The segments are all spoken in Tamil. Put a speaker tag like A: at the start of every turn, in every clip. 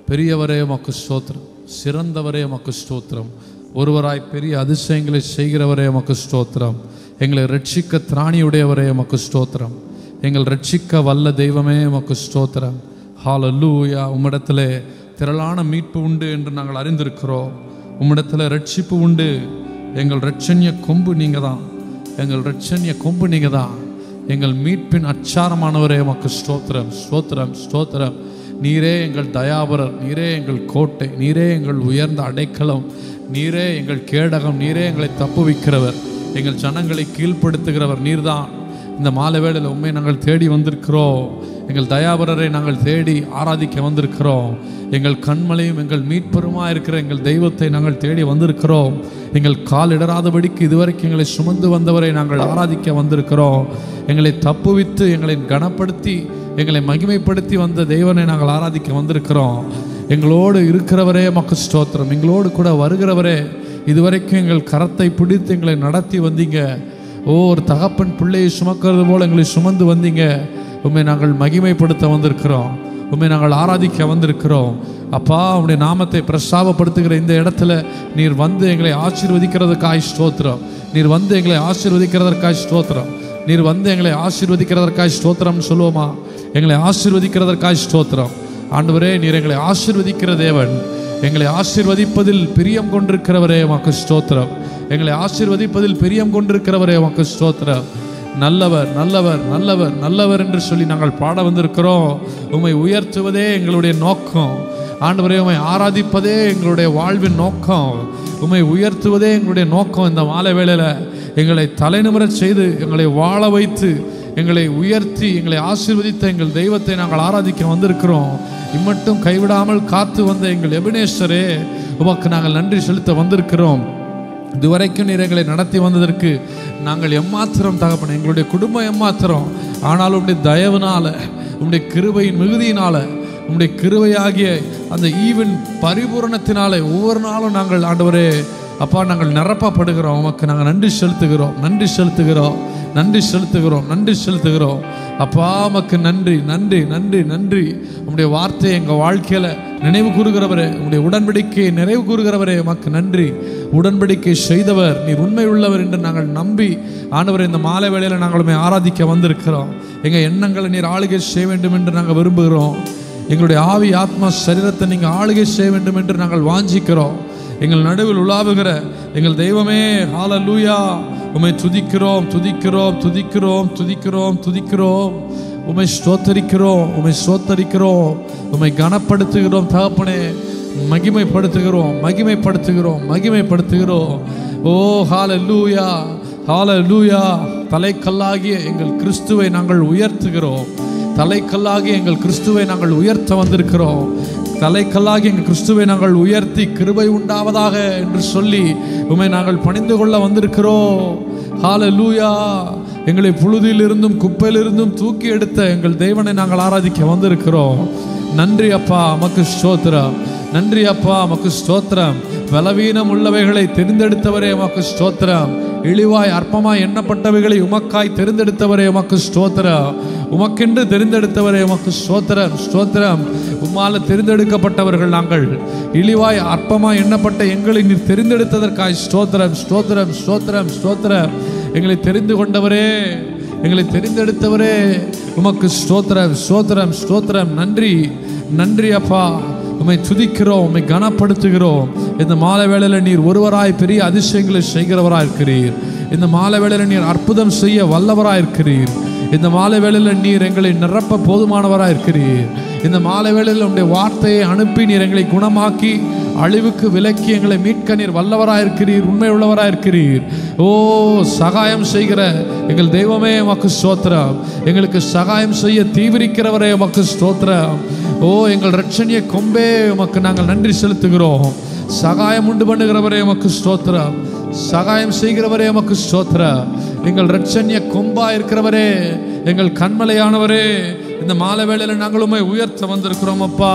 A: பெரியவரே உமக்கு ஸ்தோத்திரம் சிறந்தவரே உமக்கு ஸ்தோத்திரம் ஒருவராய் பெரிய அதிசயங்களை செய்கிறவரே உமக்கு ஸ்தோத்திரம் எங்களை ரட்சிக்க திராணியுடையவரே உமக்கு ஸ்தோத்திரம் எங்கள் ரட்சிக்க வல்ல தெய்வமே உமக்கு ஸ்தோத்திரம் ஹalleluya உம்மிடத்திலே திரளான மீட்பு உண்டு என்று நாங்கள் அறிந்திருக்கிறோம் உம்மிடத்தில் ரட்சிப்பு உண்டு எங்கள் ரட்சண்ய கொம்பு நீங்க தான் எங்கள் ரட்சண்ய கொம்பு நீங்க தான் எங்கள் மீட்பின் அச்சாரமானவரே உமக்கு ஸ்தோத்திரம் ஸ்தோத்திரம் ஸ்தோத்திரம் நீரே எங்கள் தயாபரர் நீரே எங்கள் கோட்டை நீரே எங்கள் உயர்ந்த அடைக்கலம் நீரே எங்கள் கேடகம் நீரே எங்களை தப்புவிக்கிறவர் எங்கள் ஜனங்களை கீழ்ப்படுத்துகிறவர் நீர்தான் இந்த மாலை வேளையில் உண்மை நாங்கள் தேடி வந்திருக்கிறோம் எங்கள் தயாபரரை நாங்கள் தேடி ஆராதிக்க வந்திருக்கிறோம் எங்கள் கண்மலையும் எங்கள் மீட்பெருமா இருக்கிற எங்கள் தெய்வத்தை நாங்கள் தேடி வந்திருக்கிறோம் எங்கள் கால் இடராதபடிக்கு இதுவரைக்கும் எங்களை சுமந்து வந்தவரை நாங்கள் ஆராதிக்க வந்திருக்கிறோம் எங்களை தப்புவித்து எங்களை கனப்படுத்தி எங்களை மகிமைப்படுத்தி வந்த தெய்வனை நாங்கள் ஆராதிக்க வந்திருக்கிறோம் எங்களோடு இருக்கிறவரே மக்கு ஸ்தோத்திரம் எங்களோடு கூட வருகிறவரே இதுவரைக்கும் எங்கள் கரத்தை பிடித்து எங்களை நடத்தி வந்தீங்க ஓ ஒரு தகப்பன் பிள்ளையை சுமக்கிறது போல எங்களை சுமந்து வந்தீங்க உண்மை நாங்கள் மகிமைப்படுத்த வந்திருக்கிறோம் உண்மை நாங்கள் ஆராதிக்க வந்திருக்கிறோம் அப்பா உடைய நாமத்தை பிரஸ்தாபப்படுத்துகிற இந்த இடத்துல நீர் வந்து எங்களை ஆசீர்வதிக்கிறதுக்காய் ஸ்தோத்திரம் நீர் வந்து எங்களை ஆசீர்வதிக்கிறதற்காய் ஸ்தோத்திரம் நீர் வந்து எங்களை ஆசீர்வதிக்கிறதற்காய் ஸ்தோத்திரம்னு சொல்லுவோமா எங்களை ஆசீர்வதிக்கிறதற்காய் ஸ்தோத்திரம் ஆண்டவரே நீர் எங்களை ஆசீர்வதிக்கிற தேவன் எங்களை ஆசீர்வதிப்பதில் பிரியம் கொண்டிருக்கிறவரே உமக்கு ஸ்தோத்திரம் எங்களை ஆசீர்வதிப்பதில் பிரியம் கொண்டிருக்கிறவரே உமக்கு ஸ்தோத்திரம் நல்லவர் நல்லவர் நல்லவர் நல்லவர் என்று சொல்லி நாங்கள் பாட வந்திருக்கிறோம் உம்மை உயர்த்துவதே எங்களுடைய நோக்கம் ஆண்டவரே உம்மை ஆராதிப்பதே எங்களுடைய வாழ்வின் நோக்கம் உம்மை உயர்த்துவதே எங்களுடைய நோக்கம் இந்த மாலை வேளையில் எங்களை தலைநிமிரச் செய்து எங்களை வாழ வைத்து எங்களை உயர்த்தி எங்களை ஆசீர்வதித்த எங்கள் தெய்வத்தை நாங்கள் ஆராதிக்க வந்திருக்கிறோம் இம்மட்டும் கைவிடாமல் காத்து வந்த எங்கள் எபினேஸ்வரே உமக்கு நாங்கள் நன்றி செலுத்த வந்திருக்கிறோம் இதுவரைக்கும் நீர் எங்களை நடத்தி வந்ததற்கு நாங்கள் எம்மாத்திரம் தகப்பன எங்களுடைய குடும்பம் எம்மாத்திரம் ஆனாலும் உடைய தயவுனால உம்முடைய கிருபையின் மிகுதியினால உம்முடைய கிருபையாகிய அந்த ஈவன் பரிபூரணத்தினாலே ஒவ்வொரு நாளும் நாங்கள் ஆண்டவரே அப்பா நாங்கள் நிரப்பப்படுகிறோம் உமக்கு நாங்கள் நன்றி செலுத்துகிறோம் நன்றி செலுத்துகிறோம் நன்றி செலுத்துகிறோம் நன்றி செலுத்துகிறோம் அப்பா உமக்கு நன்றி நன்றி நன்றி நன்றி உம்முடைய வார்த்தையை எங்கள் வாழ்க்கையில் நினைவு கூறுகிறவரே உம்முடைய உடன்படிக்கையை நிறைவு கூறுகிறவரே உமக்கு நன்றி உடன்படிக்கை செய்தவர் நீர் உண்மை உள்ளவர் என்று நாங்கள் நம்பி ஆண்டவரை இந்த மாலை வேளையில் நாங்களுமே ஆராதிக்க வந்திருக்கிறோம் எங்கள் எண்ணங்களை நீர் ஆளுகை செய்ய வேண்டும் என்று நாங்கள் விரும்புகிறோம் எங்களுடைய ஆவி ஆத்மா சரீரத்தை நீங்கள் ஆளுகை செய்ய வேண்டும் என்று நாங்கள் வாஞ்சிக்கிறோம் எங்கள் நடுவில் உலாவுகிற எங்கள் தெய்வமே ஹalleluya உம்மை துதிக்கிறோம் துதிக்கிறோம் துதிக்கிறோம் துதிக்கிறோம் துதிக்கிறோம் உம்மை ஸ்தோத்தரிக்கிறோம் உம்மை ஸ்தோத்தரிக்கிறோம் உம்மை கனப்படுத்துகிறோம் தகப்பனே மகிமைப்படுத்துகிறோம் மகிமைப்படுத்துகிறோம் மகிமைப்படுத்துகிறோம் ஓ ஹalleluya ஹalleluya தலைக்கல்லாகிய எங்கள் கிறிஸ்துவை நாங்கள் உயர்த்துகிறோம் தலைக்கல்லாகி எங்கள் கிறிஸ்துவை நாங்கள் உயர்த்த வந்திருக்கிறோம் தலைக்கல்லாகி எங்கள் கிறிஸ்துவை நாங்கள் உயர்த்தி கிருபை உண்டாவதாக என்று சொல்லி உமை நாங்கள் பணிந்து கொள்ள வந்திருக்கிறோம் ஹalleluya எங்களை புழுதியிலிருந்தும் குப்பையிலிருந்தும் தூக்கி எடுத்த எங்கள் தேவனை நாங்கள் ஆராதிக்க வந்திருக்கிறோம் நன்றி அப்பா மக்கு ஸ்தோத்திரம் நன்றி அப்பா மக்கு ஸ்தோத்திரம் பலவீனம் உள்ளவைகளை தெரிந்தெடுத்தவரே உமக்கு ஸ்தோத்திரம் இழிவாய் அற்பமாய் எண்ணப்பட்டவைகளை உமக்காய் தெரிந்தெடுத்தவரே உமக்கு ஸ்தோத்திரம் உமக்கென்று தெரிந்தெடுத்தவரே உமக்கு ஸ்தோத்திரம் ஸ்தோத்திரம் உம்மால தெரிந்தெடுக்கப்பட்டவர்கள் நாங்கள் இழிவாய் அற்பமாய் எண்ணப்பட்ட எங்களை நீர் தெரிந்தெடுத்ததற்காய் ஸ்தோத்திரம் ஸ்தோத்திரம் ஸ்தோத்திரம் ஸ்தோத்திரம் எங்களை தெரிந்து கொண்டவரே எங்களை தெரிந்தெடுத்தவரே உமக்கு ஸ்தோத்திரம் ஸ்தோத்திரம் ஸ்தோத்திரம் நன்றி நன்றி அப்பா உம்மை துதிக்கிறோம் உம்மை கனப்படுத்துகிறோம் இந்த மாலை வேளையில் நீர் ஒருவராய் பெரிய அதிசயங்களை செய்கிறவராய் இருக்கிறீர் இந்த மாலை வேளையில் நீர் அற்புதம் செய்ய வல்லவராய் இருக்கிறீர் இந்த மாலை வேளையில் நீர் எங்களை நிரப்ப போதுமானவராய் இருக்கிறீர் இந்த மாலை வேளையில் உடைய வார்த்தையை அனுப்பி நீர் எங்களை குணமாக்கி அழிவுக்கு விலக்கி எங்களை மீட்க நீர் வல்லவராய் இருக்கிறீர் உண்மை உள்ளவராய் இருக்கிறீர் ஓ சகாயம் செய்கிற எங்கள் தெய்வமே உமக்கு ஸ்தோத்திரம் எங்களுக்கு சகாயம் செய்ய தீவிரிக்கிறவரே உமக்கு ஸ்தோத்திரம் ஓ எங்கள் ரட்சணிய கொம்பே உமக்கு நாங்கள் நன்றி செலுத்துகிறோம் சகாயம் உண்டு பண்ணுகிறவரே உமக்கு ஸ்தோத்திரம் சகாயம் செய்கிறவரே உமக்கு ஸ்தோத்திரம் எங்கள் ரட்சணிய கொம்பா இருக்கிறவரே எங்கள் கண்மலையானவரே இந்த மாலை வேளையில நாங்கள் உம்மை உயர்த்த வந்திருக்கிறோம் அப்பா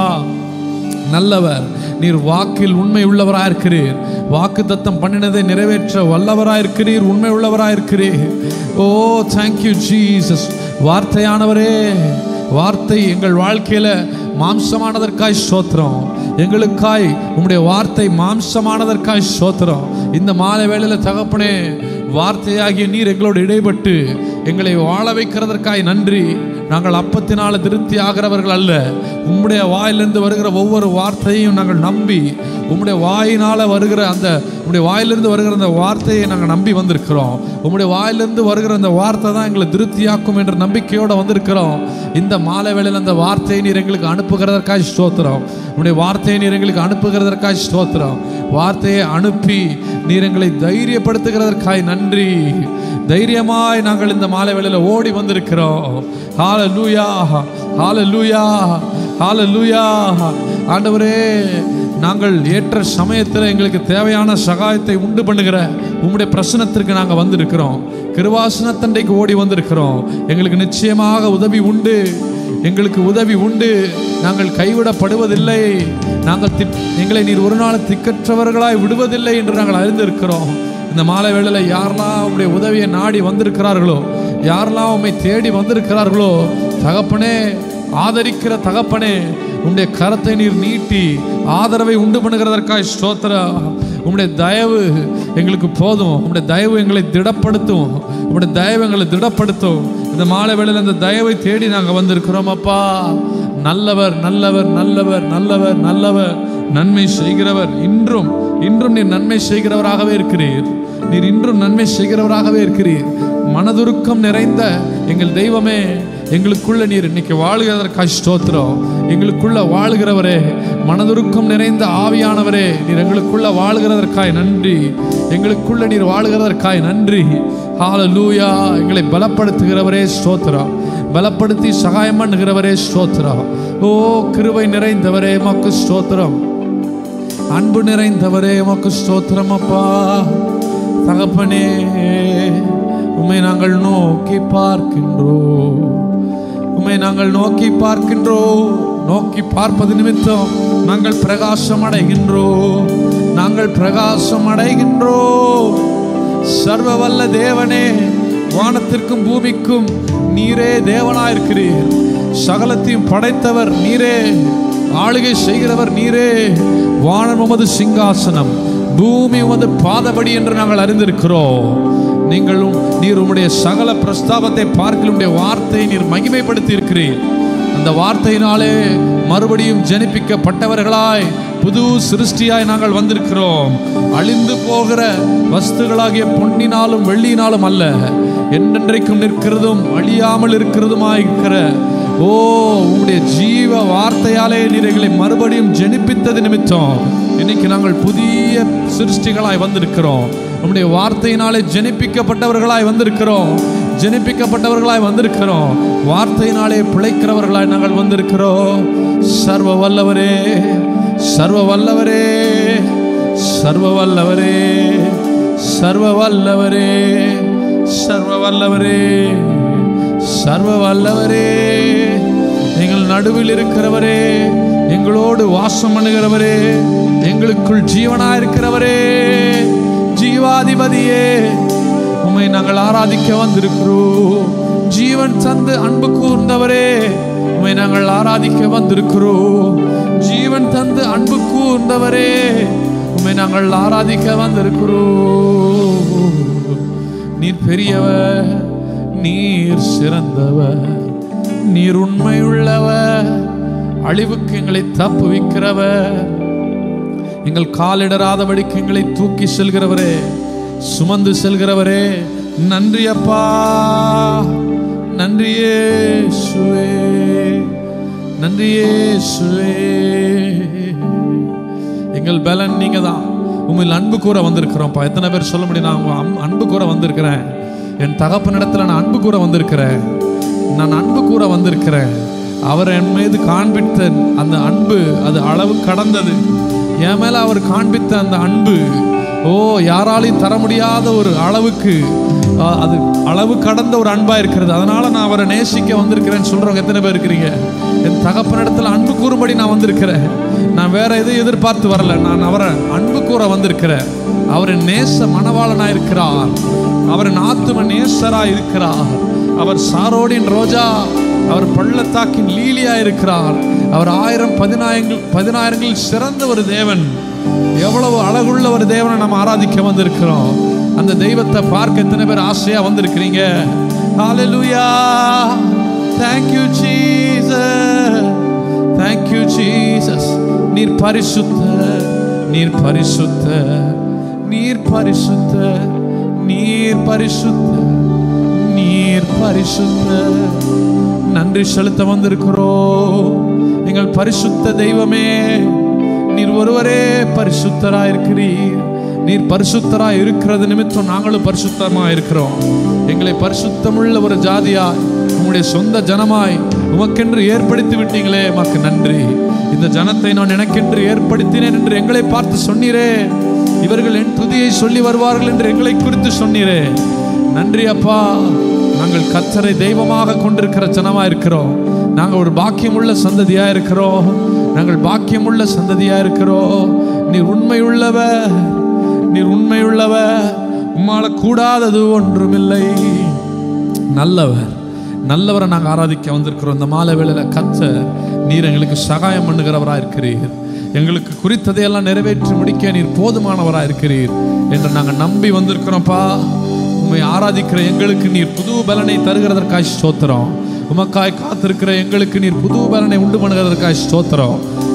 A: நல்லவர் நீர் வாக்கில் உண்மை உள்ளவராயிருக்கிறீர் வாக்கு தத்தம் பண்ணினதை நிறைவேற்ற வல்லவராயிருக்கிறீர் உண்மை உள்ளவராயிருக்கிறீர் ஓ தேங்க்யூ ஜீசஸ் வார்த்தையானவரே வார்த்தை எங்கள் வாழ்க்கையில மாம்சமானதற்காய் ஸ்தோத்திரம் எங்களுக்காய் உம்முடைய வார்த்தை மாம்சமானதற்காய் ஸ்தோத்திரம் இந்த மாலை வேளையில தகப்பனே வார்த்தையாகிய நீர் எங்களோடு இடைப்பட்டு எங்களை வாழ வைக்கிறதற்காய் நன்றி நாங்கள் அப்பத்தினால திருப்தி ஆகிறவர்கள் அல்ல உம்முடைய வாயிலிருந்து வருகிற ஒவ்வொரு வார்த்தையும் நாங்கள் நம்பி உம்முடைய வாயினால வருகிற அந்த உம்முடைய வாயிலிருந்து வருகிற அந்த வார்த்தையை நாங்கள் நம்பி வந்திருக்கிறோம் உம்முடைய வாயிலிருந்து வருகிற அந்த வார்த்தை தான் எங்களை திருப்தியாக்கும் என்ற நம்பிக்கையோடு வந்திருக்கிறோம் இந்த மாலை வேளையில் அந்த வார்த்தையை நீர் எங்களுக்கு அனுப்புகிறதற்காக ஸ்தோத்திரம் உம்முடைய வார்த்தையை நீர் எங்களுக்கு அனுப்புகிறதற்காக ஸ்தோத்திரம் வார்த்தையை அனுப்பி நீர் எங்களை தைரியப்படுத்துகிறதற்காய் நன்றி தைரியமாய் நாங்கள் இந்த மாலை வேளையில் ஓடி வந்திருக்கிறோம் ஹalleluya ஹalleluya ஹalleluya ஆண்டவரே நாங்கள் ஏற்ற சமயத்தில் எங்களுக்கு தேவையான சகாயத்தை உண்டு பண்ணுகிற உம்முடைய பிரசனத்திற்கு நாங்கள் வந்திருக்கிறோம் கிருவாசனத்தண்டைக்கு ஓடி வந்திருக்கிறோம் எங்களுக்கு நிச்சயமாக உதவி உண்டு எங்களுக்கு உதவி உண்டு நாங்கள் கைவிடப்படுவதில்லை நாங்கள் திக்- எங்களை நீர் ஒரு நாள் திக்கற்றவர்களாய் விடுவதில்லை என்று நாங்கள் அறிந்திருக்கிறோம் இந்த மாலை வேளையில் யாரெல்லாம் உம்முடைய உதவியை நாடி வந்திருக்கிறார்களோ யாரெல்லாம் உம்மை தேடி வந்திருக்கிறார்களோ தகப்பனே ஆதரிக்கிற தகப்பனே உம்முடைய கரத்தை நீர் நீட்டி ஆதரவை உண்டு பண்ணுகிறதற்காய் ஸ்தோத்திர உம்முடைய தயவு எங்களுக்கு போதும் உம்முடைய தயவு எங்களை திடப்படுத்தும் உம்முடைய தயவு எங்களை திடப்படுத்தும் இந்த மாலை வேளையில் அந்த தயவை தேடி நாங்கள் வந்திருக்கிறோம் அப்பா நல்லவர் நல்லவர் நல்லவர் நல்லவர் நல்லவர் நன்மை செய்கிறவர் இன்றும் இன்றும் நீர் நன்மை செய்கிறவராகவே இருக்கிறீர் நீர் இன்றும் நன்மை செய்கிறவராகவே இருக்கிறீர் மனதுருக்கம் நிறைந்த எங்கள் தெய்வமே எங்களுக்குள்ள நீர் இன்னைக்கு வாழுகிறதற்காய் ஸ்தோத்திரம் எங்களுக்குள்ள வாழுகிறவரே மனதுருக்கம் நிறைந்த ஆவியானவரே நீர் எங்களுக்குள்ள வாழுகிறதற்காய் நன்றி எங்களுக்குள்ள நீர் வாழுகிறதற்காய் நன்றி ஹalleluya எங்களை பலப்படுத்துகிறவரே ஸ்தோத்திரம் பலப்படுத்தி சகாயம் பண்ணுகிறவரே ஸ்தோத்திரம் ஓ கிருபை நிறைந்தவரே மக்கு ஸ்தோத்திரம் அன்பு நிறைந்தவரே உமக்கு ஸ்தோத்திரம் அப்பா தகப்பனே உம்மை நாங்கள் நோக்கி பார்க்கின்றோம் உம்மை நாங்கள் நோக்கி பார்க்கின்றோம் நோக்கி பார்ப்பது நிமித்தம் நாங்கள் பிரகாசம் அடைகின்றோம் நாங்கள் பிரகாசம் அடைகின்றோம் சர்வ வல்ல தேவனே வானத்திற்கும் பூமிக்கும் நீரே தேவனாயிருக்கிறீர் சகலத்தையும் படைத்தவர் நீரே ஆளுகை செய்கிறவர் நீரே வானம் உமது சிங்காசனம் பூமி உமது பாதபடி என்று நாங்கள் அறிந்திருக்கிறோம் நீங்களும் நீர் உம்முடைய சகல பிரஸ்தாபத்தை பார்க்கல உம்முடைய வார்த்தையை நீர் மகிமைப்படுத்தி இருக்கிறீர் அந்த வார்த்தையினாலே மறுபடியும் ஜனிப்பிக்கப்பட்டவர்களாய் புது சிருஷ்டியாய் நாங்கள் வந்திருக்கிறோம் அழிந்து போகிற வஸ்துகளாகிய பொன்னினாலும் வெள்ளியினாலும் அல்ல என்றென்றைக்கும் நிற்கிறதும் அழியாமல் இருக்கிறதுமாய் இருக்கிற ஓ உம்முடைய ஜீவ வார்த்தையாலே நீர் எங்களை மறுபடியும் ஜெனிப்பித்தது நிமித்தம் இன்னைக்கு நாங்கள் புதிய சிருஷ்டிகளாய் வந்திருக்கிறோம் உம்முடைய வார்த்தையினாலே ஜெனிப்பிக்கப்பட்டவர்களாய் வந்திருக்கிறோம் ஜெனிப்பிக்கப்பட்டவர்களாய் வந்திருக்கிறோம் வார்த்தையினாலே பிழைக்கிறவர்களாய் நாங்கள் வந்திருக்கிறோம் சர்வ வல்லவரே சர்வ வல்லவரே சர்வ வல்லவரே சர்வ வல்லவரே சர்வ வல்லவரே சர்வ வல்லவரே எங்கள் நடுவில் இருக்கிறவரே எங்களோடு வாசம் பண்ணுகிறவரே எங்களுக்குள் ஜீவனா இருக்கிறவரே ஜீவாதிபதியே உம்மை நாங்கள் ஆராதிக்க வந்திருக்கிறோம் ஜீவன் தந்து அன்பு கூர்ந்தவரே உம்மை நாங்கள் ஆராதிக்க வந்திருக்கிறோம் ஜீவன் தந்து அன்பு கூர்ந்தவரே உம்மை நாங்கள் ஆராதிக்க வந்திருக்கிறோம் நீர் பெரியவர் நீர் சிறந்தவர் நீர் உண்மையுள்ளவர் அழிவுக்கு எங்களை தப்புவிக்கிறவர் எங்கள் காலிடராதபடிக்கு எங்களை தூக்கி செல்கிறவரே சுமந்து செல்கிறவரே நன்றி அப்பா நன்றியே சுவே நன்றியே சுவே எங்கள் பலன் நீங்க தான் உண்மையில் அன்பு கூற வந்திருக்கிறோம்ப்பா எத்தனை பேர் சொல்ல முடியும் நான் உங்க அம்- அன்பு கூற வந்திருக்கிறேன் என் தகப்பனிடத்துல நான் அன்பு கூற வந்திருக்கிறேன் நான் அன்பு கூற வந்திருக்கிறேன் அவர் என் மீது காண்பித்த அந்த அன்பு அது அளவு கடந்தது என் மேல அவர் காண்பித்த அந்த அன்பு ஓ யாராலையும் தர முடியாத ஒரு அளவுக்கு ஆ, அது அளவு கடந்த ஒரு அன்பா இருக்கிறது அதனால நான் அவரை நேசிக்க வந்திருக்கிறேன்னு சொல்றவங்க எத்தனை பேர் இருக்கிறீங்க என் தகப்பனிடத்துல அன்பு கூறும்படி நான் வந்திருக்கிறேன் நான் வேற எதுவும் எதிர்பார்த்து வரல நான் அவரை அன்பு கூற வந்திருக்கிறேன் அவர் என் நேச மணவாளனா இருக்கிறார் அவர் என் ஆத்தும நேசரா இருக்கிறார் அவர் சாரோடின் ரோஜா அவர் பள்ளத்தாக்கின் லீலியா இருக்கிறார் அவர் ஆயிரம் பதினாயிரங்கள் பதினாயிரங்களில் சிறந்த ஒரு தேவன் எவ்வளவு அழகுள்ள ஒரு தேவனை நம்ம ஆராதிக்க வந்திருக்கிறோம் அந்த தெய்வத்தை பார்க்க எத்தனை பேர் ஆசையா வந்திருக்கிறீங்க ஹalleluya thank you jesus thank you jesus நீர் பரிசுத்த நீர் பரிசுத்த நீர் பரிசுத்த நீர் பரிசுத்த நீர் பரிசுத்த நன்றி செலுத்த வந்திருக்கிறோம் எங்கள் பரிசுத்த தெய்வமே நீர் ஒருவரே பரிசுத்தராயிருக்கிறீர் நீர் பரிசுத்தராய் இருக்கிறது நிமித்தம் நாங்களும் பரிசுத்தமா இருக்கிறோம் எங்களை பரிசுத்தமுள்ள ஒரு ஜாதியாய் உம்முடைய சொந்த ஜனமாய் உமக்கென்று ஏற்படுத்தி விட்டீங்களே உமக்கு நன்றி இந்த ஜனத்தை நான் எனக்கென்று ஏற்படுத்தினேன் என்று எங்களை பார்த்து சொன்னீரே இவர்கள் என் துதியை சொல்லி வருவார்கள் என்று எங்களை குறித்து சொன்னீரே நன்றி அப்பா நாங்கள் கத்தரை தெய்வமாக கொண்டிருக்கிற ஜனமா இருக்கிறோம் நாங்கள் ஒரு பாக்கியமுள்ள சந்ததியா இருக்கிறோம் நாங்கள் பாக்கியமுள்ள சந்ததியா இருக்கிறோம் நீர் உண்மையுள்ளவர் நீர் உண்மையுள்ளவர் உம்மால கூடாதது ஒன்றுமில்லை நல்லவர் நல்லவரை நாங்கள் ஆராதிக்க வந்திருக்கிறோம் இந்த மாலை வேளையில கத்த நீர் எங்களுக்கு சகாயம் பண்ணுகிறவராக இருக்கிறீர் எங்களுக்கு குறித்ததையெல்லாம் நிறைவேற்றி முடிக்க நீர் போதுமானவராக இருக்கிறீர் என்று நாங்கள் நம்பி வந்திருக்கிறோம்ப்பா உம்மை ஆராதிக்கிற எங்களுக்கு நீர் புது பலனை தருகிறதற்காய் ஸ்தோத்திரம் உமக்காய் காத்திருக்கிற எங்களுக்கு நீர் புது பலனை உண்டு பண்ணுகிறதற்காய் ஸ்தோத்திரம்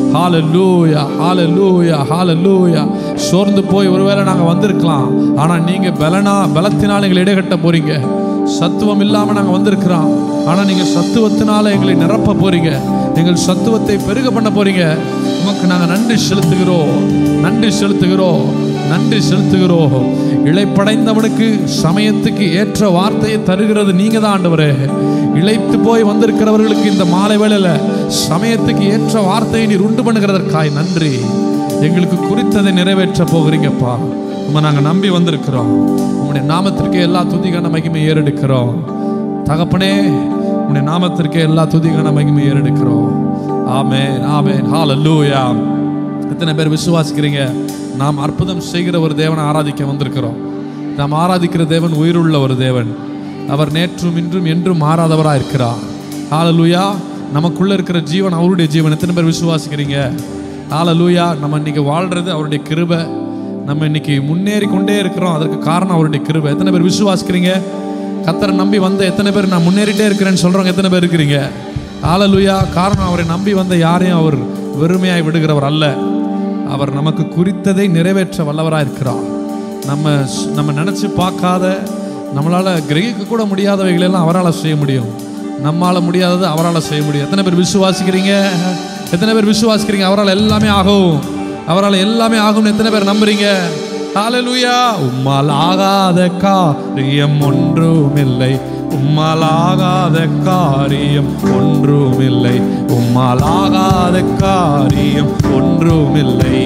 A: ஹாலலூயா ஹாலலூயா ஹாலலூயா சோர்ந்து போய் ஒருவேளை நாங்கள் வந்திருக்கலாம் ஆனால் நீங்கள் பலனா பலத்தினால் எங்களை இடைகட்ட போறீங்க சத்துவம் இல்லாமல் நாங்கள் வந்திருக்கிறோம் ஆனால் நீங்கள் சத்துவத்தினால எங்களை நிரப்ப போறீங்க எங்கள் சத்துவத்தை பெருக பண்ண போறீங்க உமக்கு நாங்கள் நன்றி செலுத்துகிறோம் நன்றி செலுத்துகிறோம் நன்றி செலுத்துகிறோம் இழைப்படைந்தவனுக்கு சமயத்துக்கு ஏற்ற வார்த்தையை தருகிறது நீங்க தான் ஆண்டவரே இழைத்து போய் வந்திருக்கிறவர்களுக்கு இந்த மாலை வேளையில சமயத்துக்கு ஏற்ற வார்த்தையை நீர் உண்டு பண்ணுகிறதற்காய் நன்றி எங்களுக்கு குறித்ததை நிறைவேற்ற போகிறீங்கப்பா உம்மை நாங்கள் நம்பி வந்திருக்கிறோம் உம்முடைய நாமத்திற்கு எல்லா துதிகான மகிமை ஏறெடுக்கிறோம் தகப்பனே உம்முடைய நாமத்திற்கு எல்லா துதிகான மகிமை ஏறெடுக்கிறோம் ஆமென் ஆமென் ஹalleluya எத்தனை பேர் விசுவாசிக்கிறீங்க நாம் அற்புதம் செய்கிற ஒரு தேவனை ஆராதிக்க வந்திருக்கிறோம் நாம் ஆராதிக்கிற தேவன் உயிருள்ள ஒரு தேவன் அவர் நேற்றும் இன்றும் என்றும் மாறாதவராக இருக்கிறார் ஹalleluya நமக்குள்ள இருக்கிற ஜீவன் அவருடைய ஜீவன் எத்தனை பேர் விசுவாசிக்கிறீங்க ஹalleluya நம்ம இன்னைக்கு வாழ்றது அவருடைய கிருபை நம்ம இன்னைக்கு முன்னேறி கொண்டே இருக்கிறோம் அதற்கு காரணம் அவருடைய கிருபை எத்தனை பேர் விசுவாசிக்கிறீங்க கத்தரை நம்பி வந்த எத்தனை பேர் நான் முன்னேறிட்டே இருக்கிறேன்னு சொல்றவங்க எத்தனை பேர் இருக்கிறீங்க ஹalleluya காரணம் அவரை நம்பி வந்த யாரையும் அவர் வெறுமையாய் விடுகிறவர் அல்ல அவர் நமக்கு குறித்ததை நிறைவேற்ற வல்லவராக இருக்கிறார் நம்ம ஸ்- நம்ம நினச்சி பார்க்காத நம்மளால் கிரகிக்க கூட முடியாதவைகளெல்லாம் அவரால் செய்ய முடியும் நம்மால் முடியாதது அவரால் செய்ய முடியும் எத்தனை பேர் விசுவாசிக்கிறீங்க எத்தனை பேர் விசுவாசிக்கிறீங்க அவரால் எல்லாமே ஆகும் அவரால் எல்லாமே ஆகும்னு எத்தனை பேர் நம்புறீங்க ஹalleluya உம்மால் ஆகாத காரியம் ஒன்றுமில்லை உம்மால் ஆகாத காரியம் ஒன்றுமில்லை உம்மால் ஆகாத காரியம் ஒன்றுமில்லை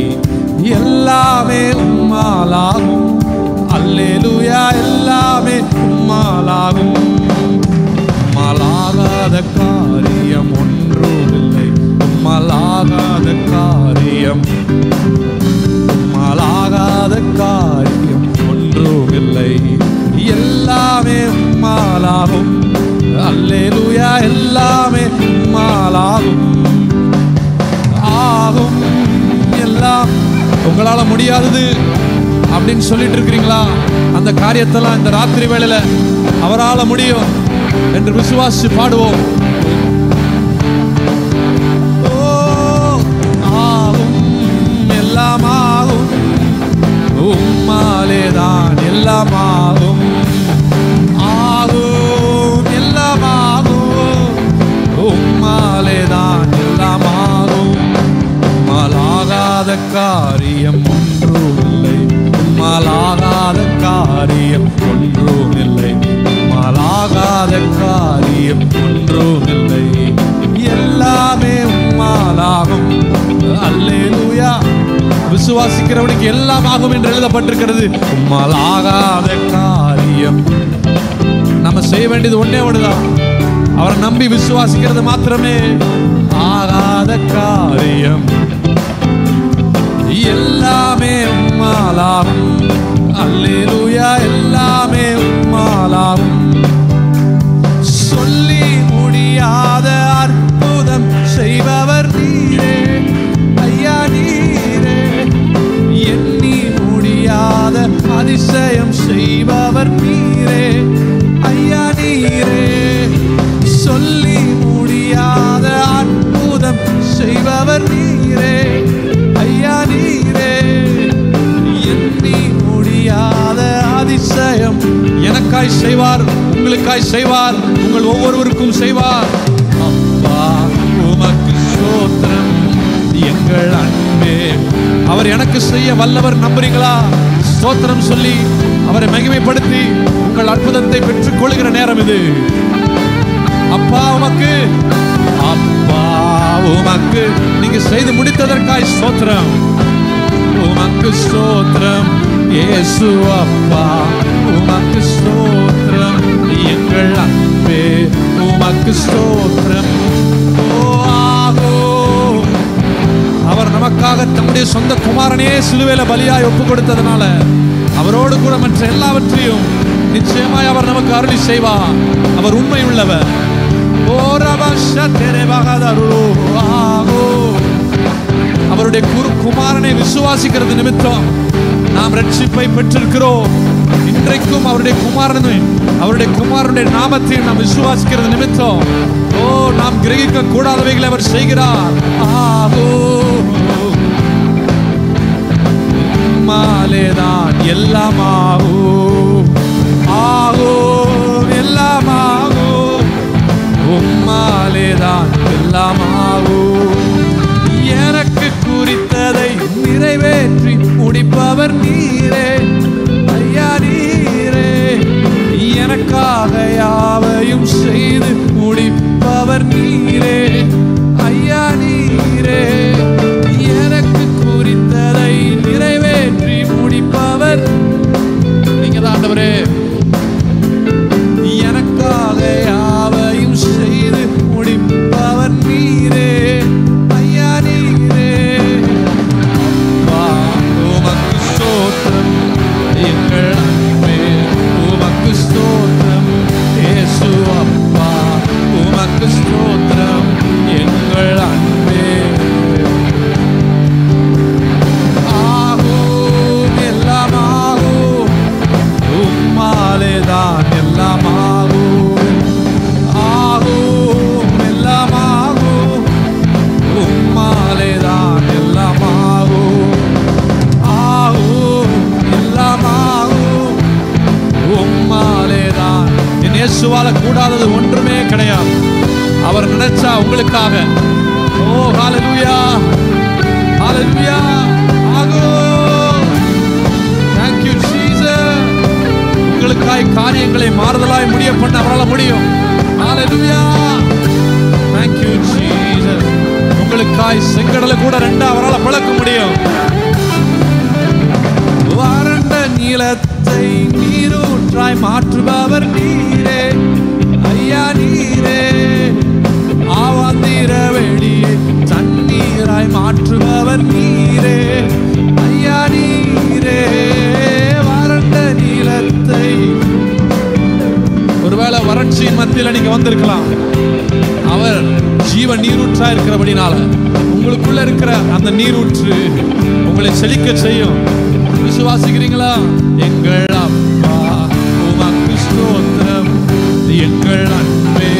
A: எல்லாமே உம்மாலாகும் அல்லேலூயா எல்லாமே உம்மாலாகும் உம்மாலாகாத காரியம் ஒன்றுமில்லை உம்மாலாகாத காரியம் உம்மாலாகாத காரியம் ஒன்றுமில்லை எல்லாமே உம்மாலாகும் அல்லேலூயா எல்லாமே உம்மாலாகும் ஆகும் எல்லாம் உங்களால முடியாதது அப்படின்னு சொல்லிட்டு இருக்கிறீங்களா அந்த காரியத்தெல்லாம் இந்த ராத்திரி வேளையில அவரால முடியும் என்று விசுவாசிச்சு பாடுவோம் ஓ, ஆகும் எல்லாம் ஆகும் உம்மாலே தான் எல்லாம் ஆகும் ஆகும் எல்லாம் ஆகும் உம்மாலே தான் எல்லாம் ஆகும் உம்மாலாகாத காரியம் ஒன்றுமில்லை உம்மாலாகாத காரியம் ஒன்றுமில்லை உம்மாலாகாத காரியம் ஒன்றுமில்லை எல்லாமே உம்மாலாகும் அல்லேலூயா விசுவாசிக்கிறவனுக்கு எல்லாம் ஆகும் என்று எழுதப்பட்டிருக்கிறது உம்மால் ஆகாத காரியம் நம்ம செய்ய வேண்டியது ஒண்ணே ஒண்ணுதான் அவரை நம்பி விசுவாசிக்கிறது மாத்திரமே ஆகாத காரியம் எல்லாமே உம்மாலாகும் அல்லேலூயா எல்லாமே உம்மாலாகும் சொல்லி முடியாத முடிப்பவர் நீரே ஐயா நீரே எண்ணி முடியாத அதிசயம் எனக்காய் செய்வார் உங்களுக்காய் செய்வார் உங்கள் ஒவ்வொருவருக்கும் செய்வார் அப்பா உமக்கு ஸ்தோத்திரம் எங்கள் அன்பே அவர் எனக்கு செய்ய வல்லவர் நம்புறீங்களா ஸ்தோத்திரம் சொல்லி அவரை மகிமைப்படுத்தி உங்கள் அற்புதத்தை பெற்றுக் கொள்கிற நேரம் இது அப்பா உமக்கு அப்பா உமக்கு நீங்க செய்து முடித்ததற்காய் ஸ்தோத்திரம் உமக்கு ஸ்தோத்திரம் இயேசு அப்பா உமக்கு ஸ்தோத்திரம் எங்கள் அன்பே உமக்கு ஸ்தோத்திரம் ஓ ஆகோ அவர் நமக்காக தம்முடைய சொந்த குமாரனே சிலுவையில பலியாய் ஒப்பு கொடுத்ததுனால அவரோடு கூட மற்ற எல்லாவற்றையும் நிச்சயமாய் அவர் நமக்கு அருளி செய்வார் அவர் உண்மை உள்ளவர் அவருடைய குரு குமாரனை விசுவாசிக்கிறது நிமித்தம் நாம் ரட்சிப்பை பெற்றிருக்கிறோம் இன்றைக்கும் அவருடைய குமாரனை அவருடைய குமாரனுடைய நாமத்தையும் நாம் விசுவாசிக்கிறது நிமித்தம் ஓ நாம் கிரகிக்க கூடாதவைகளை அவர் செய்கிறார் ஆகோ மாலேதான் எல்லாமாகும் ஆகும் எல்லாமாகும் உம்மாலேதான் எல்லாமாகும் எனக்கு குறித்ததை நிறைவேற்றி முடிப்பவர் நீரே ஐயா நீரே எனக்காக யாவையும் செய்து முடிப்பவர் நீரே ஐயா நீரே எனக்கு குறித்ததை நிறைவேற்றி முடிப்பவர் நீங்க தான் ஆண்டவரே எனக்காக யாவையும் செய்து முடிப்பவர் நீரே ஐயா நீரே அப்பா உமக்கு ஸ்தோத்திரம் எங்கள் அன்பே உமக்கு ஸ்தோத்திரம் இயேசு அப்பா உமக்கு ஸ்தோத்திரம் எங்கள் அன்பே ஆகும் எல்லாம் ஆகும் உம்மாலே தான் எல்லாம் ஆகும் ஆகும் எல்லாம் ஆகும் உம்மாலே தான் எல்லாம் ஆகும் ஆகும் எல்லாம் ஆகும் உம்மாலே தான் என் இயேசுவால கூடாதது ஒன்றுமே கிடையாது அவர் நினைச்சா உங்களுக்காக ஓ ஹalleluya ஹalleluya ஆகும் Thank you Jesus உங்களுக்காய் காரியங்களை மாறுதலாய் முடிய பண்ண அவரால் முடியும் Hallelujah Thank you Jesus உங்களுக்காய் செங்கடலை கூட ரெண்டா அவரால் பழக்க முடியும் வறண்ட நீளத்தை நீரூற்றாய் மாற்றுபவர் நீரே ஐயா நீரே ஆவாந்திர வெளியை தண்ணீராய் மாற்றுபவர் நீரே ஐயா நீரே வறண்ட நீளத்தை ஒருவேளை வறட்சியின் மத்தியில் நீங்க வந்திருக்கலாம் அவர் ஜீவ நீரூற்றா இருக்கிறபடினால உங்களுக்குள்ள இருக்கிற அந்த நீரூற்று உங்களை செழிக்க செய்யும் விசுவாசிக்கிறீங்களா எங்கள் அப்பா உமக்கு ஸ்தோத்திரம் எங்கள் அன்பே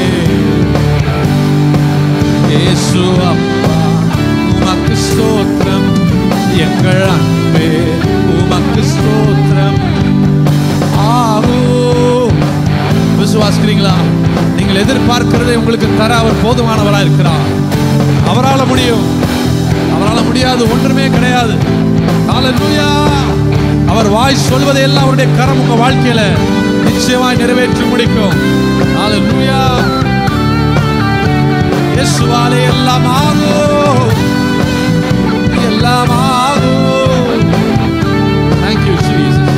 A: இயேசு அப்பா உமக்கு ஸ்தோத்திரம் எங்கள் அன்பே உமக்கு ஸ்தோத்திரம் ஆகோ விசுவாசிக்கிறீங்களா நீங்கள் எதிர்பார்க்கிறதை உங்களுக்கு தர அவர் போதுமானவராக இருக்கிறார் அவரால் முடியும் அவரால் முடியாது ஒன்றுமே கிடையாது ஹalleluya அவர் வாய் சொல்வதை எல்லாம் அவருடைய கரம் உங்க வாழ்க்கையில நிச்சயமாய் நிறைவேற்றி முடிக்கும் ஹalleluya இயேசுவாலே எல்லாம் ஆகும் எல்லாம் ஆகும் Thank you Jesus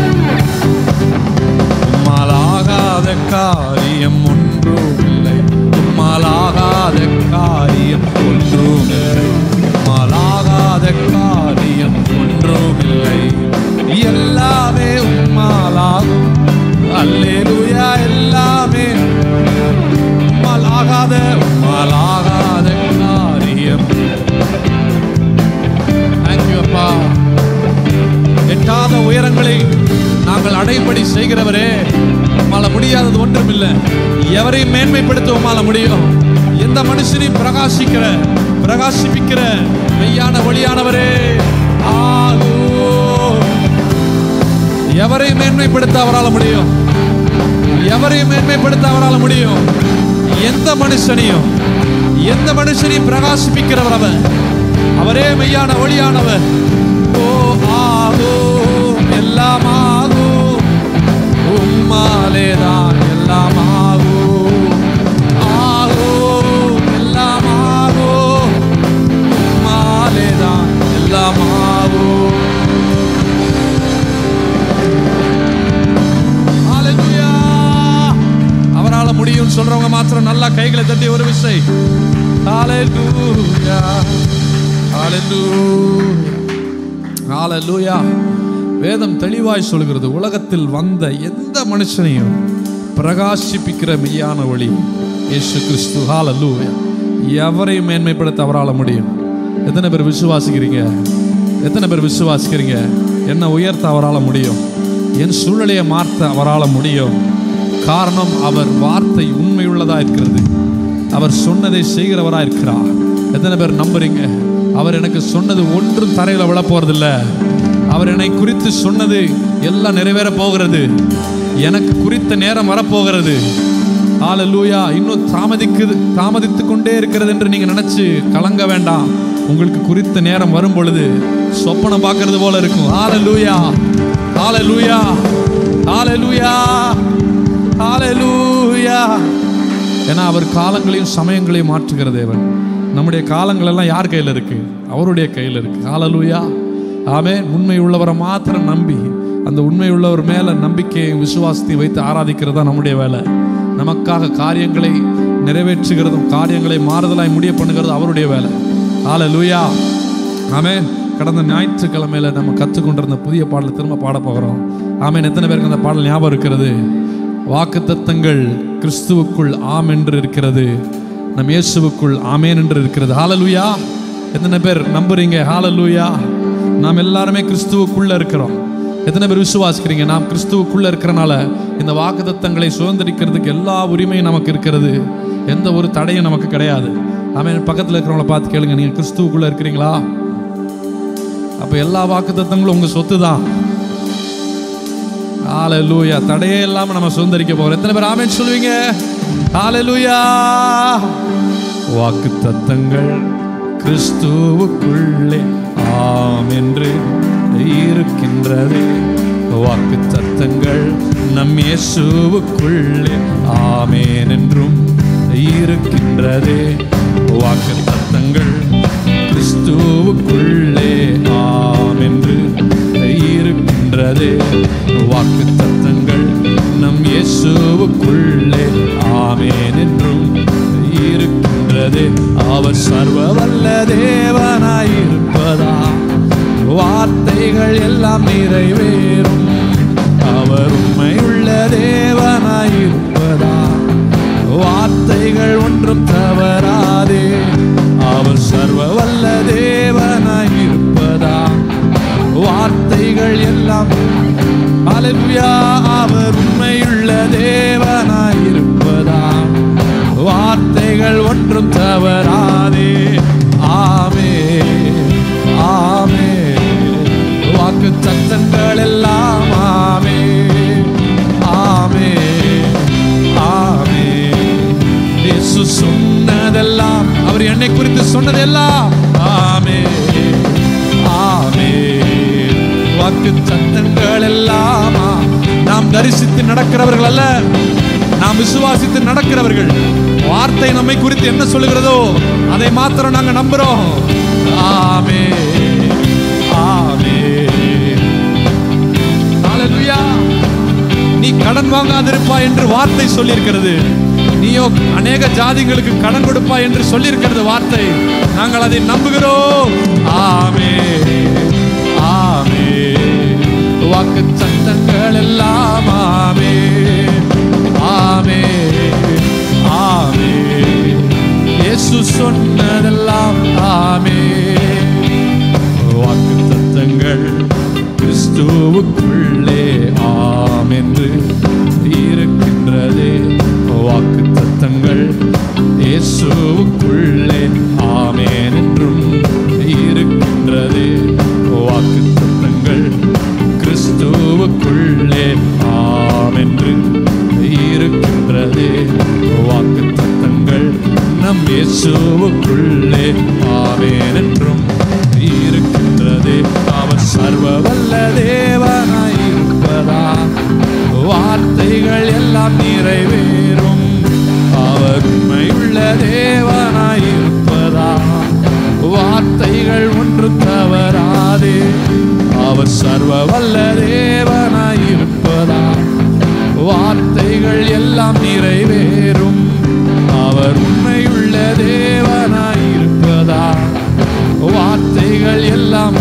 A: உம்மாலாகாத காரியம் ஒன்றுமில்லை உம்மாலாகாத காரியம் ஒன்றுமில்லை உம்மாலாகாத காரியம் ஒன்றுமில்லை எல்லாமே உம்மாலாகும் அல்லேலூயா எல்லாமே உம்மாலாகாத உம்மாலாகாத காரியம் தேங்க்யூ அப்பா எட்டாத உயரங்களை நாங்கள் அடைபடி செய்கிறவரே உம்மால முடியாதது ஒன்றுமில்லை எவரையும் மேன்மைப்படுத்த உம்மால முடியும் எந்த மனுஷனையும் பிரகாசிக்கிற பிரகாசிப்பிக்கிற மெய்யான ஒளியானவரே ஆகோ எவரையும் மேன்மைப்படுத்த அவரால் முடியும் எவரையும் மேன்மைப்படுத்த அவரால் முடியும் எந்த மனுஷனையும் எந்த மனுஷனையும் பிரகாசிப்பிக்கிறவர் அவர் அவரே மெய்யான ஒளியானவர் ஓ ஆகோ எல்லாம் ஆகோ உம்மாலேதான் எல்லாம் ஆகோ ஆகோ எல்லாம் ஆகோ உம்மாலேதான் எல்லாம் ஆகோ ஹalleluya அவரால முடியும் சொல்றவங்க மாத்திரம் நல்லா கைகளை தட்டி ஒரு விசை ஹalleluya ஹalleluya ஹalleluya வேதம் தெளிவாய் சொல்கிறது உலகத்தில் வந்த எந்த மனுஷனையும் பிரகாசிப்பிக்கிற மெய்யான ஒளி இயேசு கிறிஸ்து ஹalleluya எவரையும் மேன்மைப்படுத்த அவரால முடியும் எத்தனை பேர் விசுவாசிக்கிறீங்க எத்தனை பேர் விசுவாசிக்கிறீங்க என்ன உயர்த்த அவரால் முடியும் என் சூழ்நிலையை மாற்ற அவரால் முடியும் காரணம் அவர் வார்த்தை உண்மையுள்ளதா இருக்கிறது அவர் சொன்னதை செய்கிறவரா இருக்கிறார் எத்தனை பேர் நம்புறீங்க அவர் எனக்கு சொன்னது ஒன்றும் தரையில் விழ போறதில்ல அவர் என்னை குறித்து சொன்னது எல்லாம் நிறைவேற போகிறது எனக்கு குறித்த நேரம் வரப்போகிறது ஹalleluya இன்னும் தாமதிக்குது தாமதித்து கொண்டே இருக்கிறது என்று நீங்க நினைச்சு கலங்க வேண்டாம் உங்களுக்கு குறித்த நேரம் வரும் பொழுது சொப்பனம் பார்க்கிறது போல இருக்கும் ஹalleluya ஹalleluya ஹalleluya ஹalleluya ஏன்னா அவர் காலங்களையும் சமயங்களையும் மாற்றுகிற தேவன் நம்முடைய காலங்கள் எல்லாம் யார் கையில் இருக்கு அவருடைய கையில் இருக்கு ஹalleluya ஆமே உண்மை உள்ளவரை மாத்திரம் நம்பி அந்த உண்மை உள்ளவர் மேல நம்பிக்கையும் விசுவாசத்தையும் வைத்து ஆராதிக்கிறது தான் நம்முடைய வேலை நமக்காக காரியங்களை நிறைவேற்றுகிறதும் காரியங்களை மாறுதலாய் முடிய பண்ணுகிறது அவருடைய வேலை ஹalleluya ஆமென் கடந்த ஞாயிற்றுக்கிழமையில நம்ம கற்றுக்கொண்டிருந்த புதிய பாடலை திரும்ப பாட போகிறோம் ஆமென் எத்தனை பேருக்கு அந்த பாடல் ஞாபகம் இருக்கிறது வாக்குத்தத்தங்கள் கிறிஸ்துவுக்குள் ஆம் என்று இருக்கிறது நம் இயேசுவுக்குள் ஆமேன் என்று இருக்கிறது ஹalleluya எத்தனை பேர் நம்புறீங்க ஹalleluya நாம் எல்லாருமே கிறிஸ்துவுக்குள்ள இருக்கிறோம் எத்தனை பேர் விசுவாசிக்கிறீங்க நாம் கிறிஸ்துவுக்குள்ள இருக்கிறனால இந்த வாக்குத்தத்தங்களை சுதந்திரிக்கிறதுக்கு எல்லா உரிமையும் நமக்கு இருக்கிறது எந்த ஒரு தடையும் நமக்கு கிடையாது ஆமென் பக்கத்தில் இருக்கிறவங்கள பார்த்து கேளுங்க நீங்க கிறிஸ்துவுக்குள்ள இருக்கிறீங்களா அப்ப எல்லா வாக்குத்தத்தங்களும் உங்க சொத்து தான் ஹalleluya தடையே இல்லாம நம்ம சுதந்திரிக்க போறோம் எத்தனை பேர் ஆமென் சொல்லுவீங்க ஹalleluya வாக்குத்தத்தங்கள் கிறிஸ்துவுக்குள்ளே ஆம் என்று இருக்கின்றதே வாக்குத்தத்தங்கள் நம் இயேசுவுக்குள்ளே ஆமேன் என்றும் இருக்கின்றதே வாக்குத்தத்தங்கள் கிறிஸ்துவுக்குள்ளே ஆம் என்று இருக்கின்றதே வாக்கு தத்தங்கள் நம் இயேசுவுக்குள்ளே ஆமேன் என்றும் இருக்கின்றதே அவர் சர்வ வல்ல தேவனாயிருப்பதா வார்த்தைகள் எல்லாம் நிறைவேறும் அவர் உண்மையுள்ள தேவனாயிருப்பதா வார்த்தைகள் ஒன்றும் தவறாதே அவர் சர்வ வல்ல தேவனாயிருப்பதா வார்த்தைகள் எல்லாம் அலலுயா அவர் உண்மையுள்ள தேவனாயிருப்பதா வார்த்தைகள் ஒன்றும் தவறாதே ஆமே ஆமே வாக்கு சத்தங்கள் எல்லாம் ஆமே ஆமே ஆமே இயேசு சொன்னதெல்லாம் அவர் என்னை குறித்து சொன்னதெல்லாம் ஆமே ஆமே வாக்கு சத்தங்கள் எல்லாம் ஆ- நாம் தரிசித்து நடக்கிறவர்கள் அல்ல நாம் விசுவாசித்து நடக்கிறவர்கள் வார்த்தை நம்மை குறித்து என்ன சொல்லுகிறதோ அதை மாத்திரம் நாங்க நம்புறோம் ஆமே ஆமே ஹalleluya நீ கடன் வாங்காதிருப்பாய் என்று வார்த்தை சொல்லியிருக்கிறது நீயோ அநேக ஜாதிகளுக்கு கடன் கொடுப்பாய் என்று சொல்லியிருக்கிறது வார்த்தை நாங்கள் அதை நம்புகிறோம் ஆமே ஆமே வாக்கு சத்தங்கள் எல்லாம் ஆமே ஆமே ஆமே இயேசு சொன்னதெல்லாம் ஆமே வாக்கு தத்தங்கள் கிறிஸ்துவுக்குள்ளே ஆம் என்று இருக்கின்றதே வாக்கு தத்தங்கள் இயேசுவுக்குள்ளே ஆமேன் ஆமேன் என்றும் இருக்கின்றது அவர் சர்வ வல்ல தேவனாய் இருப்பதா வார்த்தைகள் எல்லாம் நிறைவேறும் அவர் உண்மையுள்ள தேவனாய் இருப்பதா வார்த்தைகள் ஒன்று தவறாதே அவர் சர்வ வல்ல தேவனாய் இருப்பதா வார்த்தைகள் எல்லாம் நிறைவேறும் அவர் உண்மையுள்ள தேவனாய் இருப்பதா வார்த்தைகள் எல்லாம்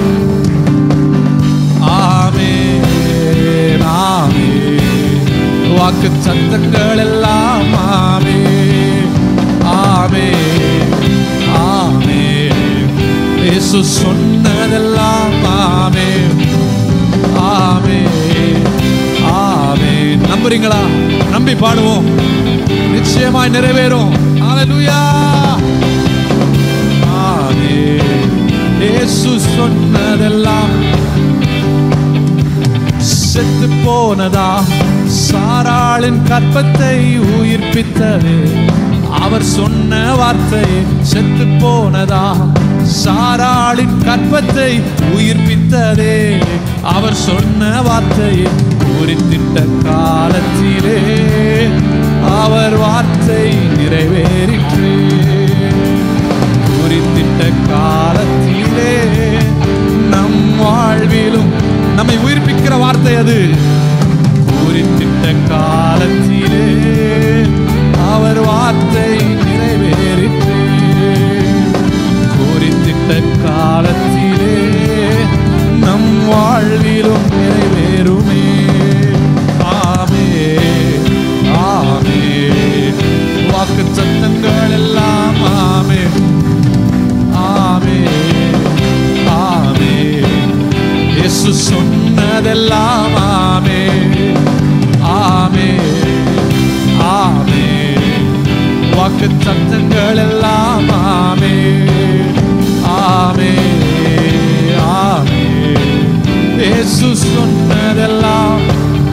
A: ஆமே ஆமே வாக்கு சத்தங்கள் எல்லாம் ஆமே ஆமே ஆமே இயேசு சொன்னதெல்லாம் ஆமே ஆமே ஆமே நம்புறீங்களா நம்பி பாடுவோம் நிச்சயமாய் நிறைவேறும் ஹalleluya ஆமே இயேசு சொன்னதெல்லாம் செத்து போனதா சாராளின் கற்பத்தை உயிர்ப்பித்தது அவர் சொன்ன வார்த்தை செத்து போனதா சாராளின் கற்பத்தை உயிர்ப்பித்ததே அவர் சொன்ன வார்த்தையை குறித்திட்ட காலத்திலே அவர் வார்த்தை நிறைவேறிற்று குறித்திட்ட காலத்திலே நம் வாழ்விலும் நம்மை உயிர்ப்பிக்கிற வார்த்தை அது குறித்திட்ட காலத்திலே அவர் வார்த்தை நிறைவேறிற்று குறித்திட்ட காலத்திலே நம் வாழ்விலும் நிறைவேறுமே ஆமே ஆமே வாக்கு சத்தங்கள் எல்லாம் ஆமே ஆமே ஆமே இயேசு சொன்னதெல்லாம் ஆமே ஆமே ஆமே வாக்கு சத்தங்கள் எல்லாம் ஆமே ஆமே ஆமே இயேசு சொன்னதெல்லாம்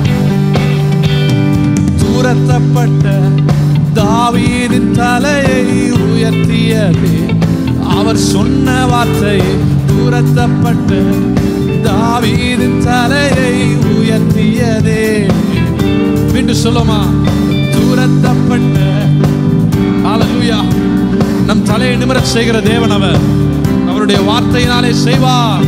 A: தூரத்தப்பட்ட தாவீதின் தலையை உயர்த்தியதே அவர் சொன்ன வார்த்தை தூரத்தப்பட்ட தாவீதின் தலையை உயர்த்தியதே மீண்டும் சொல்லுமா தூரத்தப்பட்ட ஹalleluya நம் தலையை நிமிரச் செய்கிற தேவன் அவர் அவருடைய வார்த்தையினாலே செய்வார்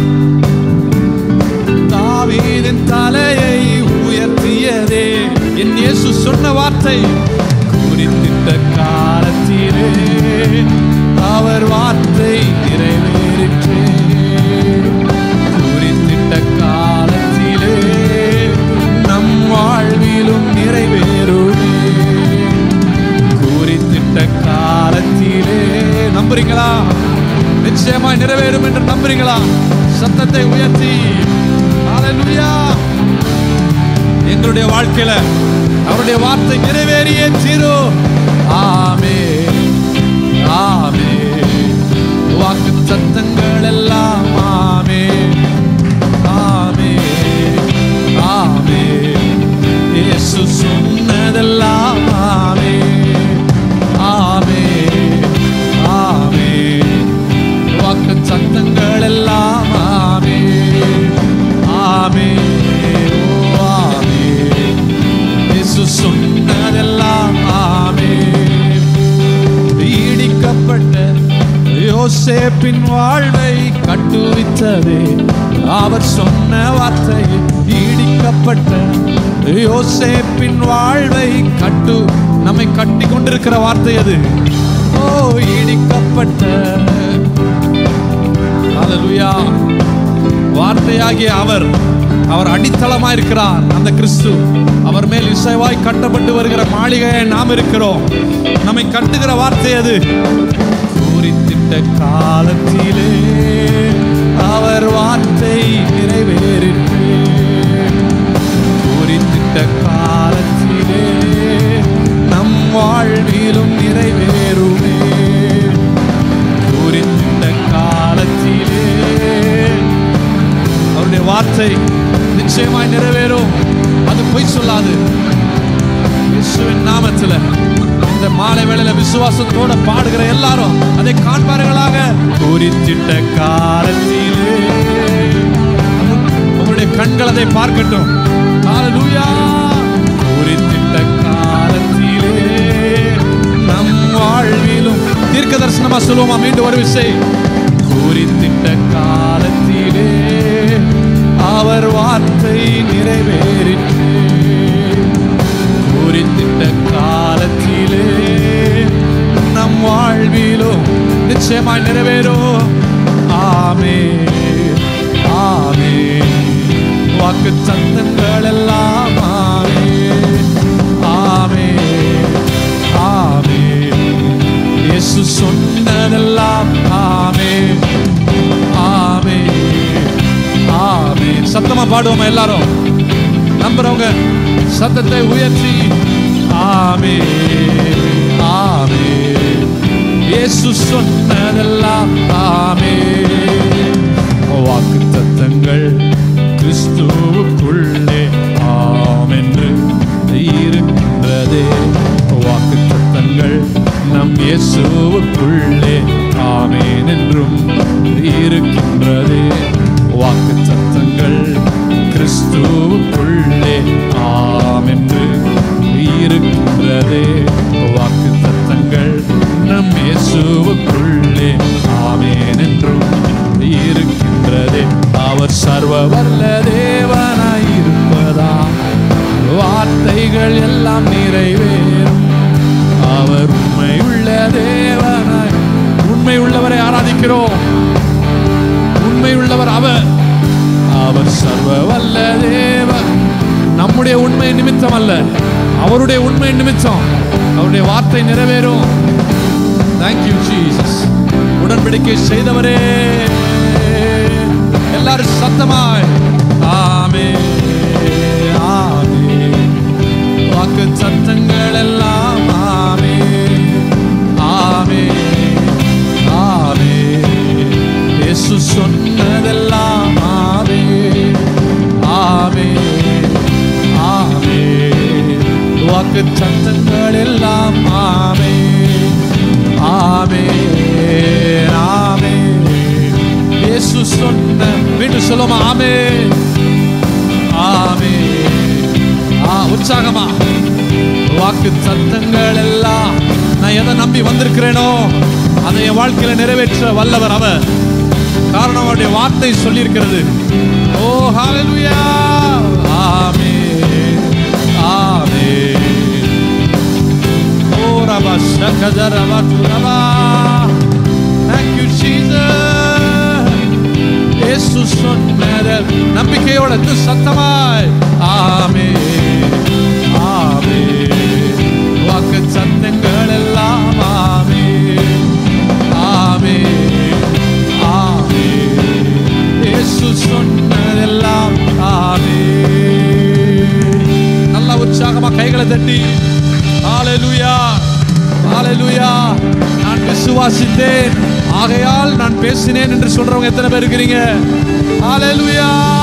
A: தாவீதின் தலையை உயர்த்தியதே என் இயேசு சொன்ன வார்த்தை குறித்திட்ட காலத்திலே அவர் வார்த்தை நிறைவேறிற்றே குறித்திட்ட காலத்திலே நம் வாழ்விலும் நிறைவேறுமே குறித்திட்ட காலத்திலே நம்புறீங்களா நிச்சயமாய் நிறைவேறும் என்று நம்புறீங்களா சத்தத்தை உயர்த்தி ஹalleluya எங்களுடைய வாழ்க்கையில அவருடைய வார்த்தை நிறைவேறியே தீரு ஆமே ஆமே வாக்கு சத்தங்கள் எல்லாம் ஆமே ஆமே ஆமே இயேசு சொன்னதெல்லாம் ஆமே ஆமே ஆமே வாக்கு சத்தங்கள் எல்லாம் ஆமே ஆமே ஓ ஆமே இயேசு சொன்னதெல்லாம் ஆமே ஈடிக்கப்பட்ட யோசேப்பின் வாழ்வை கட்டுவித்ததே அவர் சொன்ன வார்த்தை ஈடிக்கப்பட்ட யோசேப்பின் வாழ்வை கட்டு நம்மை கட்டி கொண்டிருக்கிற வார்த்தை அது ஓ ஈடிக்கப்பட்ட ஹalleluya வார்த்தையாகிய அவர் அவர் அடித்தளமாய் இருக்கிறார் அந்த கிறிஸ்து அவர் மேல் இசைவாய் கட்டப்பட்டு வருகிற மாளிகையை நாம் இருக்கிறோம் நம்மை கட்டுகிற வார்த்தை அது குறித்திட்ட காலத்திலே அவர் வார்த்தை நிறைவேறிற்று குறித்திட்ட காலத்திலே நம் வாழ்விலும் நிறைவேறுமே குறித்திட்ட காலத்திலே அவருடைய வார்த்தை நிச்சயமாய் நிறைவேறும் அது பொய் சொல்லாது இயேசுவின் நாமத்தில் இந்த மாலை வேளையில விசுவாசத்தோட பாடுகிற எல்லாரும் அதை காண்பார்களாக குறித்திட்ட காலத்திலே உங்களுடைய கண்கள் அதை பார்க்கட்டும் ஹalleluya குறித்திட்ட காலத்திலே நம் வாழ்விலும் தீர்க்க தரிசனமா சொல்லுவோமா மீண்டும் ஒரு விஷயம் குறித்திட்ட காலத்திலே அவர் வார்த்தை நிறைவேறிற்று குறித்திட்ட காலத்திலே நம் வாழ்விலும் நிச்சயமாய் நிறைவேறும் ஆமே ஆமே வாக்கு சத்தங்கள் எல்லாம் ஆமே ஆமே ஆமே இயேசு சொன்னதெல்லாம் ஆமே ஆமே ஆமே சத்தமா பாடுவோமா எல்லாரும் நம்புறவங்க சத்தத்தை உயர்த்தி ஆமே ஆமே இயேசு சொன்னதெல்லாம் ஆமே வாக்கு தத்தங்கள் கிறிஸ்துவுக்குள்ளே ஆமென்று இருக்கின்றதே வாக்கு தத்தங்கள் நம் இயேசுவுக்குள்ளே ஆமேன் என்றும் இருக்கின்றதே வாக்கு தத்தங்கள் கிறிஸ்துவுக்குள்ளே ஆமென்று இருக்கின்றதே வாக்கு தத்தங்கள் நம் இயேசுவுக்குள்ளே ஆமேன் என்றும் இருக்கின்றதே அவர் சர்வ வல்ல தேவனாய் இருப்பதா வார்த்தைகள் எல்லாம் நிறைவேறும் அவர் உண்மை உள்ள தேவனாய் உண்மை உள்ளவரை ஆராதிக்கிறோம் உண்மை உள்ளவர் அவர் அவர் சர்வ வல்ல தேவன் நம்முடைய உண்மை நிமித்தம் அல்ல அவருடைய உண்மை நிமித்தம் அவருடைய வார்த்தை நிறைவேறும் தேங்க்யூ ஜீசஸ் உடன்படிக்கை செய்தவரே எல்லாரும் சத்தமாய் ஆமே ஆமே வாக்கு சத்தங்கள் எல்லாம் ஆமே ஆமே ஆமே இயேசு சொன்னதெல்லாம் ஆமே ஆமே ஆமே வாக்கு சத்தங்கள் எல்லாம் ஆமே ஆமே ஆமே இயேசு சொன்ன வீட்டு சொல்லுமா ஆமே ஆமே ஆ உற்சாகமா வாக்கு சத்தங்கள் எல்லாம் நான் எதை நம்பி வந்திருக்கிறேனோ அதை என் வாழ்க்கையில நிறைவேற்ற வல்லவர் அவர் காரணம் அவருடைய வார்த்தை சொல்லியிருக்கிறது ஓ ஹalleluya ஆமே ஆமே ஓ ரபா ஷகதரபா துரபா Thank you Jesus இயேசு சொன்னத நம்பிக்கையோட இது சத்தமாய் ஆமே ஆமே வாக்கு சத்தங்கள் எல்லாம் ஆமே ஆமே ஆமே இயேசு சொன்னதெல்லாம் ஆமே நல்லா உற்சாகமா கைகளை தட்டி ஹalleluya ஹalleluya நான் விசுவாசித்தேன் ஆகையால் நான் பேசினேன் என்று சொல்றவங்க எத்தனை பேர் இருக்கிறீங்க ஹalleluya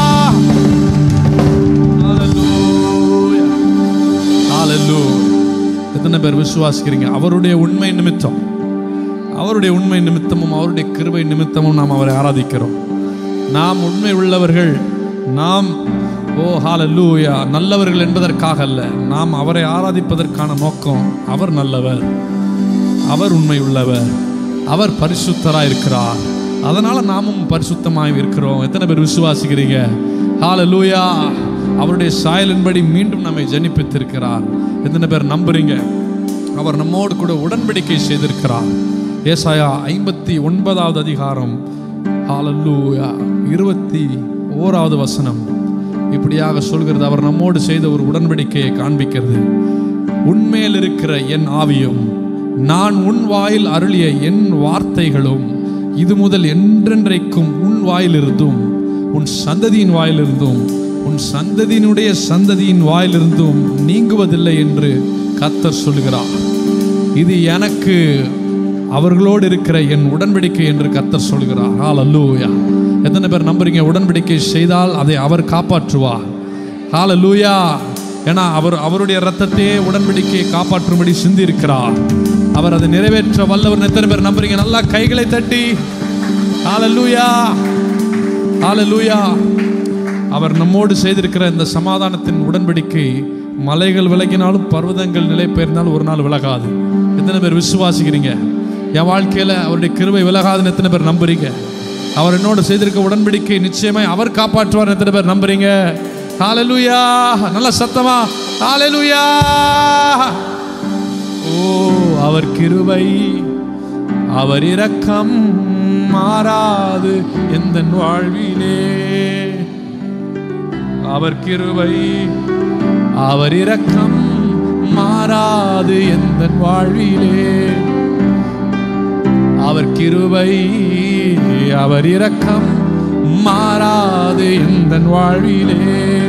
A: ஹalleluya ஹalleluya எத்தனை பேர் விசுவாசிக்கிறீங்க அவருடைய உண்மை நிமித்தம் அவருடைய உண்மை நிமித்தமும் அவருடைய கிருபை நிமித்தமும் நாம் அவரை ஆராதிக்கிறோம் நாம் உண்மை உள்ளவர்கள் நாம் ஓ ஹalleluya நல்லவர்கள் என்பதற்காக அல்ல நாம் அவரை ஆராதிப்பதற்கான நோக்கம் அவர் நல்லவர் அவர் உண்மை உள்ளவர் அவர் பரிசுத்தராய் இருக்கிறார் அதனால நாமும் பரிசுத்தமாய் இருக்கிறோம் எத்தனை பேர் விசுவாசிக்கிறீங்க ஹalleluya அவருடைய சாயலின்படி மீண்டும் நம்மை ஜனிப்பித்திருக்கிறார் எத்தனை பேர் நம்புறீங்க அவர் நம்மோடு கூட உடன்படிக்கை செய்திருக்கிறார் ஏசாயா ஐம்பத்தி ஒன்பதாவது அதிகாரம் ஹalleluya இருபத்தி ஓராவது வசனம் இப்படியாக சொல்கிறது அவர் நம்மோடு செய்த ஒரு உடன்படிக்கையை காண்பிக்கிறது உன்மேல் இருக்கிற என் ஆவியும் நான் உன் வாயில் அருளிய என் வார்த்தைகளும் இது முதல் என்றென்றைக்கும் உன் வாயிலிருந்தும் உன் சந்ததியின் வாயிலிருந்தும் உன் சந்ததியினுடைய சந்ததியின் வாயிலிருந்தும் நீங்குவதில்லை என்று கத்தர் சொல்கிறார் இது எனக்கு அவர்களோடு இருக்கிற என் உடன்படிக்கை என்று கத்தர் சொல்கிறார் ஹalleluya எத்தனை பேர் நம்புறீங்க உடன்படிக்கை செய்தால் அதை அவர் காப்பாற்றுவார் ஹalleluya ஏன்னா அவர் அவருடைய ரத்தத்தையே உடன்படிக்கையை காப்பாற்றும்படி சிந்தி இருக்கிறார் அவர் அதை நிறைவேற்ற வல்லவர் எத்தனை பேர் நம்புறீங்க நல்லா கைகளை தட்டி ஹalleluya ஹalleluya அவர் நம்மோடு செய்திருக்கிற இந்த சமாதானத்தின் உடன்படிக்கை மலைகள் விலகினாலும் பர்வதங்கள் நிலை பெயர்ந்தாலும் ஒரு நாள் விலகாது எத்தனை பேர் விசுவாசிக்கிறீங்க என் வாழ்க்கையில அவருடைய கிருபை விலகாதுன்னு எத்தனை பேர் நம்புறீங்க அவர் என்னோடு செய்திருக்க உடன்படிக்கை நிச்சயமாய் அவர் காப்பாற்றுவார் எத்தனை பேர் நம்புறீங்க ஹalleluya நல்ல சத்தமா ஹalleluya ஓ அவர் கிருபை அவர் இரக்கம் மாறாது எந்த வாழ்விலே அவர் கிருபை அவர் இரக்கம் மாறாது எந்த வாழ்விலே அவர் கிருபை அவர் இரக்கம் மாறாது எந்த வாழ்விலே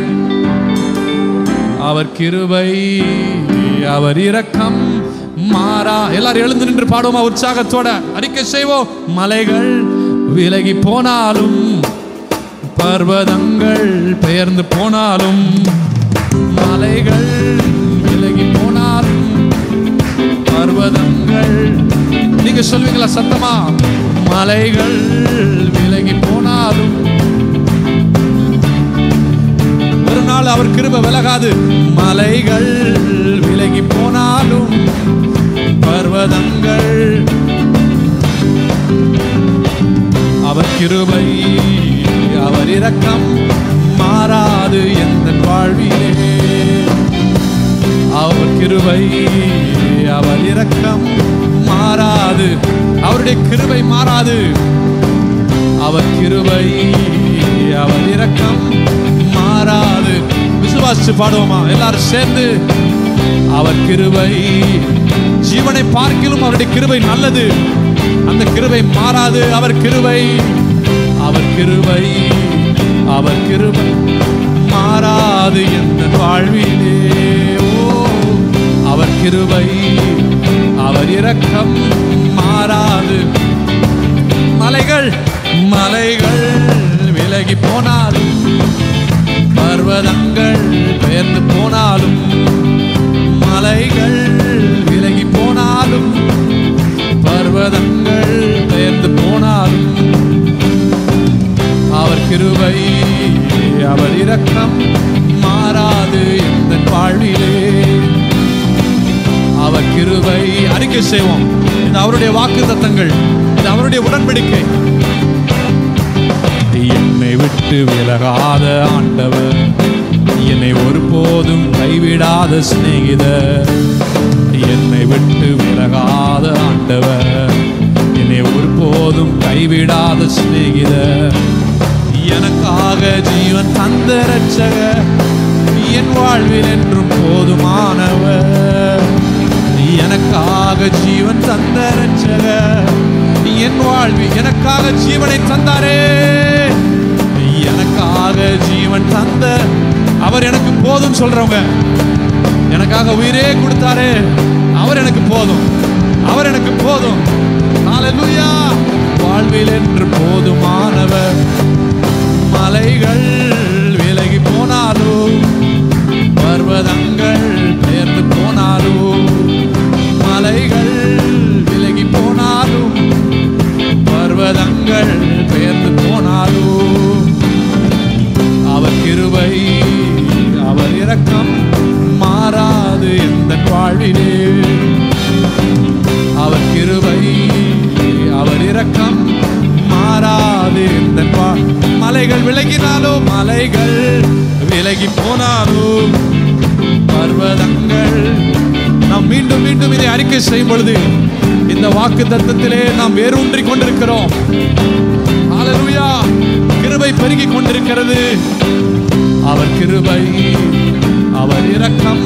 A: அவர் கிருபை அவர் இரக்கம் மாறா எல்லாரும் எழுந்து நின்று பாடுவோமா உற்சாகத்தோட அறிக்கை செய்வோம் மலைகள் விலகி போனாலும் பர்வதங்கள் பெயர்ந்து போனாலும் மலைகள் விலகி போனாலும் பர்வதங்கள் நீங்க சொல்வீங்களா சத்தமா மலைகள் விலகி போனாலும் ஒரு நாள் அவர் கிருப விலகாது மலைகள் விலகி போனாலும் பர்வதங்கள் அவர் கிருபை அவர் இரக்கம் மாறாது எந்த வாழ்விலே அவர் கிருபை அவர் இரக்கம் மாறாது அவருடைய கிருபை மாறாது அவர் கிருபை அவர் இரக்கம் மாறாது விசுவாசிச்சு பாடுவோமா எல்லாரும் சேர்ந்து அவர் கிருபை ஜீவனை பார்க்கிலும் அவருடைய கிருபை நல்லது அந்த கிருபை மாறாது அவர் கிருபை அவர் கிருபை அவர் கிருபை மாறாது எந்த வாழ்விலே ஓ அவர் கிருபை அவர் இரக்கம் மாறாது மலைகள் மலைகள் விலகி போனாலும் பர்வதங்கள் பெயர்ந்து போனாலும் மலைகள் விலகி போனாலும் பர்வதங்கள் பெயர்ந்து போனாலும் அவர் கிருபை அவர் இரக்கம் மாறாது எந்த வாழ்விலே அவர் கிருபை அறிக்கை செய்வோம் இது அவருடைய வாக்கு தத்தங்கள் இது அவருடைய உடன்படிக்கை என்னை விட்டு விலகாத ஆண்டவர் என்னை ஒருபோதும் கைவிடாத சிநேகிதர் என்னை விட்டு விலகாத ஆண்டவர் என்னை ஒருபோதும் கைவிடாத சிநேகிதர் எனக்காக ஜீவன் தந்த ரட்சகர் என் வாழ்வில் என்றும் போதுமானவர் எனக்காக ஜீவன் தந்த ரட்சகர் என் வாழ்வில் எனக்காக ஜீவனை தந்தாரே எனக்காக ஜீவன் தந்த அவர் எனக்கு போதும் சொல்றவங்க எனக்காக உயிரே கொடுத்தாரே அவர் எனக்கு போதும் அவர் எனக்கு போதும் ஹalleluya வாழ்வில் என்று போதுமானவர் மலைகள் விலகி போனாலும் பர்வதங்கள் பெயர்ந்து போனாலும் மலைகள் விலகி போனாலும் பர்வதங்கள் பெயர்ந்து போனாலும் அவர் கிருபை அவர் இரக்கம் மாறாது எந்த வாழ்விலே அவர் கிருபை அவர் இரக்கம் மாறாது எந்த வா- மலைகள் விலகினாலோ மலைகள் விலகி போனாலும் பர்வதங்கள் நாம் மீண்டும் மீண்டும் இதை அறிக்கை செய்யும் பொழுது இந்த வாக்கு தத்தத்திலே நாம் வேரூன்றி கொண்டிருக்கிறோம் ஹalleluya கிருபை பெருகி கொண்டிருக்கிறது அவர் கிருபை அவர் இரக்கம்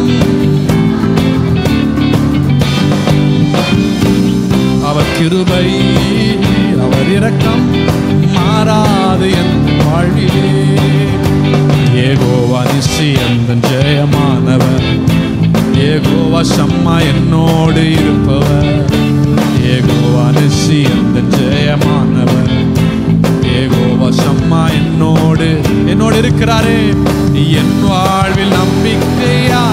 A: அவர் கிருபை அவர் இரக்கம் மாறாது என் வாழ்விலே ஏகோவா நிசி எந்த ஜெயமானவர் ஏகோவா சம்மா என்னோடு இருப்பவர் ஏகோவா நிசி எந்த ஜெயமானவர் ஏகோவா சம்மா என்னோடு என்னோடு இருக்கிறாரே என் வாழ்வில் நம்பிக்கையா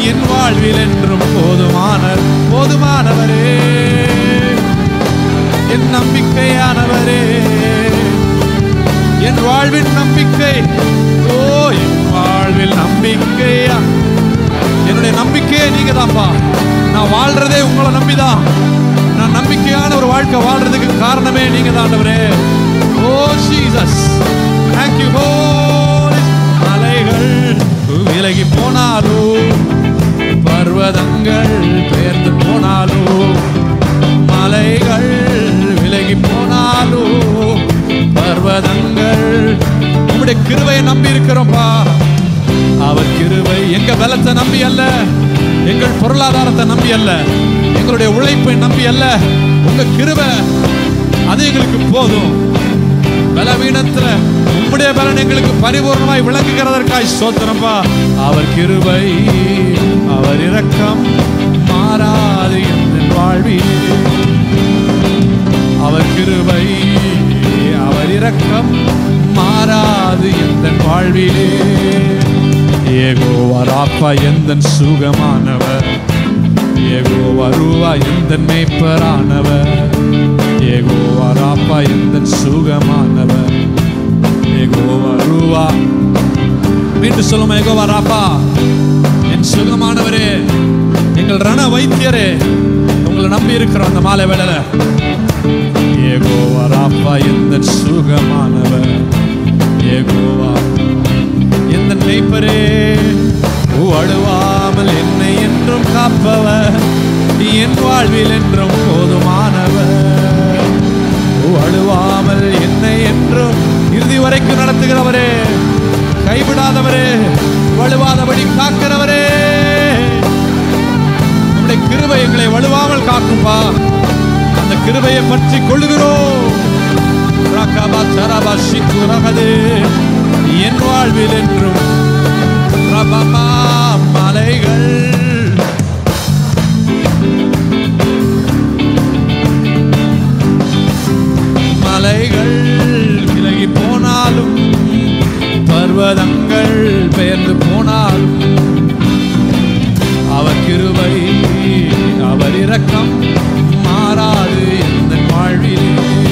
A: என் வாழ்வில் என்றும் போதுமான போதுமானவரே என் நம்பிக்கையானவரே என் வாழ்வின் நம்பிக்கை ஓ என் வாழ்வில் நம்பிக்கையா என்னுடைய நம்பிக்கையே நீங்க தான்ப்பா நான் வாழ்றதே உங்களை நம்பிதான் நான் நம்பிக்கையான ஒரு வாழ்க்கை வாழ்றதுக்கு காரணமே நீங்க தான் ஆண்டவரே ஓ ஜீசஸ் தேங்க் யூ மலைகள் விலகி போனாலும் பர்வதங்கள் பெயர்ந்து போனாலும் மலைகள் விலகி போனாலும் பர்வதங்கள் உம்முடைய கிருபையை நம்பி இருக்கிறோம்ப்பா அவர் கிருபை எங்க பலத்தை நம்பி அல்ல எங்கள் பொருளாதாரத்தை நம்பி அல்ல எங்களுடைய உழைப்பை நம்பி அல்ல உங்க கிருபை அது எங்களுக்கு போதும் பலவீனத்துல உம்முடைய பலன் எங்களுக்கு பரிபூர்ணமாய் விளங்குகிறதற்காய் சோத்திரப்பா அவர் கிருபை அவர் இரக்கம் மாறாது என் வாழ்விலே அவர் கிருபை அவர் இரக்கம் மாறாது எந்த வாழ்விலே ஏகோவா ராப்பா எந்த சுகமானவர் ஏகோவா ரூவா எந்த மேய்ப்பரானவர் ஏகோவா ராப்பா எந்த சுகமானவர் ஏகோவா ரூவா மீண்டும் சொல்லுமா ஏகோவா ராப்பா என் சுகமானவரே எங்கள் ரண வைத்தியரே உங்களை நம்பி இருக்கிறோம் அந்த மாலை வேளையில ஏகோவா ராப்பா எந்த சுகமானவர் ஏகோவா எந்த மெய்ப்பரே அழுவாமல் என்னை என்றும் காப்பவர் என் வாழ்வில் என்றும் போதுமானவர் அழுவாமல் என்னை என்றும் இறுதி வரைக்கும் நடத்துகிறவரே கைவிடாதவரே வலுவாதபடி காக்கிறவரே உம்முடைய கிருபை எங்களை வலுவாமல் காக்கும்பா அந்த கிருபையை பற்றி கொள்ளுகிறோம் ரகபா சரபா ஷிக்கு ரகது என் வாழ்வில் என்றும் ரபமா மலைகள் மலைகள் விலகி போனாலும் பர்வதங்கள் பெயர்ந்து போனாலும் அவர் கிருபை அவர் இரக்கம் மாறாது எந்த வாழ்விலே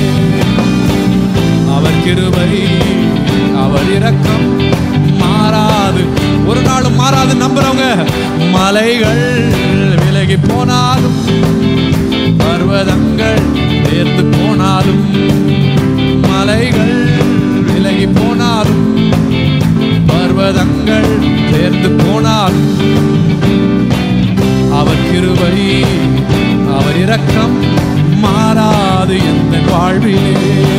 A: அவர் கிருபை அவர் இரக்கம் மாறாது ஒரு நாளும் மாறாது நம்புறவங்க மலைகள் விலகி போனாலும் பர்வதங்கள் தேர்ந்து போனாலும் மலைகள் விலகி போனாலும் பர்வதங்கள் தேர்ந்து போனாலும் அவர் கிருபை அவர் இரக்கம் மாறாது எந்த வாழ்விலே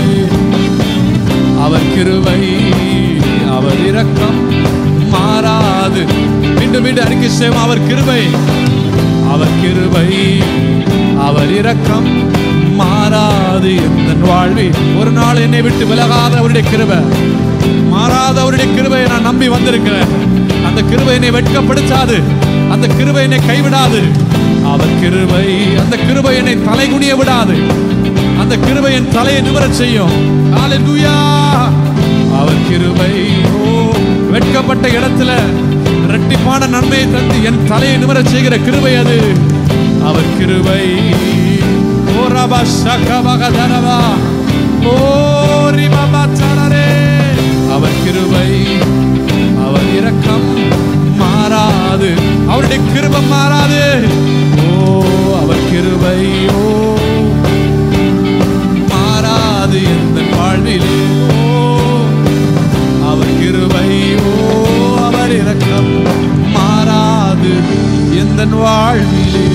A: அவர் கிருபை அவர் இரக்கம் மாறாது மீண்டும் மீண்டும் அறிக்கை செய்வோம் அவர் கிருபை அவர் கிருபை அவர் இரக்கம் மாறாது எந்த வாழ்வில் ஒரு நாள் என்னை விட்டு விலகாத அவருடைய கிருபை மாறாத அவருடைய கிருபையை நான் நம்பி வந்திருக்கிறேன் அந்த கிருபை என்னை வெட்கப்படுத்தாது அந்த கிருபை என்னை கைவிடாது அவர் கிருபை அந்த கிருபை என்னை தலைகுனிய விடாது அந்த கிருபை என் தலையை நிமிரச் செய்யும் ஹalleluya அவர் கிருபை ஓ வெட்கப்பட்ட இடத்துல இரட்டிப்பான நன்மையை தந்து என் தலையை நிமிரச் செய்கிற கிருபை அது அவர் கிருபை ஓ ரபா ஷகபக தரவா ஓ ரிபபா தரரே அவர் கிருபை அவர் இரக்கம் மாறாது அவருடைய கிருபம் மாறாது ஓ அவர் கிருபை ஓ மாறாது எந்த வாழ்விலே ஓ அவர் கிருபை ஓ அவர் இரக்கம் மாறாது எந்த வாழ்விலே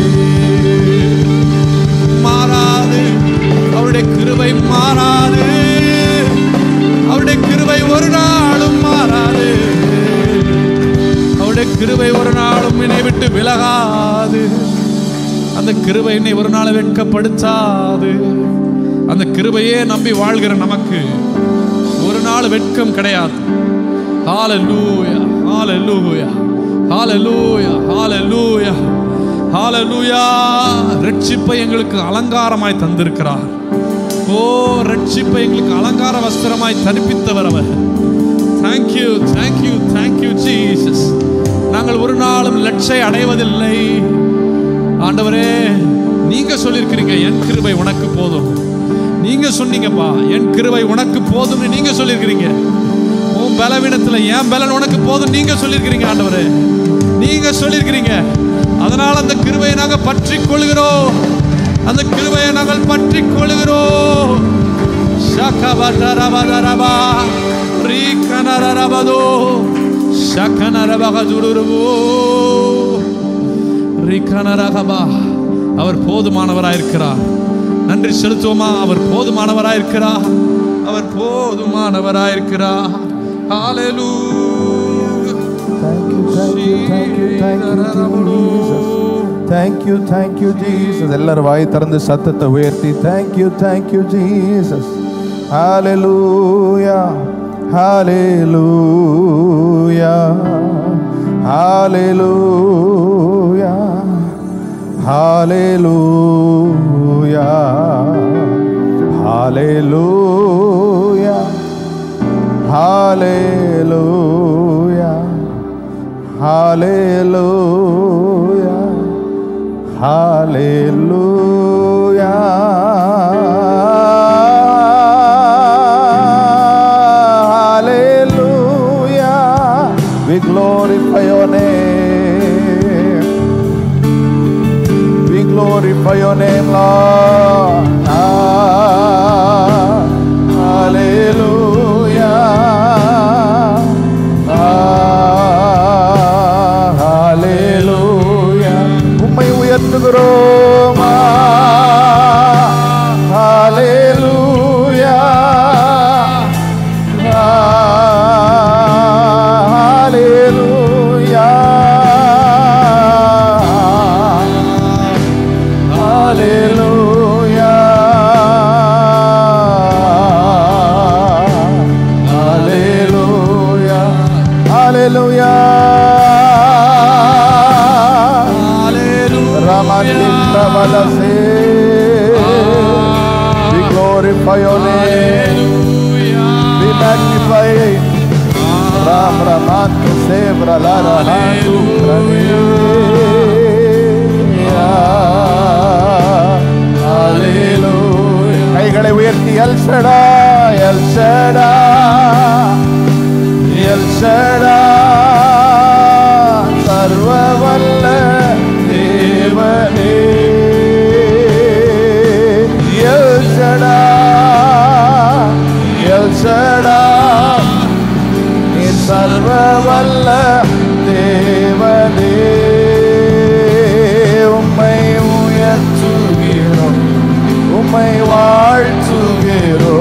A: மாறாது அவருடைய கிருபை மாறாது அவருடைய கிருபை ஒரு நாளும் மாறாது அவருடைய கிருபை ஒரு நாளும் என்னை விட்டு விலகாது அந்த கிருபை என்னை ஒரு நாள் வெட்கப்படுத்தாது அந்த கிருபையே நம்பி வாழ்கிற நமக்கு ஒரு நாள் வெட்கம் கிடையாது ஹalleluya ஹalleluya ஹalleluya ஹalleluya ஹalleluya ரட்சிப்பை எங்களுக்கு அலங்காரமாய் தந்திருக்கிறார் ஓ ரட்சிப்பை எங்களுக்கு அலங்கார வஸ்திரமாய் தரிப்பித்தவர் அவர் தேங்க்யூ தேங்க்யூ தேங்க்யூ ஜீசஸ் நாங்கள் ஒரு நாளும் லட்சை அடைவதில்லை ஆண்டவரே நீங்க சொல்லியிருக்கிறீங்க என் கிருபை உனக்கு போதும் நீங்க சொன்னீங்கப்பா என் கிருபை உனக்கு போதும்னு நீங்க சொல்லியிருக்கிறீங்க உன் பலவீனத்துல என் பலன் உனக்கு போதும் நீங்க சொல்லியிருக்கிறீங்க ஆண்டவரே நீங்க சொல்லியிருக்கிறீங்க அதனால அந்த கிருபையை நாங்க பற்றி கொள்கிறோம் அந்த கிருபையை நாங்கள் பற்றி கொள்கிறோம் ஷகபதரபதரபா, ரீகனரரபதோ, ஷகனரபகதுருருபோ. ரிகனரகபா. அவர் போதுமானவராயிருக்கிறார் நன்றி செலுத்துவோமா அவர் போதுமானவராயிருக்கிறார் அவர் போதுமானவராயிருக்கிறார் ஹalleluya
B: Thank you, thank you, thank you, thank you, Jesus. Thank you, thank you, Jesus. எல்லாரும் வாய் திறந்து சத்தத்தை உயர்த்தி thank you, thank you, Jesus. Hallelujah, hallelujah, hallelujah, hallelujah, hallelujah, hallelujah. Hallelujah. Hallelujah. Hallelujah. We glorify your name. We glorify your name, Lord. Ah, hallelujah. Ah, hallelujah. உம்மை உயர்த்துகிறோம் ஆ, hallelujah. Ah, hallelujah. Hallelujah. Hallelujah. Hallelujah. Ramadindra Valase. We glorify your name. We magnify Ram Ramantu Sevra Lara Hantu Hallelujah. கைகளை உயர்த்தி El Shaddai El Shaddai El Shaddai சர்வ வல்ல தேவனே எல் ஷடா எல் ஷடா நீ சர்வ வல்ல தேவனே உம்மை உயர்த்துகிறோம் உம்மை வாழ்த்துகிறோ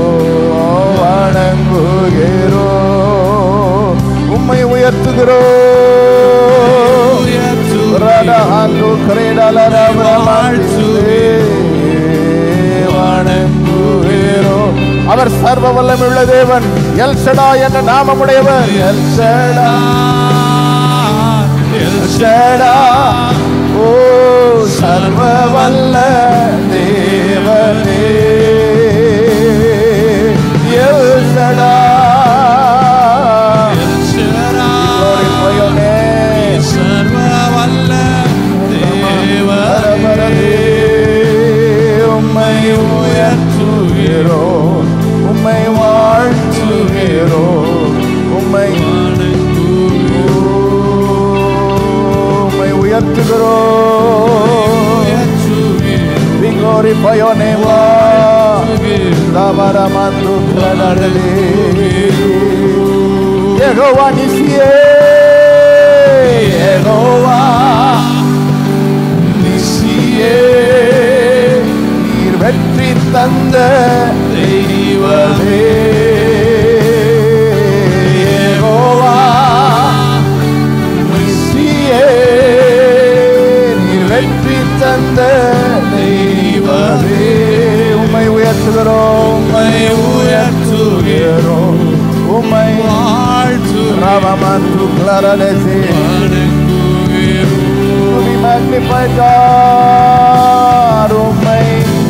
B: வணங்குகிறோ உம்மை உயர்த்துகிறோ ரடஹாந்து கிரீடலரவரமாழ்த்துவே வணங்குகிறோ அவர் சர்வ வல்லமுள்ள தேவன் எல் ஷடா என்ற நாமமுடையவர் எல் ஷடா எல் ஷடா ஓ சர்வ வல்ல தேவனே El Shaddai Glorify your name. பரபரவே உம்மை உயர்த்துகிறோ உம்மை வாழ்த்துகிறோ உம்மை உம்மை உயர்த்துகிறோ We glorify your name, Lord. Ramaramandu Pradadale. Yehovah Nishiye. Yehovah நிசியே நீர் வெற்றி தந்த தெய்வமே யெகோவா, நிசியே நீர் வெற்றி தந்த தெய்வமே உம்மை உயர்த்துகிறோம் உம்மை உயர்த்துகிறோம் உம்மை ரவமந்து கிளரலசே We magnify God, உம்மை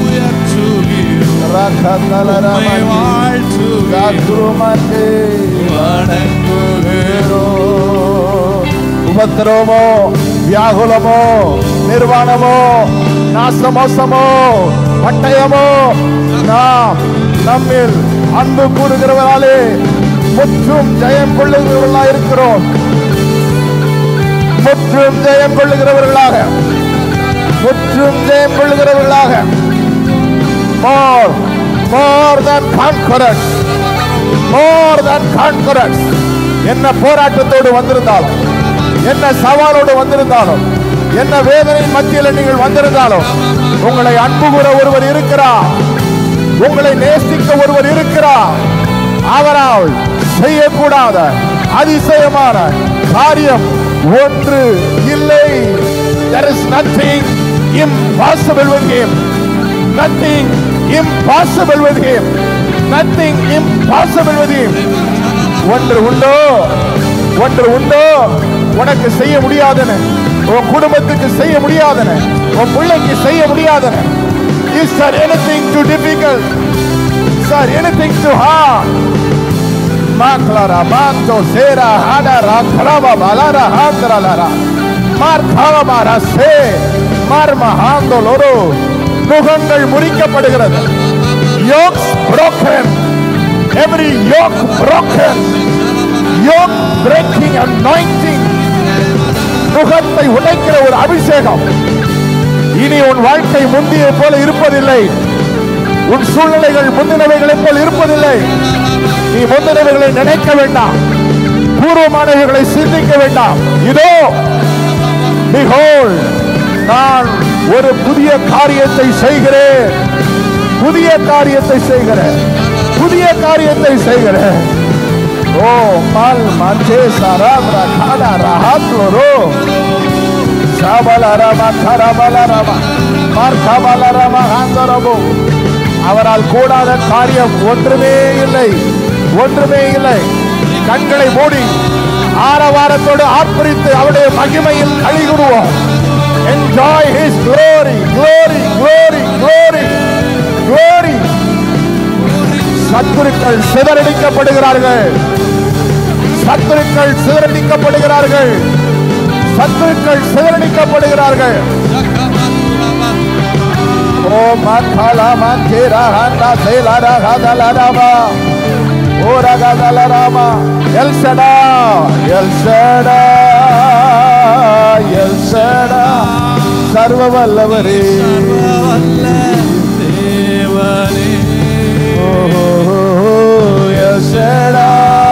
B: ரகதலரமணி காத்துருமண்டே வணங்குகிறோம். உபத்திரவமோ வியாகுலமோ நிர்வாணமோ நாசமோசமோ பட்டயமோ நாம் நம்மில் அன்பு கூறுகிறவராலே முற்றும் ஜெயம் கொள்ளுகிறவர்களா இருக்கிறோம் முற்றும் ஜெயம் கொள்ளுகிறவர்களாக முற்றும் ஜெயம் கொள்ளுகிறவர்களாக more more than conquerors more than conquerors என்ன போராட்டத்தோடு வந்திருந்தாலும் என்ன சவாலோடு வந்திருந்தாலும் என்ன வேதனை மத்தியில் நீங்கள் வந்திருந்தாலும் உங்களை அன்பு கூற ஒருவர் இருக்கிறார் உங்களை நேசிக்க ஒருவர் இருக்கிறார் அவரால் செய்யக்கூடாத அதிசயமான காரியம் ஒன்று இல்லை there is nothing impossible with him nothing impossible with him nothing impossible with him ஒன்று உண்டோ ஒன்று உண்டோ உனக்கு செய்ய முடியாதன உன் குடும்பத்துக்கு செய்ய முடியாதன உன் பிள்ளைக்கு செய்ய முடியாதன is there anything too difficult is there anything too hard Maklara manto sera hada rakrava balara handra lara mar khavamara se mar mahando loro நுகங்கள் முறிக்கப்படுகிறது yokes broken every yoke broken yoke breaking anointing நுகத்தை உடைக்கிற ஒரு அபிஷேகம் இனி உன் வாழ்க்கை முந்திய போல இருப்பதில்லை உன் சூழ்நிலைகள் முந்தினவைகளைப் போல் இருப்பதில்லை நீ முந்தினவைகளை நினைக்க வேண்டாம் பூர்வமானவைகளை சிந்திக்க வேண்டாம் இதோ behold, நான் ஒரு புதிய காரியத்தை செய்கிறேன் புதிய காரியத்தை செய்கிறேன் புதிய காரியத்தை செய்கிறேன் ஓ மல் மஞ்சே சராப்ரா காடா ரஹாத்லோரோ சாபலரம கரபலரம மார்கபலரம ஹாந்தரபோ அவரால் கூடாத காரியம் ஒன்றுமே இல்லை ஒன்றுமே இல்லை கண்களை மூடி ஆரவாரத்தோடு ஆர்ப்பரித்து அவருடைய மகிமையில் கழிகுடுவோம் enjoy his glory glory glory glory glory சத்துருக்கள் சிதறடிக்கப்படுகிறார்கள் சத்துருக்கள் சிதறடிக்கப்படுகிறார்கள் சத்துருக்கள் சிதறடிக்கப்படுகிறார்கள் ஓ மக்காலா மந்தேரா ஹந்தா சேலாரா ஹதலராமா ஓ ரகதலராமா எல்சடா எல்சடா எல்சடா சர்வ வல்லவரே ஓ எல்சடா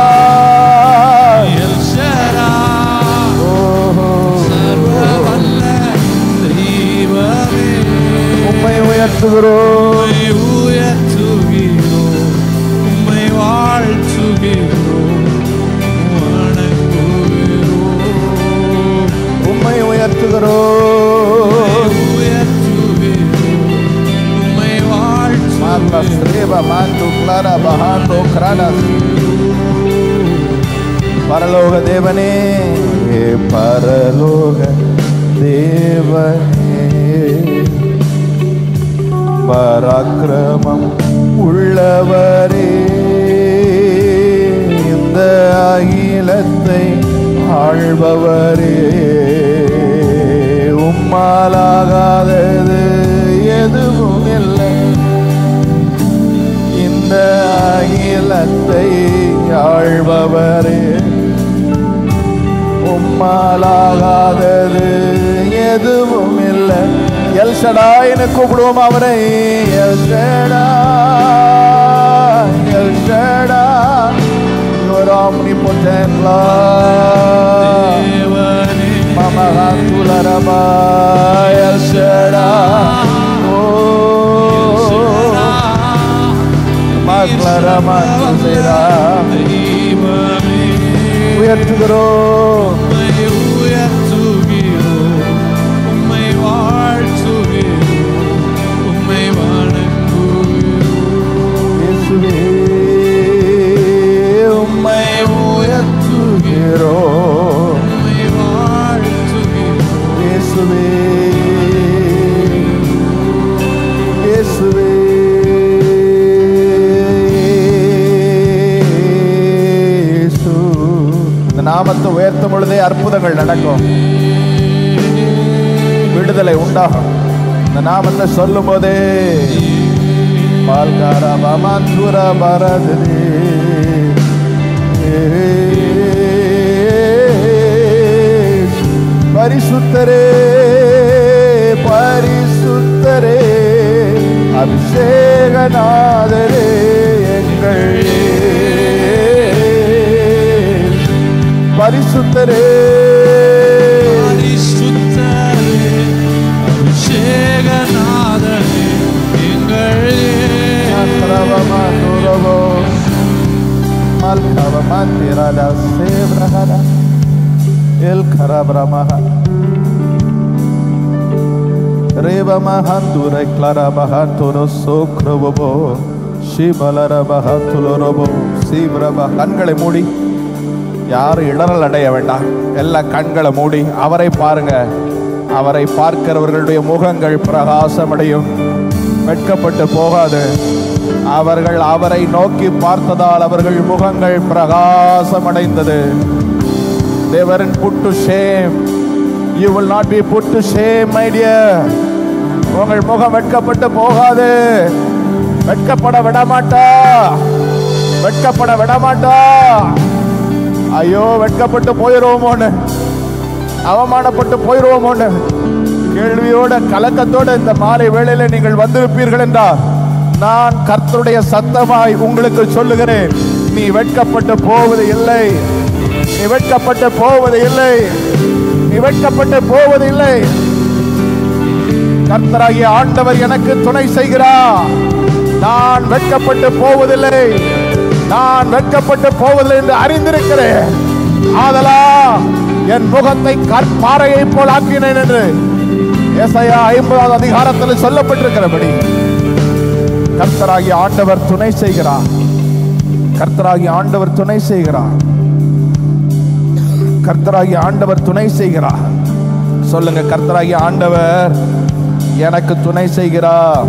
B: உம்மை உயர்த்துகிறோம் உம்மை உயர்த்துகிறோம் Marla Streba Mandu Clara Bahando Kranas பரலோக தேவனே பரலோக தேவனே பராக்கிரமம் உள்ளவரே இந்த அகிலத்தை ஆள்பவரே உம்மாலாகாதது எதுவும் இல்லை இந்த அகிலத்தை ஆள்பவரே உம்மாலாகாதது எதுவும் இல்லை எல்சடாயின்னு கூப்பிடுவோம் அவரை El Shaddai El Shaddai your omnipotent Lord மமகாந்துலரமா எல்சடா ஓ மக்லரமா சேரா உயர்த்துகிறோம் இயேசுவே உம்மை உயர்த்துகிறோம் இயேசுவே இயேசுவே இயேசு. இந்த நாமத்தை உயர்த்தும் பொழுதே அற்புதங்கள் நடக்கும் விடுதலை உண்டாகும் இந்த நாமத்தை சொல்லும் போதே பால்காரா பமாந்துரா பரதே பரிசுத்தரே பரிசுத்தரே அபிஷேகநாதரே எங்கள் பரிசுத்தரே
A: பரிசுத்தரே, அபிஷேகநாதரே, எங்கள்
B: Makravamanuravo, Malkavamantirada Sevrahada, El Karabramaha, Reva Mahandura Clarabahanturo Sokrobo, Shibalarabahantulorobo, Sivraba, கண்களை மூடி யாரும் இடரல் அடைய வேண்டாம் எல்லா கண்களை மூடி அவரை பாருங்க அவரை பார்க்கிறவர்களுடைய முகங்கள் பிரகாசமடையும் வெட்கப்பட்டு போகாது அவர்கள் அவரை நோக்கி பார்த்ததால் அவர்கள் முகங்கள் பிரகாசமடைந்தது they weren't put to shame you will not be put to shame my dear உங்கள் முகம் வெட்கப்பட்டு போகாது வெட்கப்பட விடமாட்டா வெட்கப்பட விடமாட்டா ஐயோ வெட்கப்பட்டு போயிடுவோமோன்னு அவமானப்பட்டு போயிடுவோமோன்னு கேள்வியோட கலக்கத்தோட இந்த மாலை வேளையில நீங்கள் வந்திருப்பீர்கள் என்றால் நான் கர்த்தருடைய சத்தமாய் உங்களுக்கு சொல்லுகிறேன் நீ வெட்கப்பட்டு போவது இல்லை நீ வெட்கப்பட்டு போவது இல்லை நீ வெட்கப்பட்டு போவது இல்லை கர்த்தராகிய ஆண்டவர் எனக்கு துணை செய்கிறார் நான் வெட்கப்பட்டு போவதில்லை நான் வெட்கப்பட்டு போவதில்லை என்று அறிந்திருக்கிறேன் ஆதலா என் முகத்தை கற்பாறையை போல் ஆக்கினேன் என்று ஏசாயா ஐம்பதாவது அதிகாரத்தில் சொல்லப்பட்டிருக்கிறபடி கர்த்தராகிய ஆண்டவர் துணை செய்கிறார் கர்த்தராகிய ஆண்டவர் துணை செய்கிறார் கர்த்தராகிய ஆண்டவர் துணை செய்கிறார் சொல்லுங்க கர்த்தராகிய ஆண்டவர் எனக்கு துணை செய்கிறார்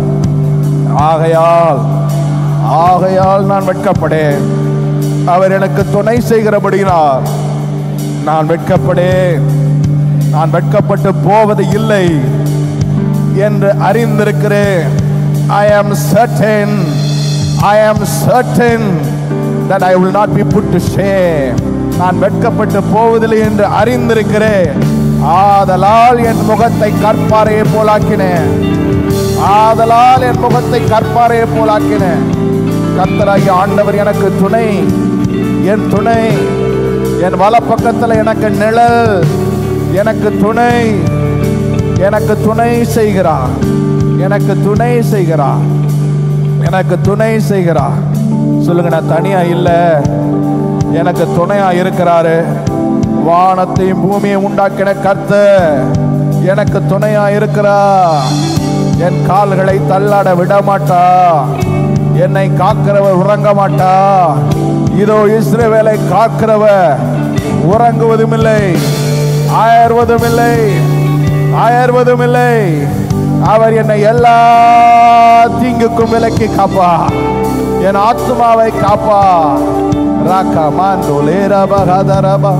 B: ஆகையால் ஆகையால் நான் வெட்கப்படேன் அவர் எனக்கு துணை செய்கிறபடினார் நான் வெட்கப்படேன் நான் வெட்கப்பட்டு போவது இல்லை என்று அறிந்திருக்கிறேன் ஐ ஆம் certain ஐ ஆம் certain that I will not be put to shame நான் வெட்கப்பட்டு போவதில்லை என்று அறிந்திருக்கிறேன் ஆதலால் என் முகத்தை கற்பாறையை போலாக்கினேன் ஆதலால் என் முகத்தை கற்பாறையை போலாக்கினேன் கர்த்தராகிய ஆண்டவர் எனக்கு துணை என் துணை என் வலப்பக்கத்தில் எனக்கு நிழல் எனக்கு துணை எனக்கு துணை செய்கிறார் எனக்கு துணை செய்கிறார் எனக்கு துணை இருக்கிறார் சொல்லுங்க நான் தனியா இல்லை எனக்கு துணையா இருக்கிறாரு வானத்தையும் பூமியை உண்டாக்கின கர்த்தர் எனக்கு துணையா இருக்கிறார் என் கால்களை தள்ளாட விட மாட்டா என்னை காக்கிறவர் உறங்க மாட்டா இதோ இஸ்ரவேலை காக்கிறவர் உறங்குவதும் இல்லை அயர்வதும் இல்லை அயர்வதும் இல்லை அவர் என்னை எல்லா தீங்குக்கும் விலக்கி காப்பா என் ஆத்மாவை காப்பா ராக்கா மாண்டோ லேரபா ஹதரபா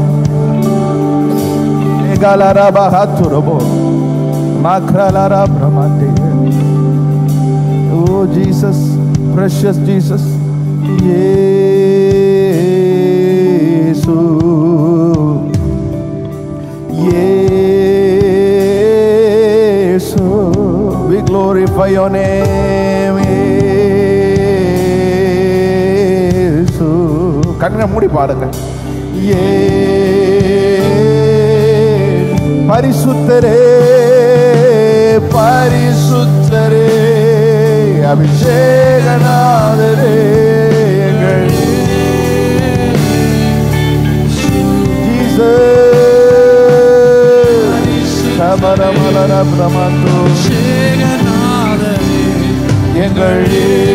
B: ஏகாலரபா ஹத்துரபோ மாக்ரலரா பிரமாட்டே Oh Jesus, precious Jesus. Jesus. Jesus. We glorify your name. இயேசு. கண்ணை மூடி பாடுங்க ஏ பரிசுத்தரே பரிசுத்தரே அபிஷேகநாதரே எங்கள் ஜீசஸ் சபரமலர பிரமந்து
A: அபிஷேகநாதரே,
B: எங்கள்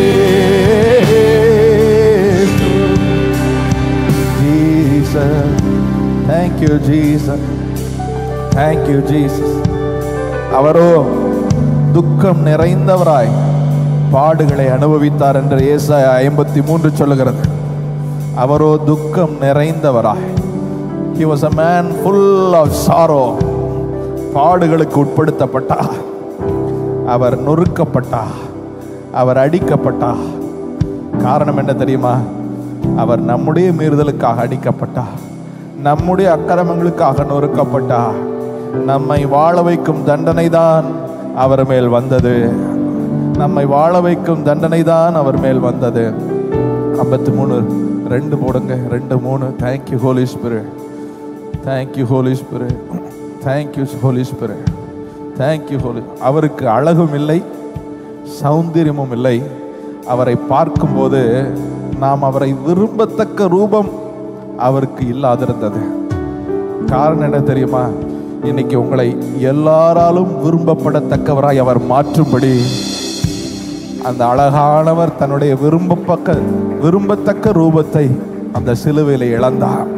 B: Jesus thank you Jesus thank you Jesus அவரோ துக்கம் நிறைந்தவராய் பாடுகளை அனுபவித்தார் என்று ஏசாயா ஐம்பத்தி மூன்று சொல்லுகிறது அவரோ துக்கம் நிறைந்தவராய் he was a man full of sorrow பாடுகளுக்கு உட்படுத்தப்பட்டார் அவர் நொறுக்கப்பட்டார் அவர் அடிக்கப்பட்டார் காரணம் என்ன தெரியுமா அவர் நம்முடைய மீறுதலுக்காக அடிக்கப்பட்டார் நம்முடைய அக்கிரமங்களுக்காக நொறுக்கப்பட்டார் நம்மை வாழ வைக்கும் தண்டனை தான் அவர் மேல் வந்தது நம்மை வாழ வைக்கும் தண்டனை தான் அவர் மேல் வந்தது ஐம்பத்தி மூணு ரெண்டு போடுங்க ரெண்டு மூணு thank you holy spirit thank you holy spirit thank you holy spirit thank you holy அவருக்கு அழகும் இல்லை சௌந்தரியமும் இல்லை அவரை பார்க்கும்போது நாம் அவரை விரும்பத்தக்க ரூபம் அவருக்கு இல்லாதிருந்தது காரணம் என்ன தெரியுமா இன்னைக்கு உங்களை எல்லாராலும் விரும்பப்படத்தக்கவராய் அவர் மாற்றும்படி அந்த அழகானவர் தன்னுடைய விரும்பப்பக்க விரும்பத்தக்க ரூபத்தை அந்த சிலுவையில் இழந்தார்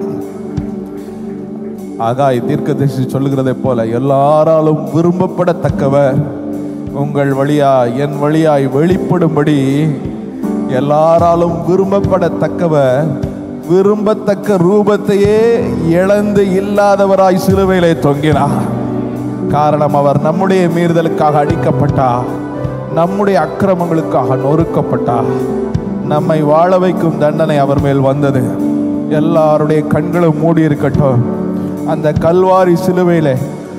B: ஆகாய் தீர்க்கதரிசி சொல்லுகிறதை போல எல்லாராலும் விரும்பப்படத்தக்கவர் உங்கள் வழியா என் வழியாய் வெளிப்படும்படி எல்லாராலும் விரும்பப்படத்தக்கவர் விரும்பத்தக்க ரூபத்தையே இழந்து இல்லாதவராய் சிலுவையிலே தொங்கினார் காரணம் அவர் நம்முடைய மீறுதலுக்காக அடிக்கப்பட்டார் நம்முடைய அக்கிரமங்களுக்காக நொறுக்கப்பட்டார் நம்மை வாழ வைக்கும் தண்டனை அவர் மேல் வந்தது எல்லாருடைய கண்களும் மூடி இருக்கட்டும் அந்த கல்வாரி சிலுவையிலே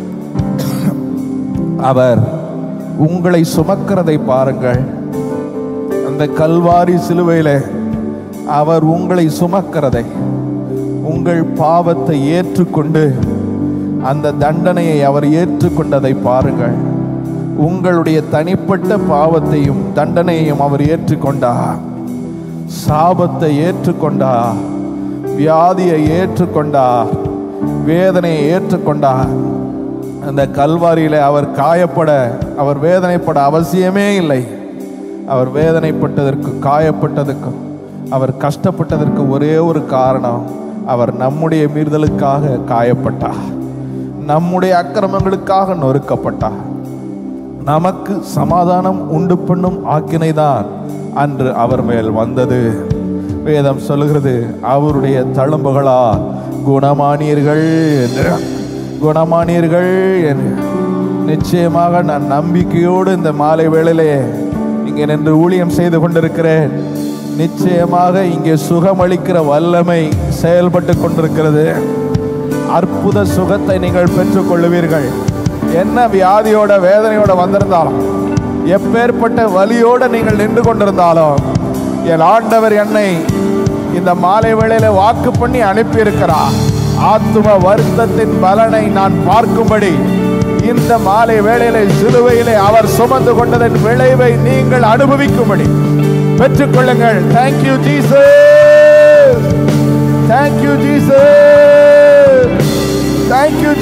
B: அவர் உங்களை சுமக்கிறதை பாருங்கள் அந்த கல்வாரி சிலுவையிலே அவர் உங்களை சுமக்கிறதை உங்கள் பாவத்தை ஏற்றுக்கொண்டு அந்த தண்டனையை அவர் ஏற்றுக்கொண்டதை பாருங்கள் உங்களுடைய தனிப்பட்ட பாவத்தையும் தண்டனையையும் அவர் ஏற்றுக்கொண்டார் சாபத்தை ஏற்றுக்கொண்டார் வியாதியை ஏற்றுக்கொண்டார் வேதனையை ஏற்றுக்கொண்டார் அந்த கல்வாரியில அவர் காயப்பட அவர் வேதனைப்பட அவசியமே இல்லை அவர் வேதனைப்பட்டதற்கு காயப்பட்டதற்கு அவர் கஷ்டப்பட்டதற்கு ஒரே ஒரு காரணம் அவர் நம்முடைய மீறுதலுக்காக காயப்பட்டார் நம்முடைய அக்கிரமங்களுக்காக நொறுக்கப்பட்டார் நமக்கு சமாதானம் உண்டு பண்ணும் ஆக்கினைதான் அன்று அவர் மேல் வந்தது வேதம் சொல்லுகிறது அவருடைய தழும்புகளால் குணமானீர்கள் என்று குணமானீர்கள் என்று நிச்சயமாக நான் நம்பிக்கையோடு இந்த மாலை வேளையிலே இங்கே நின்று ஊழியம் செய்து கொண்டிருக்கிறேன் நிச்சயமாக இங்கே சுகமளிக்கிற வல்லமை செயல்பட்டு கொண்டிருக்கிறது அற்புத சுகத்தை நீங்கள் பெற்றுக்கொள்ளுவீர்கள் என்ன வியாதியோட வேதனையோட வந்திருந்தாலும் எப்பேற்பட்ட வலியோட நீங்கள் நின்று கொண்டிருந்தாலும் என் ஆண்டவர் என்னை இந்த மாலை வேளையில வாக்கு பண்ணி அனுப்பியிருக்கிறார் ஆத்தும வருத்தத்தின் பலனை நான் பார்க்கும்படி இந்த மாலை வேளையிலே சிலுவையிலே அவர் சுமந்து கொண்டதன் விளைவை நீங்கள் அனுபவிக்கும்படி பெற்றுக்கொள்ளுங்கள் thank you Jesus thank you Jesus thank you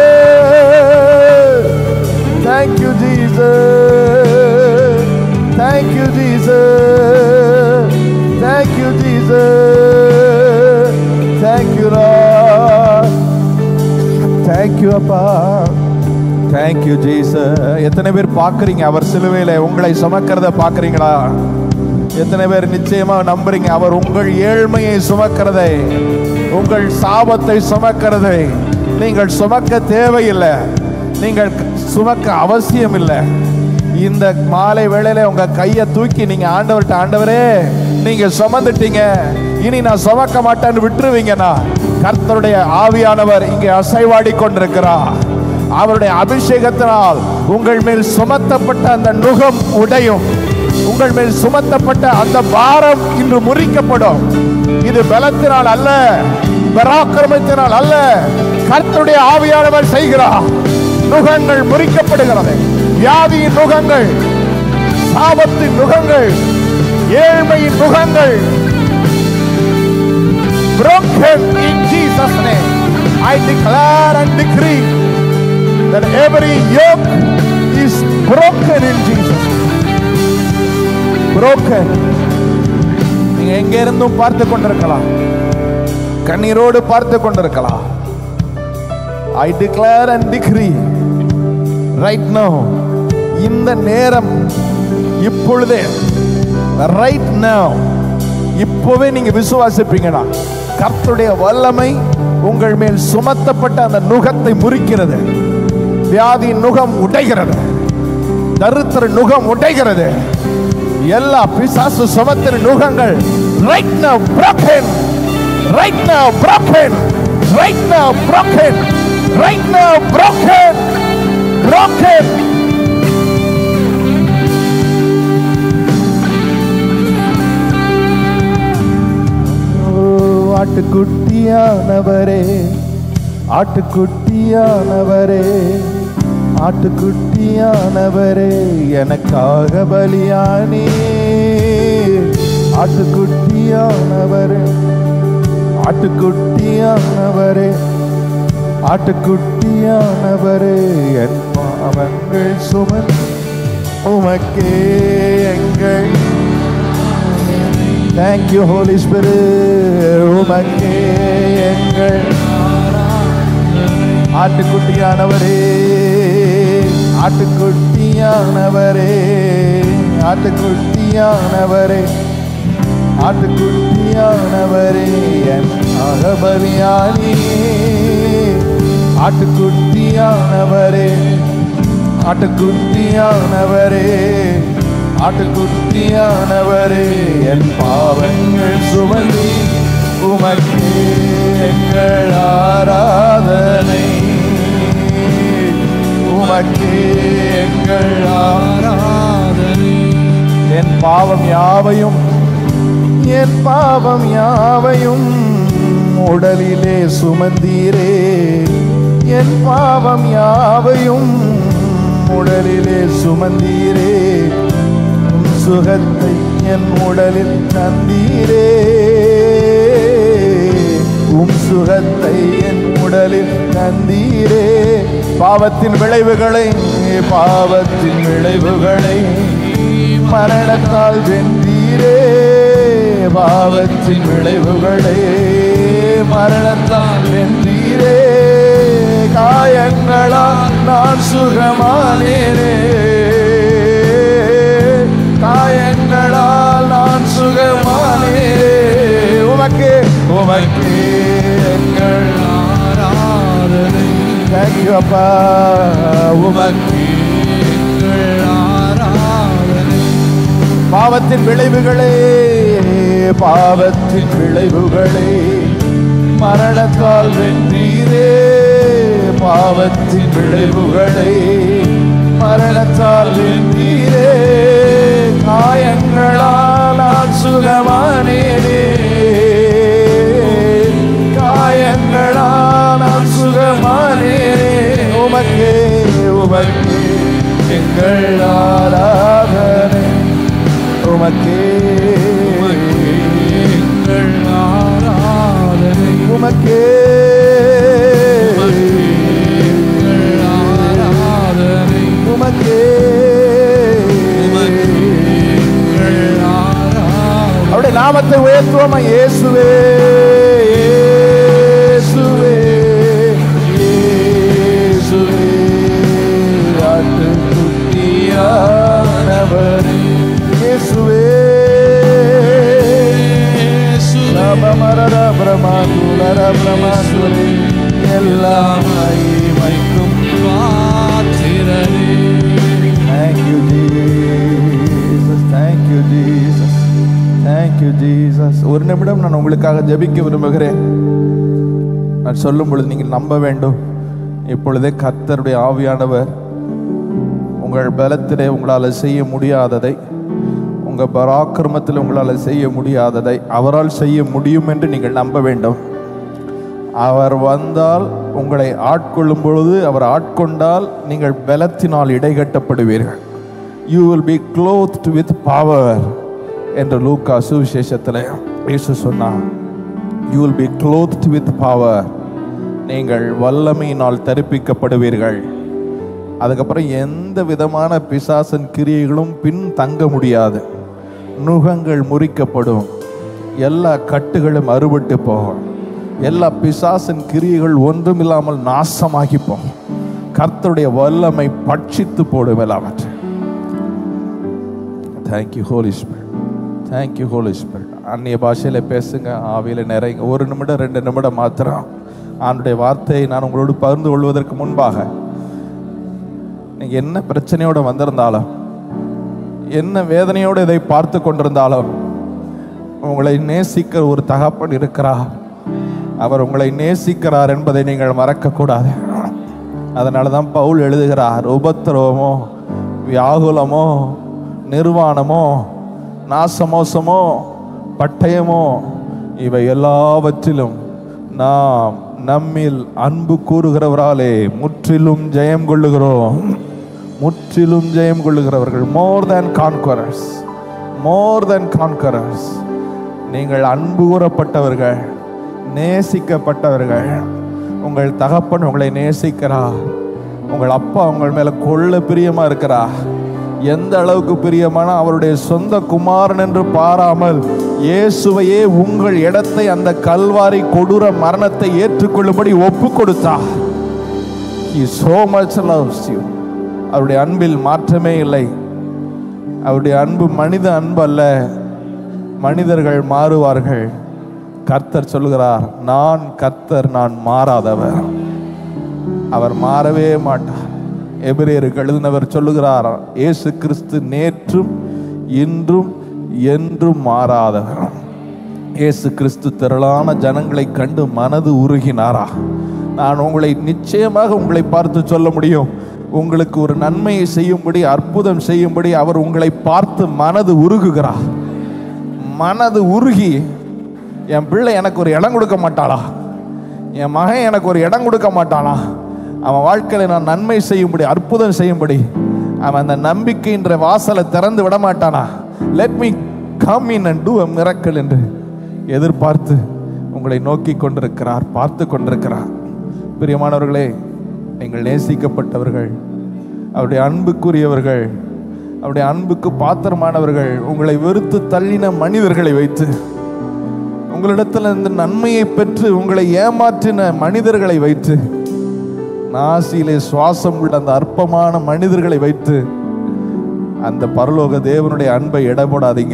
B: Jesus thank you Jesus thank you Jesus thank you Jesus thank you Lord thank you அப்பா தேங்க்யூ ஜீசஸ் எத்தனை பேர் பார்க்குறீங்க அவர் சிலுவையில் உங்களை சுமக்கிறத பார்க்குறீங்களா எத்தனை பேர் நிச்சயமா நம்புறீங்க அவர் உங்கள் ஏழ்மையை சுமக்கிறதை உங்கள் சாபத்தை சுமக்கிறதை நீங்கள் சுமக்க தேவையில்லை நீங்கள் சுமக்க அவசியம் இல்லை இந்த மாலை வேளையில உங்க கையை தூக்கி நீங்க ஆண்டவர்கிட்ட ஆண்டவரே நீங்க சுமந்துட்டீங்க இனி நான் சுமக்க மாட்டேன்னு விட்டுருவீங்கன்னா கர்த்தருடைய ஆவியானவர் இங்கே அசைவாடி கொண்டிருக்கிறார் அவருடைய அபிஷேகத்தினால் உங்கள் மேல் சுமத்தப்பட்ட அந்த நுகம் உடையும் உங்கள் மேல் சுமத்தப்பட்ட அந்த பாரம் இன்று முறிக்கப்படும் இது பலத்தினால் அல்ல பராக்கிரமத்தினால் அல்ல கர்த்தருடைய ஆவியானவர் செய்கிறார் நுகங்கள் முறிக்கப்படுகிறது வியாதியின் நுகங்கள் சாபத்தின் நுகங்கள் ஏழ்மையின் நுகங்கள் broken in Jesus name I declare and decree that every yoke is broken in Jesus broken நீங்க எங்க இருந்தும் பார்த்து கொண்டிருக்கலாம் கண்ணீரோடு பார்த்து கொண்டிருக்கலாம் I declare and decree right now இந்த நேரம் இப்பொழுதே ரைட் நோ இப்போவே நீங்க விசுவாசிப்பீங்கடா கர்த்தருடைய வல்லமை உங்கள் மேல் சுமத்தப்பட்ட அந்த நுகத்தை முறிக்கிறது வியாதியின் நுகம் உடைகிறது தரித்திர நுகம் உடைகிறது எல்லா பிசாசு சுமத்திர நுகங்கள் right now broken right now broken right now broken right now broken broken ஓ, ஆட்டுக்குட்டியானவரே ஆட்டுக்குட்டியானவரே ஆட்டுக்குட்டியானவரே எனக்காக பலியானே ஆட்டுக்குட்டியானவரே ஆட்டுக்குட்டியானவரே ஆட்டுக்குட்டியானவரே என் பாவங்கள் சுமன் உமக்கே எங்கள் Thank you, Holy Spirit. உமக்கே எங்கள் ஆட்டுக்குட்டியானவரே ஆட்டுக்குட்டியானவரே ஆட்டுக்குட்டியானவரே ஆட்டுக்குட்டியானவரே என் அகபலியானி ஆட்டுக்குட்டியானவரே ஆட்டுக்குட்டியானவரே ஆட்டுக்குட்டியானவரே என் பாவங்கள் சுமந்தி உமக்கே எங்கள் ஆராதனை உமக்கே எங்கள் ஆராதனை என் பாவம் யாவையும் என் பாவம் யாவையும் உடலிலே சுமந்தீரே என் பாவம் யாவையும் உடலிலே சுமந்தீரே உம் சுகத்தை என் உடலில் தந்தீரே உம் சுகத்தை என் உடலில் தந்தீரே பாவத்தின் விளைவுகளை பாவத்தின் விளைவுகளை மரணத்தால் வென்றீரே பாவத்தின் விளைவுகளை மரணத்தால் வென்றீரே காயங்களால் நான் சுகமானேனே காயங்களால் நான் சுகமானேனே உமக்கு உமக்கு எங்கள் ஆராதனை தேங்க்யூ அப்பா உமக்கு எங்கள் ஆராதனை பாவத்தின் விளைவுகளே பாவத்தின் விளைவுகளே மரணத்தால் வென்றீரே பாவத்தின் விளைவுகளே மரணத்தால் வென்றீரே காயங்களால் நான் சுகமானேனே காயங்களால் நான் சுகமானேனே உமக்கே உமக்கே எங்கள் ஆராதனை உமக்கே எங்கள் ஆராதனை உமக்கே உமக்கே அவருடைய நாமத்தை உயர்த்துவோமா இயேசுவே இயேசுவே இயேசுவே ஆட்டுக்குட்டியானவரே இயேசுவே நபமரர பிரமாதுலர பிரமாதுரே எல்லாம் மகிமைக்கும் Thank you, Jesus. Thank you, Jesus. Thank you, Jesus. ஒரு நிமிடம் நான் உங்களுக்காக ஜெபிக்க விரும்புகிறேன் நான் சொல்லும் பொழுது நீங்கள் நம்ப வேண்டும் இப்பொழுதே கர்த்தருடைய ஆவியானவர் உங்கள் பலத்திலே உங்களால் செய்ய முடியாததை உங்கள் பராக்கிரமத்தில் உங்களால் செய்ய முடியாததை அவரால் செய்ய முடியும் என்று நீங்கள் நம்ப வேண்டும் அவர் வந்தால் உங்களை ஆட்கொள்ளும் பொழுது அவர் ஆட்கொண்டால் நீங்கள் பலத்தினால் இடைகட்டப்படுவீர்கள் you will be clothed with power என்று லூக்கா சுவிசேஷத்தில் இயேசு சொன்னார் you will be clothed with power நீங்கள் வல்லமையினால் தரிப்பிக்கப்படுவீர்கள் அதுக்கப்புறம் எந்த விதமான பிசாசன் கிரியைகளும் பின் தங்க முடியாது நுகங்கள் முறிக்கப்படும் எல்லா கட்டுகளும் அறுபட்டு போகும் எல்லா பிசாசன் கிரியைகள் ஒன்றுமில்லாமல் நாசமாகி போகும் கர்த்தருடைய வல்லமை பட்சித்து போடும் எல்லாவற்றை thank you holy spirit thank you holy spirit அந்நிய பாஷையில் பேசுங்க ஆவியில் நிறைங்க ஒரு நிமிடம் ரெண்டு நிமிடம் மாத்திரம் ஆண்டுடைய வார்த்தையை நான் உங்களோடு பகிர்ந்து கொள்வதற்கு முன்பாக நீங்க என்ன பிரச்சனையோட வந்திருந்தாலும் என்ன வேதனையோடு இதை பார்த்து கொண்டிருந்தாலும் உங்களை நேசிக்கிற ஒரு தகப்பன் இருக்கிறார் அவர் உங்களை நேசிக்கிறார் என்பதை நீங்கள் மறக்கக்கூடாது அதனால தான் பவுல் எழுதுகிறார் உபத்திரவமோ வியாகுலமோ நிர்வாணமோ நாசமோசமோ பட்டயமோ இவை எல்லாவற்றிலும் நாம் நம்மில் அன்பு கூறுகிறவராலே முற்றிலும் ஜெயம் கொள்ளுகிறோம் முற்றிலும் ஜெயம் கொள்ளுகிறவர்கள் மோர் தேன் கான்கரர்ஸ் மோர் தேன் கான்கரர்ஸ் நீங்கள் அன்பு கூறப்பட்டவர்கள் நேசிக்கப்பட்டவர்கள் உங்கள் தகப்பன் உங்களை நேசிக்கிறார் உங்கள் அப்பா உங்கள் மேல கொள்ள பிரியமா இருக்கிறார் எந்த அளவுக்கு பிரியமான அவருடைய சொந்த குமாரன் என்று பாராமல் இயேசுவையே உங்கள் இடத்தை அந்த கல்வாரி கொடூர மரணத்தை ஏற்றுக்கொள்ளும்படி ஒப்பு கொடுத்தார் He so much loves you. அவருடைய அன்பில் மாற்றமே இல்லை அவருடைய அன்பு மனித அன்பு அல்ல மனிதர்கள் மாறுவார்கள் கர்த்தர் சொல்லுகிறார் நான் கர்த்தர் நான் மாறாதவர் அவர் மாறவே மாட்டார் எபிரேயருக்கு எழுதினவர் சொல்லுகிறார் இயேசு கிறிஸ்து நேற்றும் இன்றும் என்றும் மாறாதவர் இயேசு கிறிஸ்து திரளான ஜனங்களை கண்டு மனது உருகினாரா நான் உங்களை நிச்சயமாக உங்களை பார்த்து சொல்ல முடியும் உங்களுக்கு ஒரு நன்மையை செய்யும்படி அற்புதம் செய்யும்படி அவர் உங்களை பார்த்து மனது உருகுகிறார் மனது உருகி என் பிள்ளை எனக்கு ஒரு இடம் கொடுக்க மாட்டாளா என் மகன் எனக்கு ஒரு இடம் கொடுக்க மாட்டானா அவன் வாழ்க்கையில் நான் நன்மை செய்யும்படி அற்புதம் செய்யும்படி அவன் அந்த நம்பிக்கைன்ற வாசலை திறந்து விட மாட்டானா let me come in and do a miracle என்று எதிர்பார்த்து உங்களை நோக்கி கொண்டிருக்கிறார் பார்த்து கொண்டிருக்கிறார் பிரியமானவர்களே நீங்கள் நேசிக்கப்பட்டவர்கள் அவருடைய அன்புக்குரியவர்கள் அவருடைய அன்புக்கு பாத்திரமானவர்கள் உங்களை வெறுத்து தள்ளின மனிதர்களை வைத்து உங்களிடத்தில் இந்த நன்மையை பெற்று உங்களை ஏமாற்றின மனிதர்களை வைத்து நாசியிலே சுவாசம் உள்ள அந்த அற்பமான மனிதர்களை வைத்து அந்த பரலோக தேவனுடைய அன்பை எடை போடாதீங்க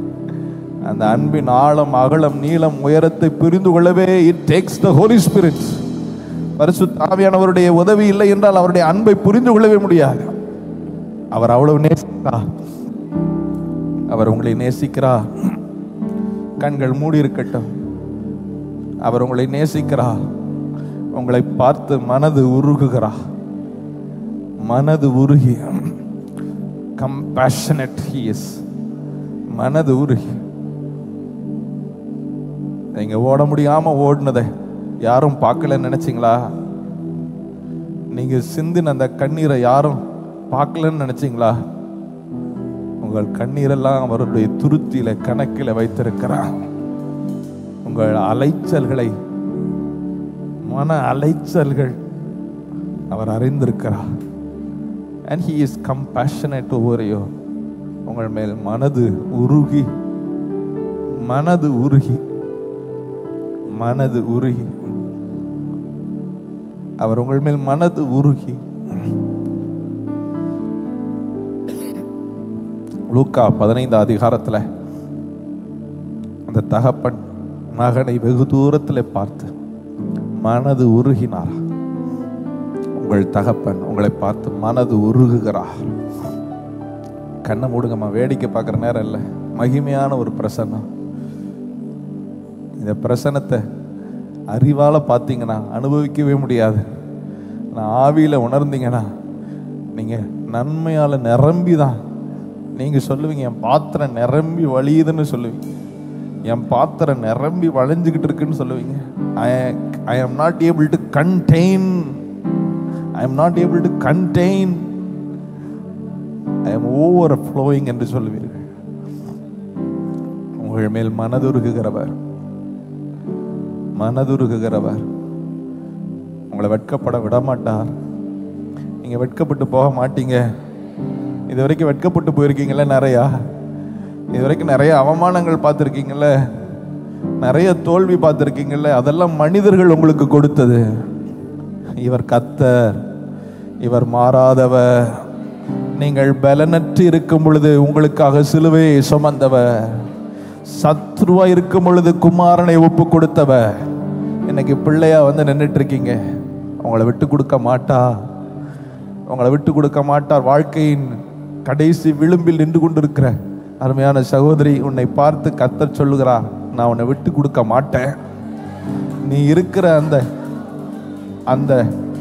B: அந்த அன்பின் ஆழம் அகலம் நீளம் உயரத்தை புரிந்து கொள்ளவே it takes the holy spirit பரிசுத்த ஆவியானவருடைய உதவி இல்லை என்றால் அவருடைய அன்பை புரிந்து கொள்ளவே முடியாது அவர் அவ்வளவு நேசிக்கிறார் அவர் உங்களை நேசிக்கிறார் கண்கள் மூடி இருக்கட்டும் அவர் உங்களை நேசிக்கிறார் உங்களை பார்த்து மனது உருகுகிறார் மனது உருகி கம்பேஷனட் he is மனது உருகி நீங்க ஓட முடியாம ஓடுனதை யாரும் பார்க்கலன்னு நினைச்சீங்களா நீங்க சிந்தின அந்த கண்ணீரை யாரும் பார்க்கலன்னு நினைச்சீங்களா உங்கள் கண்ணீரெல்லாம் அவருடைய துருத்தியில கணக்கில வைத்திருக்கிறார் உங்கள் அலைச்சல்களை மன அலைச்சல்கள் அவர் அறிந்திருக்கிறார் and he is compassionate over you உங்கள் மேல் மனது உருகி மனது உருகி மனது உருகி அவர் உங்கள் மேல் மனது உருகி லூக்கா பதினைந்து அதிகாரத்துல அந்த தகப்பன் மகனை வெகு தூரத்தில் பார்த்து மனது உருகினார் உங்கள் தகப்பன் உங்களை பார்த்து மனது உருகுகிறார் கண்ணை மூடுங்கம்மா வேடிக்கை பார்க்குற நேரம் இல்லை மகிமையான ஒரு பிரசன்னம் இந்த பிரசனத்தை அறிவால பார்த்தீங்கன்னா அனுபவிக்கவே முடியாது நான் ஆவியில உணர்ந்தீங்கன்னா நீங்க நன்மையால நிரம்பி தான் நீங்க சொல்லுவீங்க என் பாத்திரம் நிரம்பி வழியுதுன்னு சொல்லுவீங்க என் பாத்திரம் நிரம்பி வளைஞ்சுக்கிட்டு இருக்குன்னு சொல்லுவீங்க I I am not able to contain I am not able to contain I am overflowing என்று சொல்லுவீர்கள் உங்கள் மேல் மனதுருகுகிறவர் மனதுருகுகிறவர் உங்களை வெட்கப்பட விட மாட்டார் நீங்க வெட்கப்பட்டு போக மாட்டீங்க இது வரைக்கும் வெட்கப்பட்டு போயிருக்கீங்களே நிறையா இது வரைக்கும் நிறைய அவமானங்கள் பார்த்துருக்கீங்கல்ல நிறைய தோல்வி பார்த்துருக்கீங்கல்ல அதெல்லாம் மனிதர்கள் உங்களுக்கு கொடுத்தது இவர் கத்தர் இவர் மாறாதவர் நீங்கள் பலனற்று இருக்கும் பொழுது உங்களுக்காக சிலுவையை சுமந்தவர் சத்ருவா இருக்கும் பொழுது குமாரனை ஒப்பு கொடுத்தவர் இன்னைக்கு பிள்ளையா வந்து நின்றுட்டு இருக்கீங்க உங்களை விட்டு கொடுக்க மாட்டா உங்களை விட்டு கொடுக்க மாட்டார் வாழ்க்கையின் கடைசி விளிம்பில் நின்று கொண்டிருக்கிற அருமையான சகோதரி உன்னை பார்த்து கத்தர் சொல்லுகிறார் நான் உன்னை விட்டு கொடுக்க மாட்டேன் நீ இருக்கிற அந்த அந்த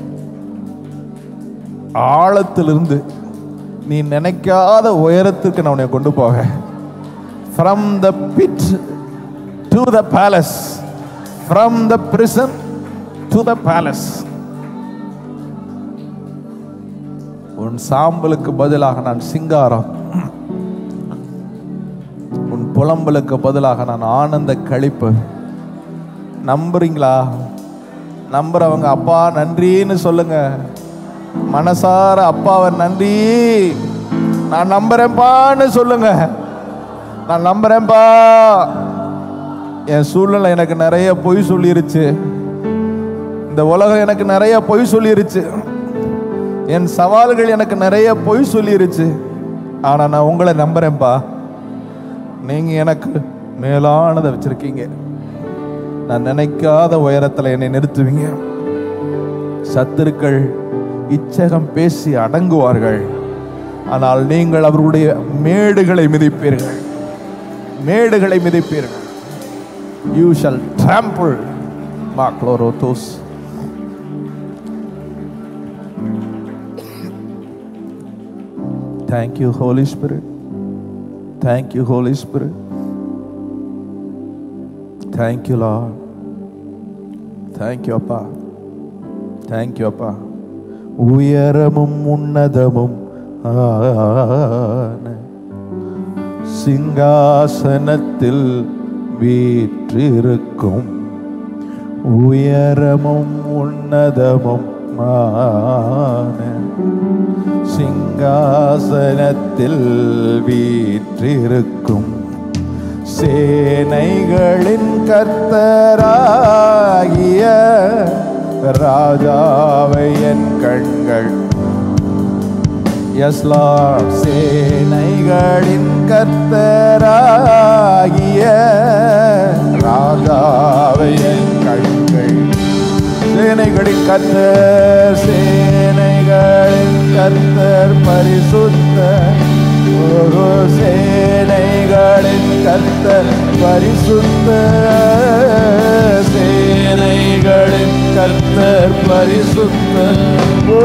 B: ஆழத்திலிருந்து நீ நினைக்காத உயரத்துக்கு நான் உன்னை கொண்டு போக from the pit to the palace from the prison to the palace உன் சாம்பலுக்கு பதிலாக நான் சிங்காரம் உன் புலம்பலுக்கு பதிலாக நான் ஆனந்த கழிப்பு நம்புறீங்களா நம்புறவங்க அப்பா நன்றின்னு சொல்லுங்க மனசார அப்பாவை நன்றி நான் நம்புறேன்ப்பான்னு சொல்லுங்க நான் நம்புறேன்ப்பா என் சூழ்நிலை எனக்கு நிறைய பொய் சொல்லிருச்சு இந்த உலகம் எனக்கு நிறைய பொய் சொல்லிருச்சு என் சவால்கள் எனக்கு நிறைய பொய் சொல்லிருச்சு ஆனா நான் உங்களை நம்புறேன்ப்பா நீங்க எனக்கு மேலானதை வச்சிருக்கீங்க நான் நினைக்காத உயரத்துல என்னை நிறுத்துவீங்க சத்துருக்கள் இச்சகம் பேசி அடங்குவார்கள் ஆனால் நீங்கள் அவர்களுடைய மேடுகளை மிதிப்பீர்கள் மேடுகளை மிதிப்பீர்கள் யூ ஷல் trample மாக்ளோரோதோஸ் Thank you, Holy Spirit. Thank you, Holy Spirit. Thank you, Lord. Thank you, அப்பா Thank you, அப்பா உயரமும் உன்னதமும் ஆன சிங்காசனத்தில் வீற்றிருக்கும் உயரமும் உன்னதமும் ஆன சிங்காசனத்தில் வீற்றிருக்கும் சேனைகளின் கர்த்தராகிய ராஜாவை என் கண்கள் எஸ் லார்ட் சேனைகளின் கர்த்தராகிய ராஜாவை என் கண்கள் சேனைகளின் கர்த்தர் சேனைகளின் கர்த்தர் பரிசுத்த ஒரு சேனைகளின் கர்த்தர் பரிசுத்த சேனைகளின் கர்த்தர் பரிசுத்த ஓ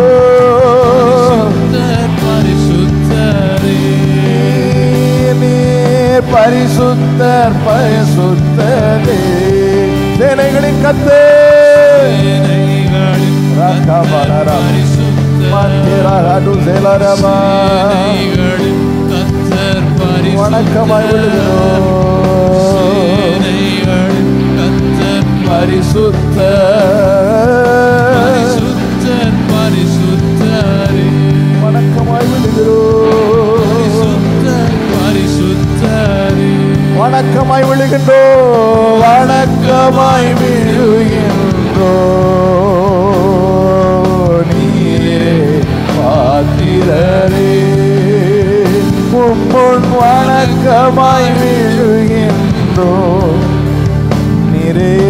B: நீர் பரிசுத்தர் பரிசுத்தரே சேனைகளின் கர்த்தர் மந்திரடு செலரமா வணக்கமாய் விழுகிறோம் பரிசுத்த வணக்கமாய் விழுகிறோம் வணக்கமாய் விழுகின்றோம் வணக்கமாய் விழுகின்றோ நீரே பாத்திரரே உம்முன் வணக்கமாய் விழுகின்றோ நீரே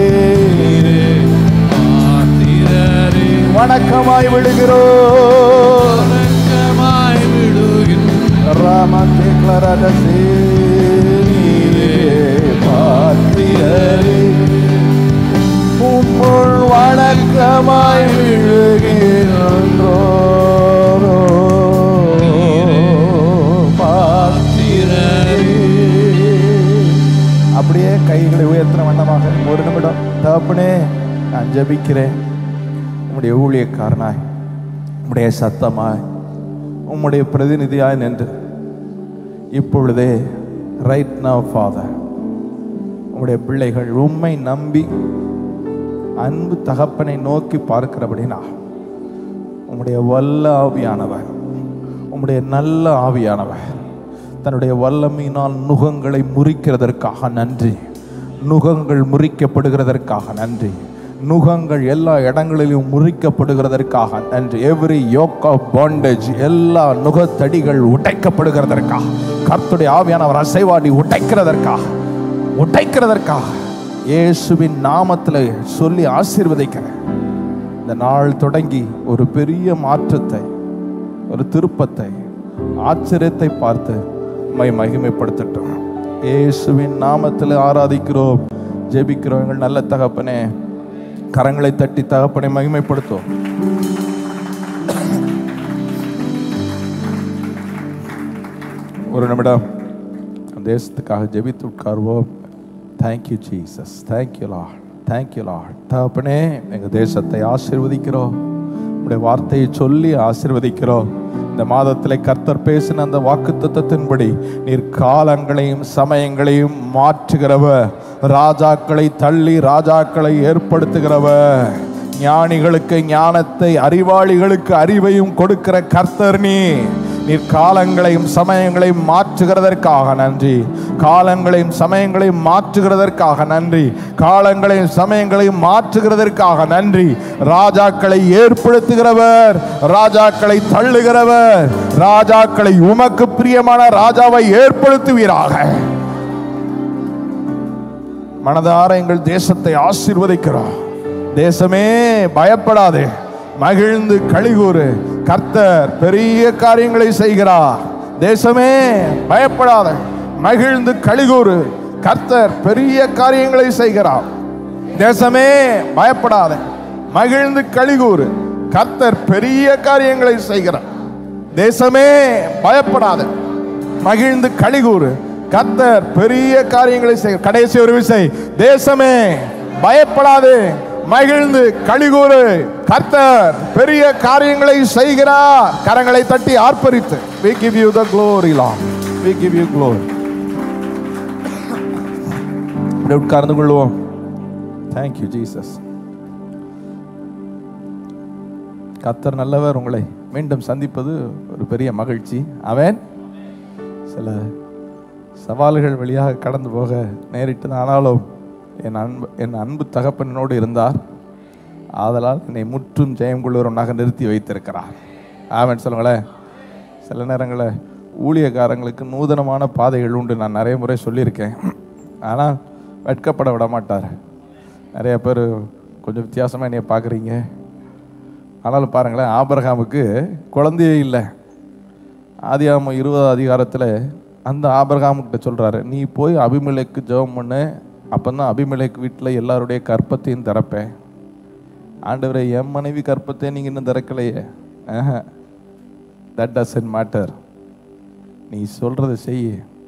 B: வணக்கமாய் விழுகிறோம் ராமந்தே கிளரதசே பாத்திரரே உம்முள் வணக்கமாய் விழுகின்றோ அப்படியே கைகளை உயர்த்தின வண்ணமாக ஒரு நிமிடம் தகப்பனே நான் ஜெபிக்கிறேன் உம்முடைய ஊழியக்காரனாய் உம்முடைய சத்தமாய் உம்முடைய பிரதிநிதியாய் நின்று இப்பொழுதே ரைட் now ஃபாதர் உம்முடைய பிள்ளைகள் உம்மை நம்பி அன்பு தகப்பனை நோக்கி பார்க்கிறபடினா உம்முடைய வல்ல ஆவியானவர் உம்முடைய நல்ல ஆவியானவர் தன்னுடைய வல்லமையினால் நுகங்களை முறிக்கிறதற்காக நன்றி நுகங்கள் முறிக்கப்படுகிறதற்காக நன்றி நுகங்கள் எல்லா இடங்களிலும் முறிக்கப்படுகிறதற்காக நன்றி எவ்ரி யோக் ஆஃப் பாண்டேஜ் எல்லா நுகத்தடிகள் உடைக்கப்படுகிறதற்காக கர்த்துடைய ஆவியானவர் அசைவாடி உடைக்கிறதற்காக உடைக்கிறதற்காக இயேசுவின் நாமத்தில் சொல்லி ஆசீர்வதிக்கிறேன் இந்த நாள் தொடங்கி ஒரு பெரிய மாற்றத்தை ஒரு திருப்பத்தை ஆச்சரியத்தை பார்த்து மை மகிமைப்படுத்தட்டும் இயேசுவின் நாமத்தில் ஆராதிக்கிறோம் ஜெபிக்கிறோம் எங்கள் நல்ல தகப்பனே கரங்களை தட்டி தகப்பனை மகிமைப்படுத்தும் ஒரு நிமிடம் தேசத்துக்காக ஜெபித்து உட்கார்வோம் thank you Jesus thank you Lord thank you Lord தகப்பனே எங்கள் தேசத்தை ஆசீர்வதிக்கிறோம் உடைய வார்த்தையை சொல்லி ஆசீர்வதிக்கிறோம் இந்த மாதத்திலே கர்த்தர் பேசின அந்த வாக்கு நீர் காலங்களையும் சமயங்களையும் மாற்றுகிறவர் ராஜாக்களை தள்ளி ராஜாக்களை ஏற்படுத்துகிறவர் ஞானிகளுக்கு ஞானத்தை அறிவாளிகளுக்கு அறிவையும் கொடுக்கிற கர்த்தர் நீ நீர் காலங்களையும் சமயங்களையும் மாற்றுகிறதற்காக நன்றி காலங்களையும் சமயங்களையும் மாற்றுகிறதற்காக நன்றி காலங்களையும் சமயங்களையும் மாற்றுகிறதற்காக நன்றி ராஜாக்களை ஏற்படுத்துகிறவர் ராஜாக்களை தள்ளுகிறவர் ராஜாக்களை உமக்கு பிரியமான ராஜாவை ஏற்படுத்துவீராக மனதார எங்கள் தேசத்தை ஆசீர்வதிக்கிறோம் தேசமே பயப்படாதே மகிழ்ந்து கழிகூறு கர்த்தர் பெரிய காரியங்களை செய்கிறார் தேசமே பயப்படாத மகிழ்ந்து கழிகூறு கர்த்தர் பெரிய காரியங்களை செய்கிறார் தேசமே பயப்படாத மகிழ்ந்து கழிகூறு கர்த்தர் பெரிய காரியங்களை செய்கிறார் தேசமே பயப்படாத மகிழ்ந்து கழிகூறு கர்த்தர் பெரிய காரியங்களை செய்ய கடைசி ஒரு விசை தேசமே பயப்படாதே மகிழ்ந்து கழிகூறு கர்த்தர் பெரிய காரியங்களை செய்கிறார் கரங்களை தட்டி ஆர்ப்பரித்து we give you the glory lord we give you glory இப்படி உட்கார்ந்து கொள்வோம் thank you jesus கர்த்தர் நல்லவர் உங்களை மீண்டும் சந்திப்பது ஒரு பெரிய மகிழ்ச்சி அவன் சில சவால்கள் வழியாக கடந்து போக நேரிட்டது ஆனாலும் என் அன்பு என் அன்பு தகப்பனோடு இருந்தார் ஆதலால் என்னை முற்றும் ஜெயம் கொள்ளுவரனாக நிறுத்தி வைத்திருக்கிறார் ஆவன் சொல்லுங்களேன் சில நேரங்களில் ஊழியக்காரங்களுக்கு நூதனமான பாதைகள் உண்டு நான் நிறைய முறை சொல்லியிருக்கேன் ஆனால் வெட்கப்பட விட மாட்டார் நிறைய பேர் கொஞ்சம் வித்தியாசமாக என்னைய பார்க்குறீங்க ஆனாலும் பாருங்களேன் ஆபரகாமுக்கு குழந்தையே இல்லை ஆதியாம இருபது அதிகாரத்தில் அந்த ஆபரகாமுக்கிட்ட சொல்கிறாரு நீ போய் அபிமலைக்கு ஜெபம் பண்ணு அப்போ தான் அபிமலைக்கு வீட்டில் எல்லாருடைய கற்பத்தையும் திறப்பேன் ஆண்டவரே என் மனைவி கற்பத்தை நீங்கள் இன்னும் திறக்கலையே தட் டசன்ட் மேட்டர் நீ சொல்கிறத செய்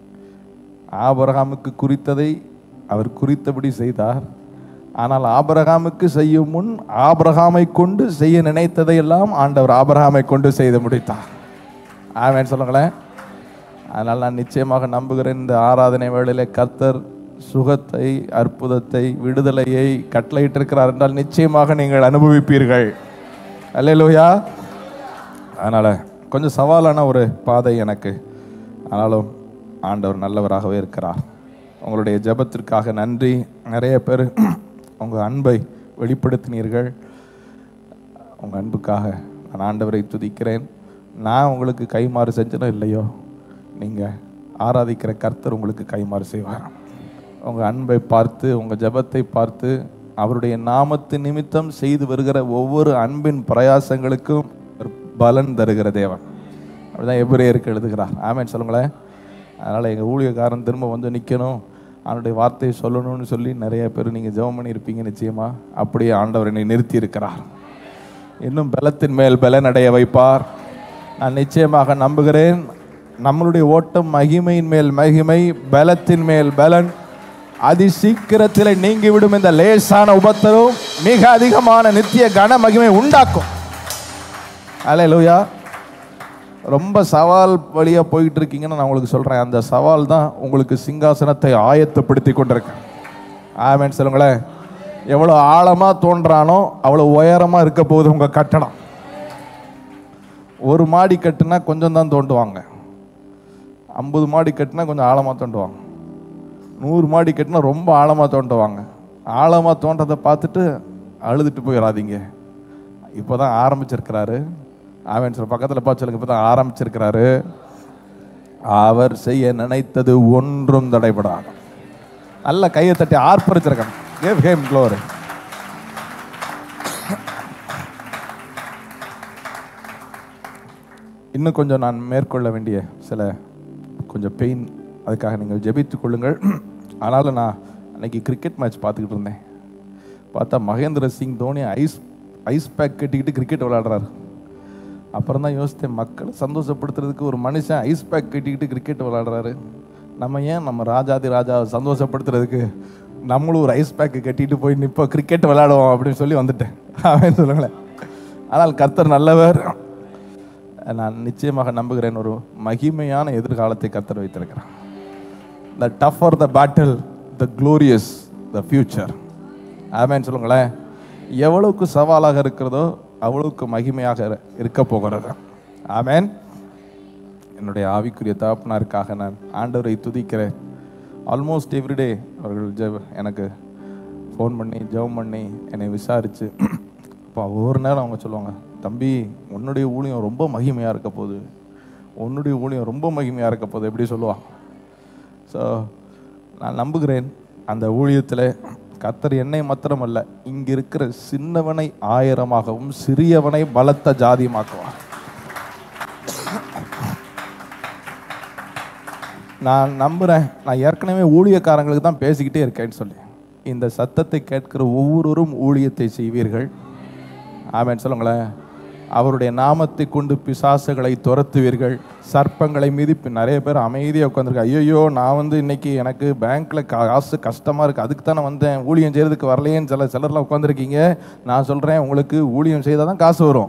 B: ஆபரகாமுக்கு குறித்ததை அவர் குறித்தபடி செய்தார் ஆனால் ஆபரகாமுக்கு செய்யும் முன் ஆபரகாமை கொண்டு செய்ய நினைத்ததை எல்லாம் ஆண்டவர் ஆபரகாமை கொண்டு செய்து முடித்தார் ஆமேன் சொல்லுங்களேன் அதனால் நான் நிச்சயமாக நம்புகிறேன் இந்த ஆராதனை வேளையிலே கர்த்தர் சுகத்தை அற்புதத்தை விடுதலையை கட்டளையிட்டிருக்கிறார் என்றால் நிச்சயமாக நீங்கள் அனுபவிப்பீர்கள் அல்லேலூயா அதனால் கொஞ்சம் சவாலான ஒரு பாதை எனக்கு ஆனாலும் ஆண்டவர் நல்லவராகவே இருக்கிறார் உங்களுடைய ஜெபத்திற்காக நன்றி நிறைய பேர் உங்கள் அன்பை வெளிப்படுத்தினீர்கள் உங்கள் அன்புக்காக நான் ஆண்டவரை துதிக்கிறேன் நான் உங்களுக்கு கைமாறு செஞ்சனோ இல்லையோ நீங்கள் ஆராதிக்கிற கர்த்தர் உங்களுக்கு கைமாறு செய்வார் உங்கள் அன்பை பார்த்து உங்கள் ஜெபத்தை பார்த்து அவருடைய நாமத்து நிமித்தம் செய்து வருகிற ஒவ்வொரு அன்பின் பிரயாசங்களுக்கும் ஒரு பலன் தருகிற தேவன் அப்படிதான் எபிரேயருக்கு எழுதுகிறார் ஆமேன் சொல்லுங்களேன் அதனால் எங்கள் ஊழியக்காரன் திரும்ப வந்து நிற்கணும் அவனுடைய வார்த்தையை சொல்லணும்னு சொல்லி நிறைய பேர் நீங்கள் ஜெபம் பண்ணியிருப்பீங்க நிச்சயமா அப்படியே ஆண்டவர் என்னை நிறுத்தி இருக்கிறார் இன்னும் பலத்தின் மேல் பலன் அடைய வைப்பார் நான் நிச்சயமாக நம்புகிறேன் நம்மளுடைய ஓட்டம் மகிமையின் மேல் மகிமை பலத்தின் மேல் பலன் அதி சீக்கிரத்தில் நீங்கிவிடும் இந்த லேசான உபத்தரும் மிக அதிகமான நித்திய கன மகிமை உண்டாக்கும் அலே லூயா ரொம்ப சவால் வழியாக போயிட்டு இருக்கீங்கன்னு நான் உங்களுக்கு சொல்கிறேன் அந்த சவால் தான் உங்களுக்கு சிங்காசனத்தை ஆயத்தப்படுத்தி கொண்டிருக்கேன் ஆமேன்னு சொல்லுங்களேன் எவ்வளோ ஆழமாக தோன்றானோ அவ்வளோ உயரமாக இருக்க போகுது உங்கள் கட்டடம் ஒரு மாடி கட்டுனா கொஞ்சம் தான் தோண்டுவாங்க ஐம்பது மாடி கட்டுனா கொஞ்சம் ஆழமாக தோண்டுவாங்க நூறு மாடி கட்டினா ரொம்ப ஆழமாக தோண்டுவாங்க ஆழமாக தோன்றதை பார்த்துட்டு அழுதுட்டு போயிடாதீங்க இப்போ தான் ஆரம்பிச்சிருக்கிறாரு அவன் சொல்ல பக்கத்தில் பார்த்து சொல்லுங்க இப்போ தான் ஆரம்பிச்சிருக்கிறாரு அவர் செய்ய நினைத்தது ஒன்றும் தடைபடாது நல்ல கையை தட்டி ஆர்ப்பரிச்சிருக்கணும் Give him glory. இன்னும் கொஞ்சம் நான் மேற்கொள்ள வேண்டிய சில கொஞ்சம் பெயின் அதுக்காக நீங்கள் ஜெபித்துக் கொள்ளுங்கள் ஆனாலும் நான் அன்னைக்கு கிரிக்கெட் மேட்ச் பார்த்துக்கிட்டு இருந்தேன் பார்த்தா Mahendra Singh Dhoni ice ice pack கட்டிக்கிட்டு கிரிக்கெட் விளையாடுறாரு அப்புறம் தான் யோசித்தேன் மக்களை சந்தோஷப்படுத்துறதுக்கு ஒரு மனுஷன் ஐஸ் பேக் கட்டிக்கிட்டு கிரிக்கெட் விளையாடுறாரு நம்ம ஏன் நம்ம ராஜாதி ராஜாவை சந்தோஷப்படுத்துறதுக்கு நம்மளும் ஒரு ஐஸ் பேக்கு கட்டிட்டு போய் நிப்போ கிரிக்கெட் விளையாடுவோம் அப்படின்னு சொல்லி வந்துட்டேன் அவன் சொல்லுங்களேன் ஆனால் கர்த்தர் நல்லவர் நான் நிச்சயமாக நம்புகிறேன் ஒரு மகிமையான எதிர்காலத்தை கர்த்தர் வைத்திருக்கிறார் the tougher the battle the glorious the future ஆமேன்னு சொல்லுங்களேன் எவ்வளவுக்கு சவாலாக இருக்கிறதோ அவ்வளவுக்கு மகிமையாக இரு- இருக்க போகிறது ஆமேன் என்னுடைய ஆவிக்குரிய தகப்பனாருக்காக நான் ஆண்டவரை துதிக்கிறேன் ஆல்மோஸ்ட் எவ்ரிடே அவர்கள் ஜெப எனக்கு ஃபோன் பண்ணி ஜெபம் பண்ணி என்னை விசாரித்து அப்போ ஒவ்வொரு நேரம் அவங்க சொல்லுவாங்க தம்பி உன்னுடைய ஊழியம் ரொம்ப மகிமையாக இருக்க போகுது உன்னுடைய ஊழியம் ரொம்ப மகிமையாக இருக்க போகுது எப்படி சொல்லுவான் ஸோ நான் நம்புகிறேன் அந்த ஊழியத்தில் கர்த்தர் என்னை மாத்திரமல்ல இங்க இருக்கிற சின்னவனை ஆயிரமாகவும் சிறியவனை பலத்த ஜாதியுமாக்குவார் நான் நம்புகிறேன் நான் ஏற்கனவே ஊழியக்காரங்களுக்கு தான் பேசிக்கிட்டே இருக்கேன்னு சொல்லி இந்த சத்தத்தை கேட்கிற ஒவ்வொருவரும் ஊழியத்தை செய்வீர்கள் ஆமென் சொல்லுங்களேன் அவருடைய நாமத்தை கொண்டு பிசாசுகளை துரத்துவீர்கள் சர்ப்பங்களை மிதிப்பு நிறைய பேர் அமைதியாக உட்காந்துருக்க ஐயோ நான் வந்து இன்னைக்கு எனக்கு பேங்க்ல காசு கஷ்டமா இருக்கு அதுக்கு தானே வந்தேன் ஊழியம் செய்யறதுக்கு வரலையேன்னு சில சிலர்லாம் உட்காந்துருக்கீங்க நான் சொல்றேன் உங்களுக்கு ஊழியம் செய்தால் தான் காசு வரும்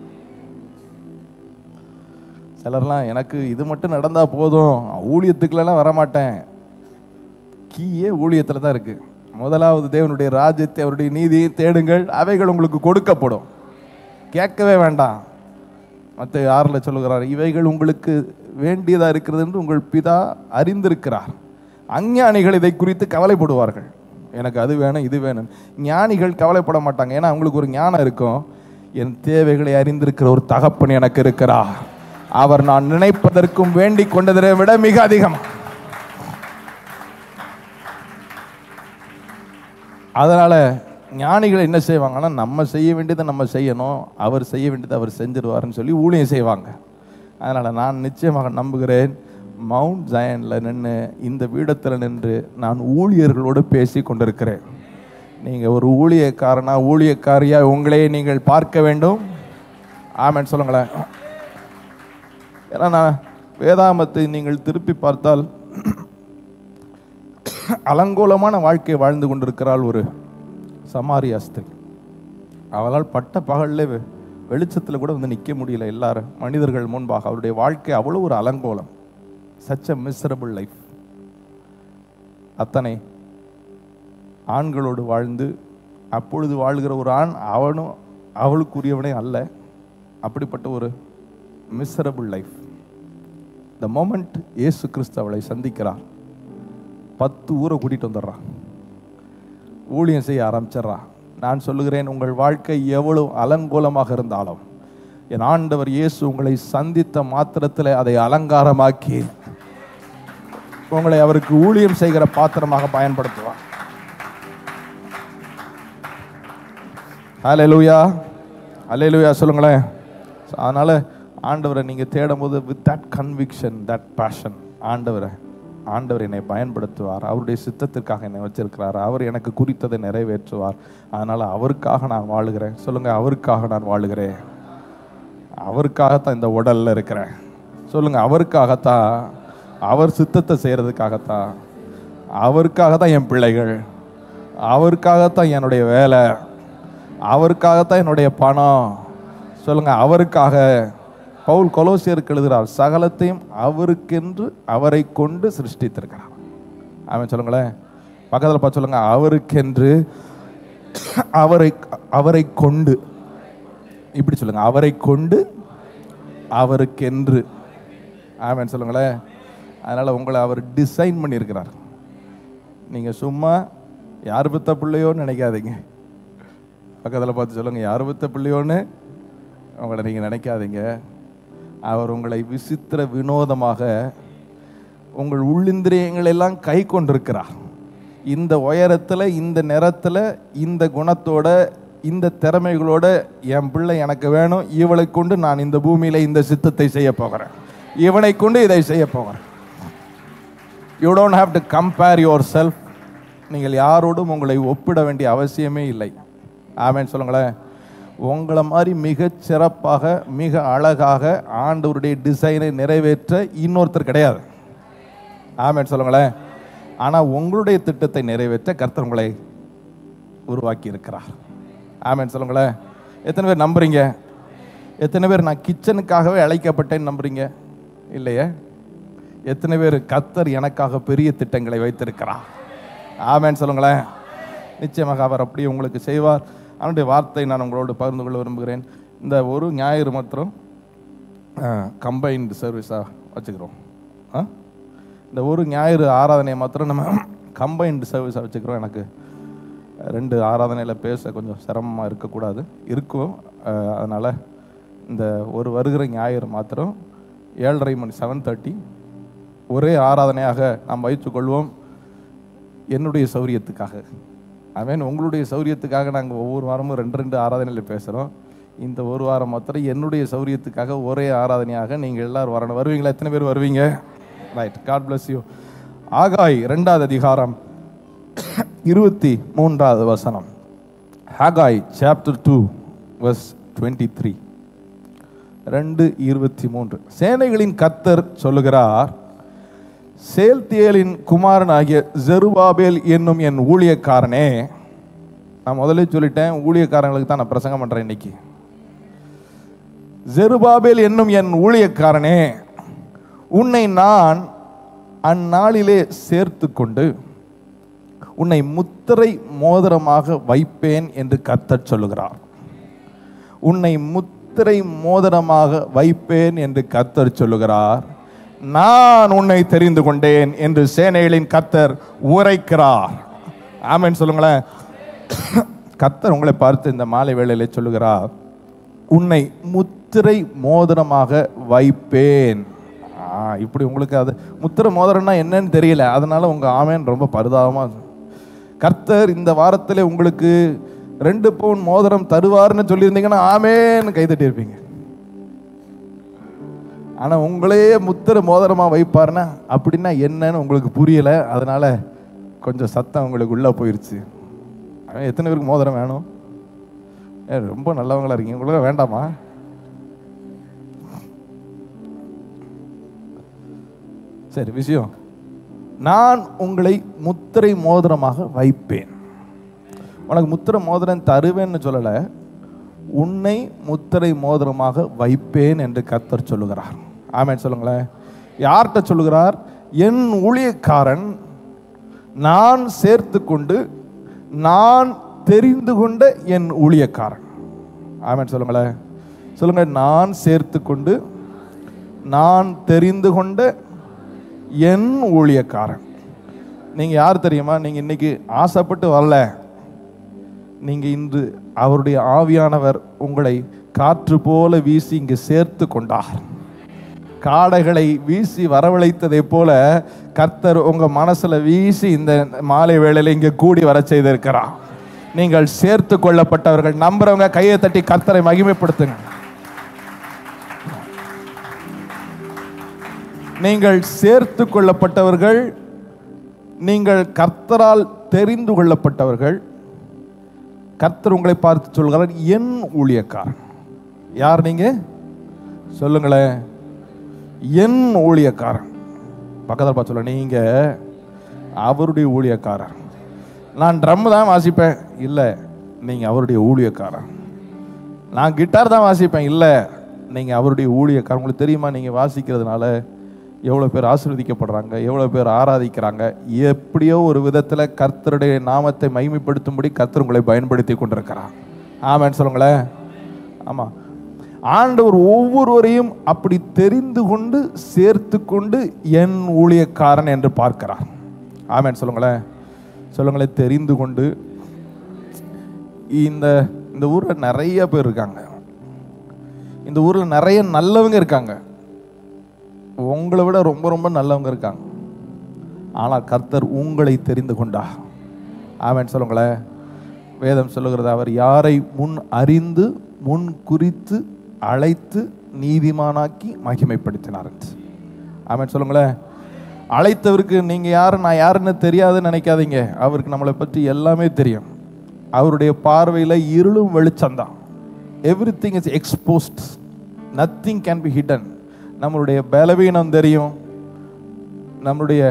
B: சிலர்லாம் எனக்கு இது மட்டும் நடந்தா போதும் ஊழியத்துக்குலாம் வரமாட்டேன் கீயே ஊழியத்தில் தான் இருக்கு முதலாவது தேவனுடைய ராஜ்யத்தை அவருடைய நீதியை தேடுங்கள் அவைகள் உங்களுக்கு கொடுக்கப்படும் கேட்கவே வேண்டாம் மற்ற ஆறில் சொல்லுகிறார் இவைகள் உங்களுக்கு வேண்டியதா இருக்கிறது என்று உங்கள் பிதா அறிந்திருக்கிறார் அஞ்ஞானிகள் இதை குறித்து கவலைப்படுவார்கள் எனக்கு அது வேணும் இது வேணும் ஞானிகள் கவலைப்பட மாட்டாங்க ஏன்னா அவங்களுக்கு ஒரு ஞானம் இருக்கும் என் தேவைகளை அறிந்திருக்கிற ஒரு தகப்பன் எனக்கு இருக்கிறார் அவர் நான் நினைப்பதற்கும் வேண்டிக் கொண்டதை விட மிக அதிகம் அதனால ஞானிகள் என்ன செய்வாங்கன்னா நம்ம செய்ய வேண்டியதை நம்ம செய்யணும் அவர் செய்ய வேண்டியதை அவர் செஞ்சிருவாருன்னு சொல்லி ஊழியம் செய்வாங்க அதனால நான் நிச்சயமாக நம்புகிறேன் மவுண்ட் ஜயன்ல நின்று இந்த பீடத்தில் நின்று நான் ஊழியர்களோடு பேசி கொண்டிருக்கிறேன் நீங்க ஒரு ஊழியக்காரனா ஊழியக்காரியா உங்களையே நீங்கள் பார்க்க வேண்டும் ஆமென் சொல்லுங்களேன் ஏன்னா நான் வேதாமத்தை நீங்கள் திருப்பி பார்த்தால் அலங்கோலமான வாழ்க்கை வாழ்ந்து கொண்டிருக்கிறாள் ஒரு சமாரியா ஸ்திரீ அவளால் பட்ட பகல்ல வெ- வெளிச்சத்துல கூட வந்து நிற்க முடியல எல்லாரும் மனிதர்கள் முன்பாக அவருடைய வாழ்க்கை அவ்வளோ ஒரு அலங்கோலம் சச் அ மிசரபிள் லைஃப் அத்தனை ஆண்களோடு வாழ்ந்து அப்பொழுது வாழ்கிற ஒரு ஆண் அவனும் அவளுக்குரியவனே அல்ல அப்படிப்பட்ட ஒரு மிசரபிள் லைஃப் த மோமெண்ட் இயேசு கிறிஸ்து அவளை சந்திக்கிறார் பத்து ஊரை கூட்டிட்டு வந்துடுறான் ஊழியம் செய்ய ஆரம்பிச்சிடுறான் நான் சொல்லுகிறேன் உங்கள் வாழ்க்கை எவ்வளவு அலங்கோலமாக இருந்தாலும் என் ஆண்டவர் இயேசு உங்களை சந்தித்த மாத்திரத்தில் அதை அலங்காரமாக்கி உங்களை அவருக்கு ஊழியம் செய்கிற பாத்திரமாக பயன்படுத்துவார் ஹalleluya ஹalleluya சொல்லுங்களேன் So, அதனால ஆண்டவரை நீங்க தேடும்போது with that conviction that passion ஆண்டவரை ஆண்டவர் என்னை பயன்படுத்துவார் அவருடைய சித்தத்திற்காக என்னை வச்சிருக்கிறார் அவர் எனக்கு குறித்ததை நிறைவேற்றுவார் அதனால அவருக்காக நான் வாழுகிறேன் சொல்லுங்க அவருக்காக நான் வாழுகிறேன் அவருக்காகத்தான் இந்த உடல்ல இருக்கிறேன் சொல்லுங்க அவருக்காகத்தான் அவர் சித்தத்தை செய்யறதுக்காகத்தான் அவருக்காக தான் என் பிள்ளைகள் அவருக்காகத்தான் என்னுடைய வேலை அவருக்காகத்தான் என்னுடைய பணம் சொல்லுங்க அவருக்காக பவுல் கொலோசியருக்கு எழுதுகிறார் சகலத்தையும் அவருக்கென்று அவரை கொண்டு சிருஷ்டித்திருக்கிறார் அவன் சொல்லுங்களேன் பக்கத்தில் பார்த்து சொல்லுங்க அவருக்கென்று அவரை அவரை கொண்டு இப்படி சொல்லுங்க அவரை கொண்டு அவருக்கென்று ஆமென் சொல்லுங்களேன் அதனால உங்களை அவர் டிசைன் பண்ணியிருக்கிறார் நீங்க சும்மா யார் பெத்த பிள்ளையோன்னு நினைக்காதீங்க பக்கத்தில் பார்த்து சொல்லுங்க யார் பெத்த பிள்ளையோன்னு உங்களை நீங்க நினைக்காதீங்க அவர் உங்களை விசித்திர வினோதமாக உங்கள் உள்ளிந்திரியங்கள் எல்லாம் கை கொண்டிருக்கிறார் இந்த உயரத்தில் இந்த நிறத்தில் இந்த குணத்தோட இந்த திறமைகளோட என் பிள்ளை எனக்கு வேணும் இவளை கொண்டு நான் இந்த பூமியில் இந்த சித்தத்தை செய்ய போகிறேன் இவனை கொண்டு இதை செய்ய போகிறேன் you don't have to compare yourself நீங்கள் யாரோடும் உங்களை ஒப்பிட வேண்டிய அவசியமே இல்லை ஆமேன்னு சொல்லுங்களேன் உங்களை மாதிரி மிகச் சிறப்பாக மிக அழகாக ஆண்டவருடைய டிசைனை நிறைவேற்ற இன்னொருத்தர் கிடையாது ஆமேன்னு சொல்லுங்களேன் ஆனால் உங்களுடைய திட்டத்தை நிறைவேற்ற கர்த்தர் உங்களை உருவாக்கி இருக்கிறார் ஆமேன்னு சொல்லுங்களேன் எத்தனை பேர் நம்புறீங்க எத்தனை பேர் நான் கிச்சனுக்காகவே அழைக்கப்பட்டேன்னு நம்புறீங்க இல்லையே எத்தனை பேர் கர்த்தர் எனக்காக பெரிய திட்டங்களை வைத்திருக்கிறார் ஆமேன்னு சொல்லுங்களேன் நிச்சயமாக அவர் அப்படியே உங்களுக்கு செய்வார் அவனுடைய வார்த்தை நான் உங்களோடு பகிர்ந்து கொள்ள விரும்புகிறேன் இந்த ஒரு ஞாயிறு மாத்திரம் கம்பைன்டு சர்வீஸாக வச்சுக்கிறோம் ஆ இந்த ஒரு ஞாயிறு ஆராதனையை மாத்திரம் நம்ம கம்பைன்டு சர்வீஸாக வச்சுக்கிறோம் எனக்கு ரெண்டு ஆராதனையில் பேச கொஞ்சம் சிரமமாக இருக்கக்கூடாது இருக்கும் அதனால் இந்த ஒரு வருகிற ஞாயிறு மாத்திரம் ஏழரை மணி செவன் தேர்ட்டி ஒரே ஆராதனையாக நாம் வைத்துக்கொள்வோம் என்னுடைய சௌரியத்துக்காக அவன் உங்களுடைய சௌரியத்துக்காக நாங்கள் ஒவ்வொரு வாரமும் ரெண்டு ரெண்டு ஆராதனையில் பேசுகிறோம் இந்த ஒரு வாரம் மாத்திரம் என்னுடைய சௌரியத்துக்காக ஒரே ஆராதனையாக நீங்கள் எல்லாரும் வரணும் வருவீங்களா எத்தனை பேர் வருவீங்க ரைட் காட் bless யூ ஆகாய் ரெண்டாவது அதிகாரம் இருபத்தி மூன்றாவது வசனம் Haggai chapter two verse twenty three ரெண்டு இருபத்தி மூன்று சேனைகளின் கத்தர் சொல்லுகிறார் சேல்தியேலின் குமாரன் ஆகிய ஜெருபாபேல் என்னும் என் ஊழியக்காரனே நான் முதல்ல சொல்லிட்டேன் ஊழியக்காரங்களுக்கு தான் நான் பிரசங்கம் பண்றேன் இன்னைக்கு ஜெருபாபேல் என்னும் என் ஊழியக்காரனே உன்னை நான் அந்நாளிலே சேர்த்து கொண்டு உன்னை முத்திரை மோதிரமாக வைப்பேன் என்று கர்த்தர் சொல்லுகிறார் உன்னை முத்திரை மோதிரமாக வைப்பேன் என்று கர்த்தர் சொல்லுகிறார் நான் உன்னை தெரிந்து கொண்டேன் என்று சேனைகளின் கர்த்தர் உரைக்கிறார் ஆமென் சொல்லுங்களேன் கர்த்தர் உங்களை பார்த்து இந்த மாலை வேளையிலே சொல்லுகிறார் உன்னை முத்திரை மோதிரமாக வைப்பேன் ஆ, இப்படி உங்களுக்கு அது முத்திரை மோதிரம்னா என்னன்னு தெரியல அதனால உங்க ஆமேன் ரொம்ப பரிதாபமா கர்த்தர் இந்த வாரத்திலே உங்களுக்கு ரெண்டு பவுன் மோதிரம் தருவார்னு சொல்லியிருந்தீங்கன்னா ஆமேன்னு கைதட்டி இருப்பீங்க ஆனா உங்களையே முத்திரை மோதிரமா வைப்பாருன்னா அப்படின்னா என்னன்னு உங்களுக்கு புரியல அதனால கொஞ்சம் சத்தம் உங்களுக்கு உள்ள போயிருச்சு அவன் எத்தனை பேருக்கு மோதிரம் வேணும் ஏ, ரொம்ப நல்லவங்களா இருக்கீங்க உங்களுக்கு வேண்டாமா சரி விஷயம் நான் உங்களை முத்திரை மோதிரமாக வைப்பேன் உனக்கு முத்திரை மோதிரம் தருவேன்னு சொல்லலை உன்னை முத்திரை மோதிரமாக வைப்பேன் என்று கர்த்தர் சொல்லுகிறார் ஆமென் சொல்லுங்களேன் யார்கிட்ட சொல்லுகிறார் என் ஊழியக்காரன் நான் சேர்த்து கொண்டு நான் தெரிந்து கொண்ட என் ஊழியக்காரன் ஆமென் சொல்லுங்களேன் சொல்லுங்க நான் சேர்த்து கொண்டு நான் தெரிந்து கொண்ட என் ஊழியக்காரன் நீங்க யார் தெரியுமா நீங்க இன்னைக்கு ஆசைப்பட்டு வரல நீங்க இன்று அவருடைய ஆவியானவர் உங்களை காற்று போல வீசி இங்கு சேர்த்து கொண்டார் காடைகளை வீசி வரவழைத்ததை போல கர்த்தர் உங்க மனசுல வீசி இந்த மாலை வேளையில இங்க கூடி வர செய்திருக்கிறார் நீங்கள் சேர்த்து கொள்ளப்பட்டவர்கள் நம்புறவங்க கையை தட்டி கர்த்தரை மகிமைப்படுத்துங்க நீங்கள் சேர்த்து கொள்ளப்பட்டவர்கள் நீங்கள் கர்த்தரால் தெரிந்து கொள்ளப்பட்டவர்கள் கர்த்தர் உங்களை பார்த்து சொல்கிறார் என் ஊழியக்காரன் யார் நீங்க சொல்லுங்களேன் என் ஊழியக்காரன் பக்கத்தில் பார்த்து சொல்ல நீங்க அவருடைய ஊழியக்காரர் நான் ட்ரம் தான் வாசிப்பேன் இல்லை நீங்க அவருடைய ஊழியக்காரன் நான் கிட்டார் தான் வாசிப்பேன் இல்லை நீங்க அவருடைய ஊழியக்காரன் உங்களுக்கு தெரியுமா நீங்க வாசிக்கிறதுனால எவ்வளோ பேர் ஆசீர்வதிக்கப்படுறாங்க எவ்வளோ பேர் ஆராதிக்கிறாங்க எப்படியோ ஒரு விதத்தில் கர்த்தருடைய நாமத்தை மைமைப்படுத்தும்படி கர்த்தர் உங்களை பயன்படுத்தி கொண்டிருக்கிறார் ஆமான்னு சொல்லுங்களேன் ஆமாம் ஆண்டவர் ஒவ்வொருவரையும் அப்படி தெரிந்து கொண்டு சேர்த்து கொண்டு என் ஊழியக்காரன் என்று பார்க்கிறார் ஆமென் சொல்லுங்களேன் சொல்லுங்களேன் தெரிந்து கொண்டு இந்த இந்த ஊரில் நிறைய பேர் இருக்காங்க இந்த ஊரில் நிறைய நல்லவங்க இருக்காங்க உங்களை விட ரொம்ப ரொம்ப நல்லவங்க இருக்காங்க ஆனால் கர்த்தர் உங்களை தெரிந்து கொண்டா ஆமென் சொல்லுங்களேன் வேதம் சொல்லுகிறது அவர் யாரை முன் அறிந்து முன் குறித்து அழைத்து நீதிமானாக்கி மகிமைப்படுத்தினார் ஆமென் சொல்லுங்களேன் அழைத்தவருக்கு நீங்க யாரு நான் யாருன்னு தெரியாதுன்னு நினைக்காதீங்க அவருக்கு நம்மளை பற்றி எல்லாமே தெரியும் அவருடைய பார்வையில் இருளும் வெளிச்சம்தான் everything is exposed nothing can be hidden நம்மளுடைய பலவீனம் தெரியும் நம்மளுடைய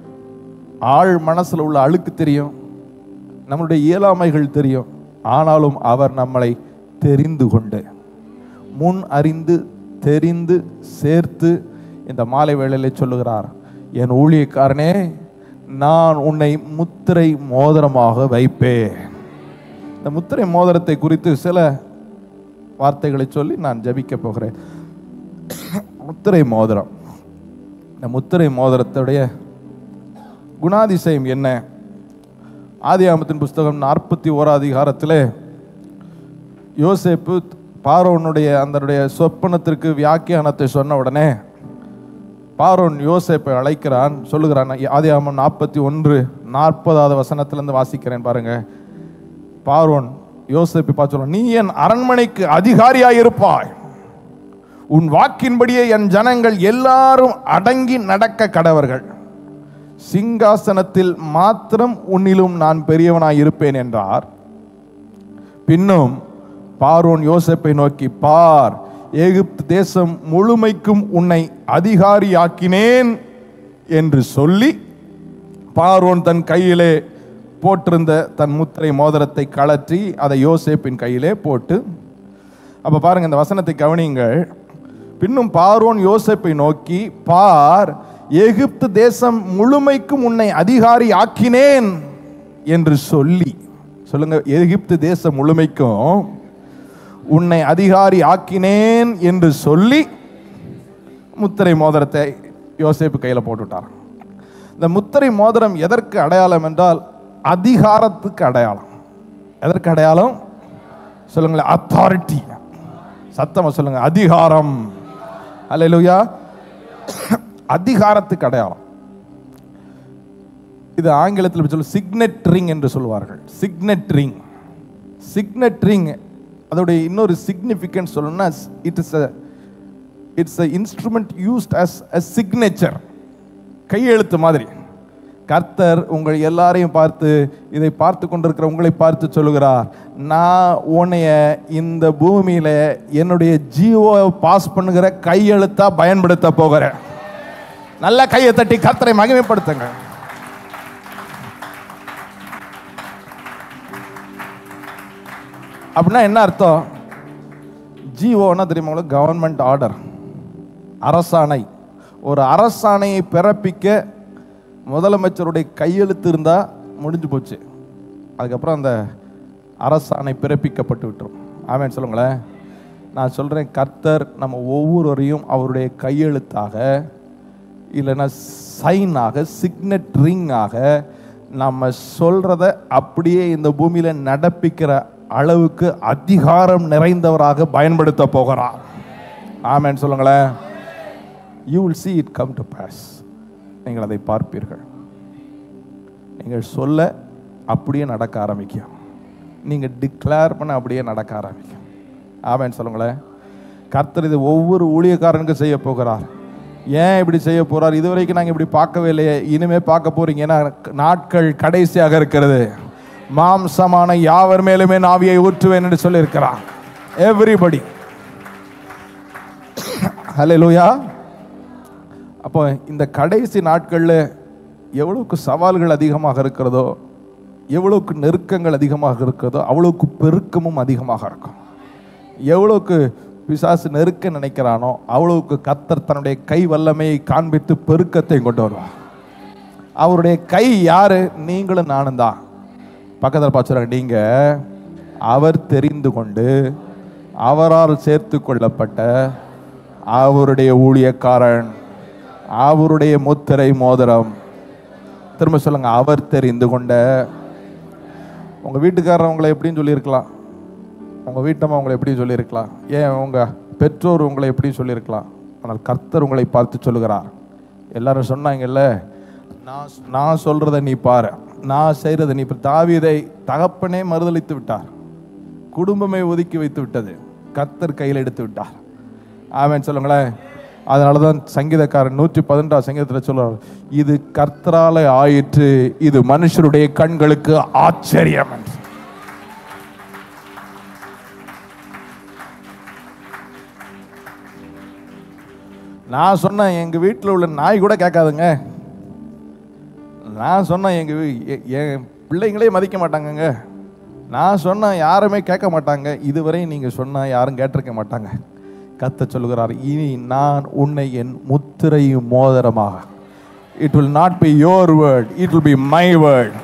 B: ஆழ் மனசுல உள்ள அழுக்கு தெரியும் நம்மளுடைய இயலாமைகள் தெரியும் ஆனாலும் அவர் நம்மளை தெரிந்து கொண்டு முன் அறிந்து தெரிந்து சேர்த்து இந்த மாலை வேளையிலே சொல்லுகிறார் என் ஊழியக்காரனே நான் உன்னை முத்திரை மோதிரமாக வைப்பேன் இந்த முத்திரை மோதிரத்தை குறித்து சில வார்த்தைகளை சொல்லி நான் ஜபிக்க போகிறேன் முத்திரை மோதிரம் இந்த முத்திரை மோதிரத்துடைய குணாதிசயம் என்ன ஆதியாமத்தின் புஸ்தகம் நாற்பத்தி ஓரா அதிகாரத்தில் யோசேப்பு பார்வோனுடைய அதனுடைய சொப்பனத்திற்கு வியாக்கியானத்தை சொன்ன உடனே பார்வோன் யோசேப்பை அழைக்கிறான் சொல்லுகிறான் ஆதியாமம் நாற்பத்தி ஒன்று நாற்பதாவது வசனத்திலிருந்து வாசிக்கிறேன் பாருங்க பார்வோன் யோசேப்பை பார்த்து சொல்றான், நீ என் அரண்மனைக்கு அதிகாரியாய் இருப்பாய் உன் வாக்கின்படியே என் ஜனங்கள் எல்லாரும் அடங்கி நடக்க கடவர்கள் சிங்காசனத்தில் மாத்திரம் உன்னிலும் நான் பெரியவனாய் இருப்பேன் என்றார் பின்னும் பார்வோன் யோசேப்பை நோக்கி பார் எகிப்து தேசம் முழுமைக்கும் உன்னை அதிகாரியாக்கினேன் என்று சொல்லி பார்வோன் தன் கையிலே போட்டிருந்த தன் முத்திரை மோதிரத்தை கழற்றி அதை யோசேப்பின் கையிலே போட்டு அப்ப பாருங்க இந்த வசனத்தை கவனியுங்கள் பின்னும் பார்வோன் யோசேப்பை நோக்கி பார் எகிப்து தேசம் முழுமைக்கும் உன்னை அதிகாரி ஆக்கினேன் என்று சொல்லி சொல்லுங்க எகிப்து தேசம் முழுமைக்கும் உன்னை அதிகாரி ஆக்கினேன் என்று சொல்லி முத்திரை மோதிரத்தை யோசேப்பு கையில் போட்டுவிட்டார் இந்த முத்திரை மோதிரம் எதற்கு அடையாளம் என்றால் அதிகாரத்துக்கு அடையாளம் எதற்கு அடையாளம் சொல்லுங்களேன் அத்தாரிட்டி சத்தமா சொல்லுங்க அதிகாரம் அல்லேலூயா அதிகாரத்துக்கு அடையாளம் இது ஆங்கிலத்தில் சொல்ல சிக்னெட் ரிங் என்று சொல்வார்கள் சிக்னெட் ரிங் சிக்னெட் ரிங் அதோடைய இன்னொரு சிக்னிஃபிகன்ஸ் சொல்லணும்னா it is it's a instrument used as a signature கையெழுத்து மாதிரி கர்த்தர் உங்கள் எல்லாரையும் பார்த்து இதை பார்த்து கொண்டிருக்கிற உங்களை பார்த்து சொல்லுகிறார் நான் உன்னைய இந்த பூமியில என்னுடைய ஜீவோ பாஸ் பண்ணுகிற கையெழுத்தா பயன்படுத்த போகிறேன் நல்ல கையை தட்டி கர்த்தரை மகிமைப்படுத்துங்க அப்படின்னா என்ன அர்த்தம் ஜிஓன்னா தெரியுமா உங்களுக்கு கவர்மெண்ட் ஆர்டர் அரசாணை ஒரு அரசாணையை பிறப்பிக்க முதலமைச்சருடைய கையெழுத்து இருந்தால் முடிஞ்சு போச்சு அதுக்கப்புறம் அந்த அரசாணை பிறப்பிக்கப்பட்டு விட்டுரும் ஆமேன்னு சொல்லுங்களேன் நான் சொல்கிறேன் கர்த்தர் நம்ம ஒவ்வொருவரையும் அவருடைய கையெழுத்தாக இல்லைன்னா சைனாக சிக்னெட் ரிங்காக நம்ம சொல்கிறத அப்படியே இந்த பூமியில் நடப்பிக்கிற அளவுக்கு அதிகாரம் நிறைந்தவராக பயன்படுத்த போகிறார் ஆமேன்னு சொல்லுங்களேன் you will see it come to pass நீங்கள் அதை பார்ப்பீர்கள் நீங்கள் சொல்ல அப்படியே நடக்க ஆரம்பிக்கும் நீங்கள் டிக்ளேர் பண்ண அப்படியே நடக்க ஆரம்பிக்கும் ஆமேன்னு சொல்லுங்களேன் கர்த்தர் இது ஒவ்வொரு ஊழியக்காரனுக்கும் செய்ய போகிறார் ஏன் இப்படி செய்ய போறார் இதுவரைக்கும் நாங்கள் இப்படி பார்க்கவே இல்லையே இனிமே பார்க்க போறீங்க ஏன்னா நாட்கள் கடைசியாக இருக்கிறது மாம்சமான யாவர் மேலுமே நாவியை ஊற்றுவேன் என்று சொல்லியிருக்கிறார் எவ்ரிபடி ஹalleluya அப்போ இந்த கடைசி நாட்களில் எவ்வளவுக்கு சவால்கள் அதிகமாக இருக்கிறதோ எவ்வளவுக்கு நெருக்கங்கள் அதிகமாக இருக்கிறதோ அவ்வளவுக்கு பெருக்கமும் அதிகமாக இருக்கும் எவ்வளவுக்கு பிசாசு நெருக்க நினைக்கிறானோ அவ்வளவுக்கு கத்தர் தன்னுடைய கை வல்லமையை காண்பித்து பெருக்கத்தை கொண்டு வருவார் அவருடைய கை யாரு நீங்களும் நானும் தான் பக்கத்தில் பார்த்துறாங்க நீங்க அவர் தெரிந்து கொண்டு அவரால் சேர்த்து கொள்ளப்பட்ட அவருடைய ஊழியக்காரன் அவருடைய முத்திரை மோதிரம் திரும்ப சொல்லுங்க அவர் தெரிந்து கொண்ட உங்க வீட்டுக்காரர் உங்களை எப்படின்னு சொல்லியிருக்கலாம் உங்க வீட்டம்மா உங்களை எப்படி சொல்லியிருக்கலாம் ஏன் உங்க பெற்றோர் உங்களை எப்படி சொல்லியிருக்கலாம் ஆனால் கர்த்தர் உங்களை பார்த்து சொல்லுகிறார் எல்லாரும் சொன்னாங்கல்ல நான் நான் சொல்றத நீ பாரு நான் செய்யறத நீ இப்ப தாவீதை தகப்பனே மறுதளித்து விட்டார் குடும்பமே ஒதுக்கி வைத்து விட்டது கர்த்தர் கையில் எடுத்து விட்டார் ஆமென் சொல்லுங்களேன் அதனால தான் சங்கீதக்காரன் நூற்றி பதினெட்டாம் சங்கீதத்தில் சொல்றார் இது கர்த்தரால ஆயிற்று இது மனுஷருடைய கண்களுக்கு ஆச்சரியம் என்று நான் சொன்னேன் எங்க வீட்டில் உள்ள நாய் கூட கேட்காதுங்க நான் சொன்னேன் எங்க வீ- எ- என் பிள்ளைங்களே மதிக்க மாட்டாங்கங்க நான் சொன்னேன் யாருமே கேட்க மாட்டாங்க இதுவரை நீங்க சொன்னா யாரும் கேட்டிருக்க மாட்டாங்க கத்த சொல்லுகிறார் இனி நான் உன்னை என் முத்திரையும் மோதிரமாக it will not be your word it will be my word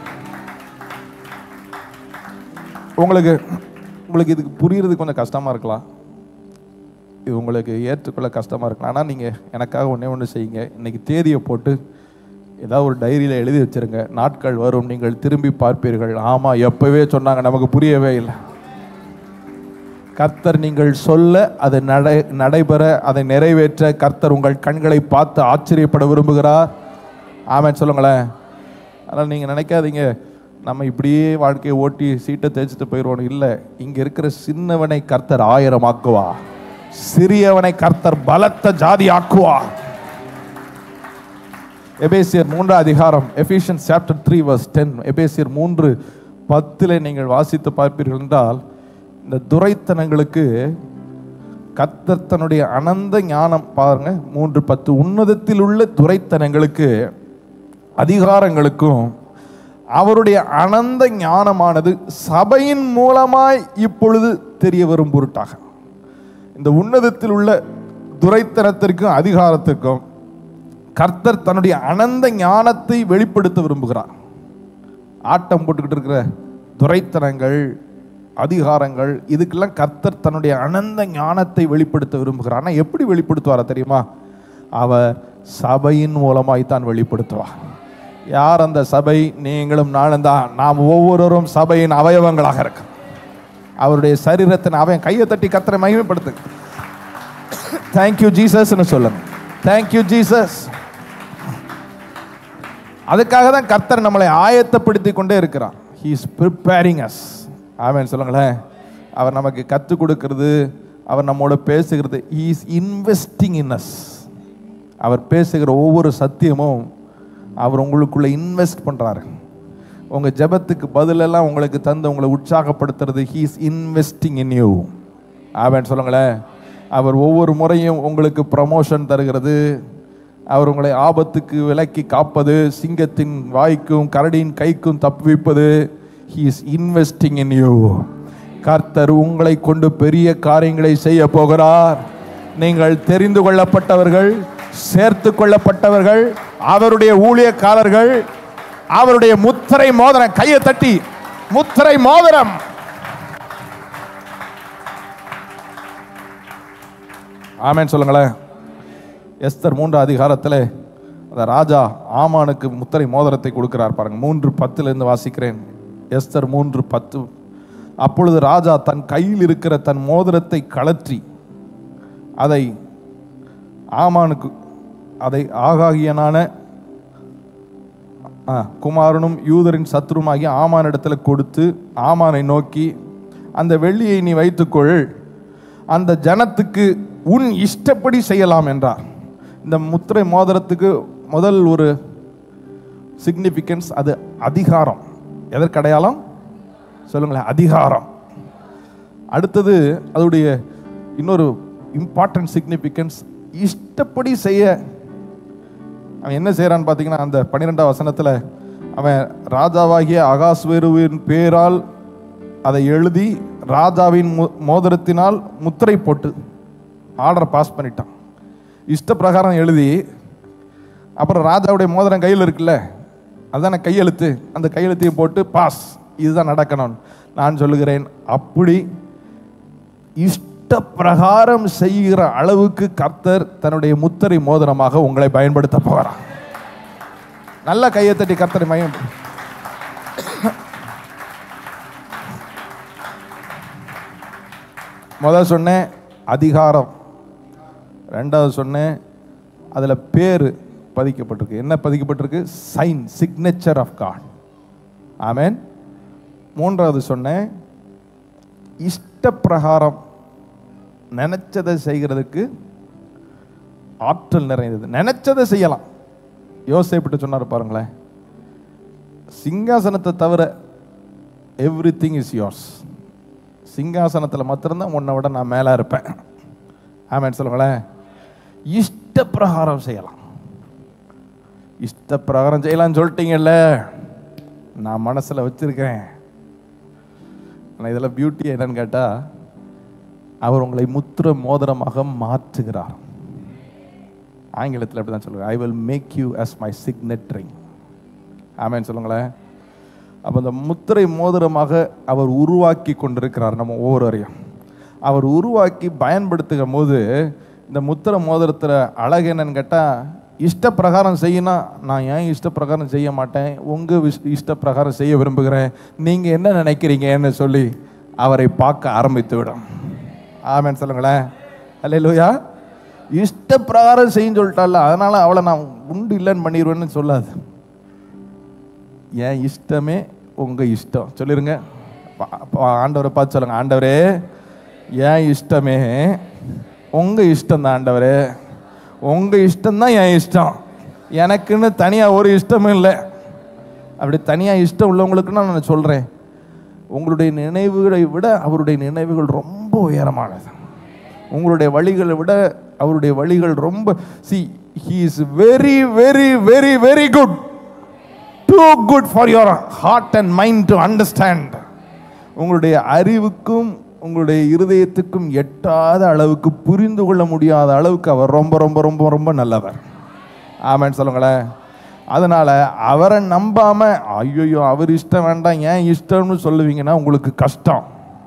B: உங்களுக்கு உங்களுக்கு இதுக்கு புரியறது கொஞ்சம் கஷ்டமா இருக்கலாம் இது உங்களுக்கு ஏற்றுக்கொள்ள கஷ்டமாக இருக்கலாம் ஆனால் நீங்கள் எனக்காக ஒன்றே ஒன்று செய்யுங்க இன்னைக்கு தேதியை போட்டு ஏதாவது ஒரு டைரியில் எழுதி வச்சிருங்க நாட்கள் வரும் நீங்கள் திரும்பி பார்ப்பீர்கள் ஆமாம் எப்போவே சொன்னாங்க நமக்கு புரியவே இல்லை கர்த்தர் நீங்கள் சொல்ல அது நடை நடைபெற அதை நிறைவேற்ற கர்த்தர் உங்கள் கண்களை பார்த்து ஆச்சரியப்பட விரும்புகிறார் ஆமென் சொல்லுங்களேன் அதனால் நீங்கள் நினைக்காதீங்க நம்ம இப்படியே வாழ்க்கையை ஓட்டி சீட்டை தேய்ச்சிட்டு போயிடுவோம் இல்லை இங்கே இருக்கிற சின்னவனை கர்த்தர் ஆயிரம் ஆக்குவா சிறியவனை கர்த்தர் பலத்த ஜாதி ஆக்குவா எபேசியர் மூன்றாம் அதிகாரம் Ephesians chapter three verse ten எபேசியர் மூன்று பத்தில் நீங்கள் வாசித்து பார்ப்பீர்கள் என்றால் இந்த துரைத்தனங்களுக்கு கர்த்தர் தன்னுடைய அனந்த ஞானம் பாருங்க மூன்று பத்து உன்னதத்தில் உள்ள துரைத்தனங்களுக்கு அதிகாரங்களுக்கும் அவருடைய அனந்த ஞானமானது சபையின் மூலமாய் இப்பொழுது தெரிய வரும் பொருட்டாக இந்த உன்னதத்தில் உள்ள துரைத்தனத்திற்கும் அதிகாரத்திற்கும் கர்த்தர் தன்னுடைய அனந்த ஞானத்தை வெளிப்படுத்த விரும்புகிறார் ஆட்டம் போட்டுக்கிட்டு இருக்கிற துரைத்தனங்கள் அதிகாரங்கள் இதுக்கெல்லாம் கர்த்தர் தன்னுடைய அனந்த ஞானத்தை வெளிப்படுத்த விரும்புகிறார் ஆனால் எப்படி வெளிப்படுத்துவாரா தெரியுமா அவர் சபையின் மூலமாய் தான் வெளிப்படுத்துவார் யார் அந்த சபை நீங்களும் நானும் தான் நாம் ஒவ்வொருவரும் சபையின் அவயவங்களாக இருக்கிறோம் அவருடைய சரீரத்தின் அவன் கையை தட்டி கத்தரை மகிமைப்படுத்து தேங்க்யூ ஜீசஸ்னு சொல்லுங்க தேங்க்யூ ஜீசஸ் அதுக்காக தான் கர்த்தர் நம்மளை ஆயத்தப்படுத்தி கொண்டே இருக்கிறார் ஹீ இஸ் ப்ரிப்பேரிங் அஸ் ஆமென் சொல்லுங்களேன் அவர் நமக்கு கற்றுக் கொடுக்கிறது அவர் நம்மோட பேசுகிறது he is investing in us அவர் பேசுகிற ஒவ்வொரு சத்தியமும் அவர் உங்களுக்குள்ள இன்வெஸ்ட் பண்றாரு உங்க ஜெபத்துக்கு பதிலெல்லாம் உங்களுக்கு தந்து உங்களை உற்சாகப்படுத்துறது he is investing in you ஆவேன் சொல்லுங்களேன் அவர் ஒவ்வொரு முறையும் உங்களுக்கு ப்ரமோஷன் தருகிறது அவர் உங்களை ஆபத்துக்கு விலக்கி காப்பது சிங்கத்தின் வாய்க்கும் கரடியின் கைக்கும் தப்புவிப்பது he is investing in you கர்த்தர் உங்களை கொண்டு பெரிய காரியங்களை செய்ய போகிறார் நீங்கள் தெரிந்து கொள்ளப்பட்டவர்கள் சேர்த்து கொள்ளப்பட்டவர்கள் அவருடைய ஊழியக்காரர்கள் அவருடைய முத்திரை மோதிரம் கையை தட்டி முத்திரை மோதிரம் ஆமென் சொல்லுங்களேன் எஸ்தர் மூன்று அதிகாரத்தில் அந்த ராஜா ஆமானுக்கு முத்திரை மோதிரத்தை கொடுக்கிறார் பாருங்க மூன்று பத்திலிருந்து வாசிக்கிறேன் எஸ்தர் மூன்று பத்து அப்பொழுது ராஜா தன் கையில் இருக்கிற தன் மோதிரத்தை கழற்றி அதை ஆமானுக்கு அதை ஆகாகியனான ஆ, குமாரனும் யூதரின் சத்ருமாகிய ஆமானிடத்துல கொடுத்து ஆமானை நோக்கி அந்த வெள்ளியை நீ வைத்துக்கொள் அந்த ஜனத்துக்கு உன் இஷ்டப்படி செய்யலாம் என்றார் இந்த முத்திரை மோதிரத்துக்கு முதல் ஒரு சிக்னிஃபிகன்ஸ் அது அதிகாரம் எதற்கு அடையாளம் சொல்லுங்களேன் அதிகாரம் அடுத்தது அதோடைய இன்னொரு இம்பார்ட்டன்ட் சிக்னிஃபிகன்ஸ் இஷ்டப்படி செய்ய அவன் என்ன செய்கிறான்னு பார்த்தீங்கன்னா அந்த பன்னிரெண்டாம் வசனத்தில் அவன் ராஜாவாகிய அகாஸ்வேருவின் பேரால் அதை எழுதி ராஜாவின் மு- மோதிரத்தினால் முத்திரை போட்டு ஆர்டர் பாஸ் பண்ணிட்டான் இஷ்ட பிரகாரம் எழுதி அப்புறம் ராஜாவுடைய மோதிரம் கையில் இருக்குல்ல அதான கையெழுத்து அந்த கையெழுத்தையும் போட்டு பாஸ் இதுதான் நடக்கணும் நான் சொல்லுகிறேன் அப்படி இஷ்ட பிரகாரம் செய்கிற அளவுக்கு கர்த்தர் தன்னுடைய முத்திரை மோதிரமாக உங்களை பயன்படுத்த போகிறார் நல்ல கையை தட்டி கர்த்தரை மயம் முதல் சொன்னேன் அதிகாரம் ரெண்டாவது சொன்னேன் அதில் பேர் பதிக்கப்பட்டிருக்கு என்ன பதிக்கப்பட்டிருக்கு சைன் சிக்னேச்சர் ஆஃப் காட் ஆமென் மூன்றாவது சொன்னேன் இஷ்டப்பிரகாரம் நினைச்சதை செய்கிறதுக்கு ஆற்றல் நிறைந்தது நினைச்சதை செய்யலாம் யோசிப்பிட்டு சொன்னார் பாருங்களேன் சிங்காசனத்தை தவிர எவ்ரி திங் இஸ் யோர்ஸ் சிங்காசனத்தில் மாத்திரம்தான் உன்னை விட நான் மேலே இருப்பேன் ஆமேன் சொல்லுங்களேன் இஷ்டப்பிரகாரம் செய்யலாம் இஷ்டப்பிரகாரம் செய்யலாம்னு சொல்லிட்டீங்கல்ல நான் மனசில் வச்சிருக்கேன் ஆனால் இதில் பியூட்டி என்னன்னு கேட்டால் அவர் உங்களை முத்திர மோதிரமாக மாற்றுகிறார் ஆங்கிலத்தில் அப்படி தான் சொல்லுவேன் I will make you as my signet ring ஆமேன்னு சொல்லுங்களேன் அப்போ அந்த முத்திரை மோதிரமாக அவர் உருவாக்கி கொண்டிருக்கிறார் நம்ம ஒவ்வொருவரையும் அவர் உருவாக்கி பயன்படுத்துகிற போது இந்த முத்திரை மோதிரத்தில் அழகு என்னன்னு கேட்டால் இஷ்டப்பிரகாரம் செய்யணும் நான் ஏன் இஷ்டப்பிரகாரம் செய்ய மாட்டேன் உங்கள் விஷ் இஷ்டப்பிரகாரம் செய்ய விரும்புகிறேன் நீங்கள் என்ன நினைக்கிறீங்கன்னு சொல்லி அவரை பார்க்க ஆரம்பித்து விடும் ஆமேன்னு சொல்லுங்களேன் அல்லையா இஷ்டப்பிரகாரம் செய்யும் சொல்லிட்டால அதனால அவளை நான் உண்டு இல்லைன்னு பண்ணிடுவேன்னு சொல்லாது என் இஷ்டமே உங்க இஷ்டம் சொல்லிருங்க பா- பா- ஆண்டவரை பார்த்து சொல்லுங்க ஆண்டவரே என் இஷ்டமே உங்க இஷ்டம் தான் ஆண்டவரே உங்க இஷ்டம் தான் என் இஷ்டம் எனக்குன்னு தனியா ஒரு இஷ்டமும் இல்லை அப்படி தனியா இஷ்டம் உள்ளவங்களுக்குன்னா நான் சொல்றேன் உங்களுடைய நினைவுகளை விட அவருடைய நினைவுகள் ரொம்ப உயரமானது உங்களுடைய வழிகளை விட அவருடைய வழிகள் ரொம்ப சி he is very very very very good too good for your heart and mind to understand உங்களுடைய அறிவுக்கும் உங்களுடைய இருதயத்துக்கும் எட்டாத அளவுக்கு புரிந்து கொள்ள முடியாத அளவுக்கு அவர் ரொம்ப ரொம்ப ரொம்ப ரொம்ப நல்லவர் ஆமேன்னு சொல்லுங்களேன் அதனால அவரை நம்பாம ஐயோ அவர் இஷ்டம் வேண்டாம் ஏன் இஷ்டம்னு சொல்லுவீங்கன்னா உங்களுக்கு கஷ்டம்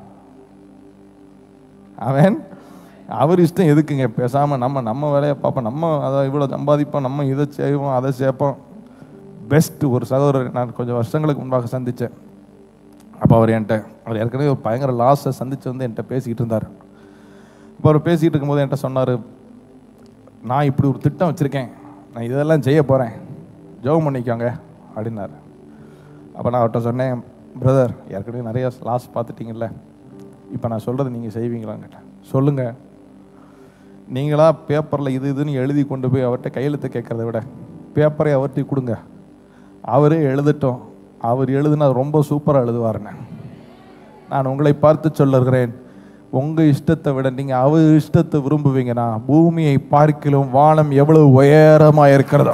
B: அவன் அவர் இஷ்டம் எதுக்குங்க பேசாம நம்ம நம்ம வேலையை பார்ப்போம் நம்ம அதை இவ்வளோ சம்பாதிப்போம் நம்ம இதை செய்வோம் அதை சேர்ப்போம் பெஸ்ட் ஒரு சகோதரர் நான் கொஞ்சம் வருஷங்களுக்கு முன்பாக சந்தித்தேன் அப்போ அவர் என்கிட்ட அவர் ஏற்கனவே ஒரு பயங்கர லாஸை சந்திச்சு வந்து என்கிட்ட பேசிக்கிட்டு இருந்தார் இப்போ அவர் பேசிக்கிட்டு இருக்கும்போது என்கிட்ட சொன்னார் நான் இப்படி ஒரு திட்டம் வச்சுருக்கேன் நான் இதெல்லாம் செய்ய போகிறேன் ஜெபம் பண்ணிக்கோங்க அப்படின்னாரு அப்போ நான் அவர்கிட்ட சொன்னேன் பிரதர் ஏற்கனவே நிறைய லாஸ் பார்த்துட்டீங்கல்ல இப்போ நான் சொல்கிறது நீங்கள் செய்வீங்களான்னு கேட்டேன் சொல்லுங்கள் நீங்களா பேப்பரில் இது இதுன்னு எழுதி கொண்டு போய் அவர்கிட்ட கையெழுத்து கேட்கறத விட பேப்பரை அவர்கிட்ட கொடுங்க அவரே எழுதட்டும் அவர் எழுதுனா ரொம்ப சூப்பராக எழுதுவாருன்னு நான் உங்களை பார்த்து சொல்லுகிறேன் உங்கள் இஷ்டத்தை விட நீங்கள் அவர் இஷ்டத்தை விரும்புவீங்கன்னா பூமியை பார்க்கிலும் வானம் எவ்வளவு உயரமாக இருக்கிறதோ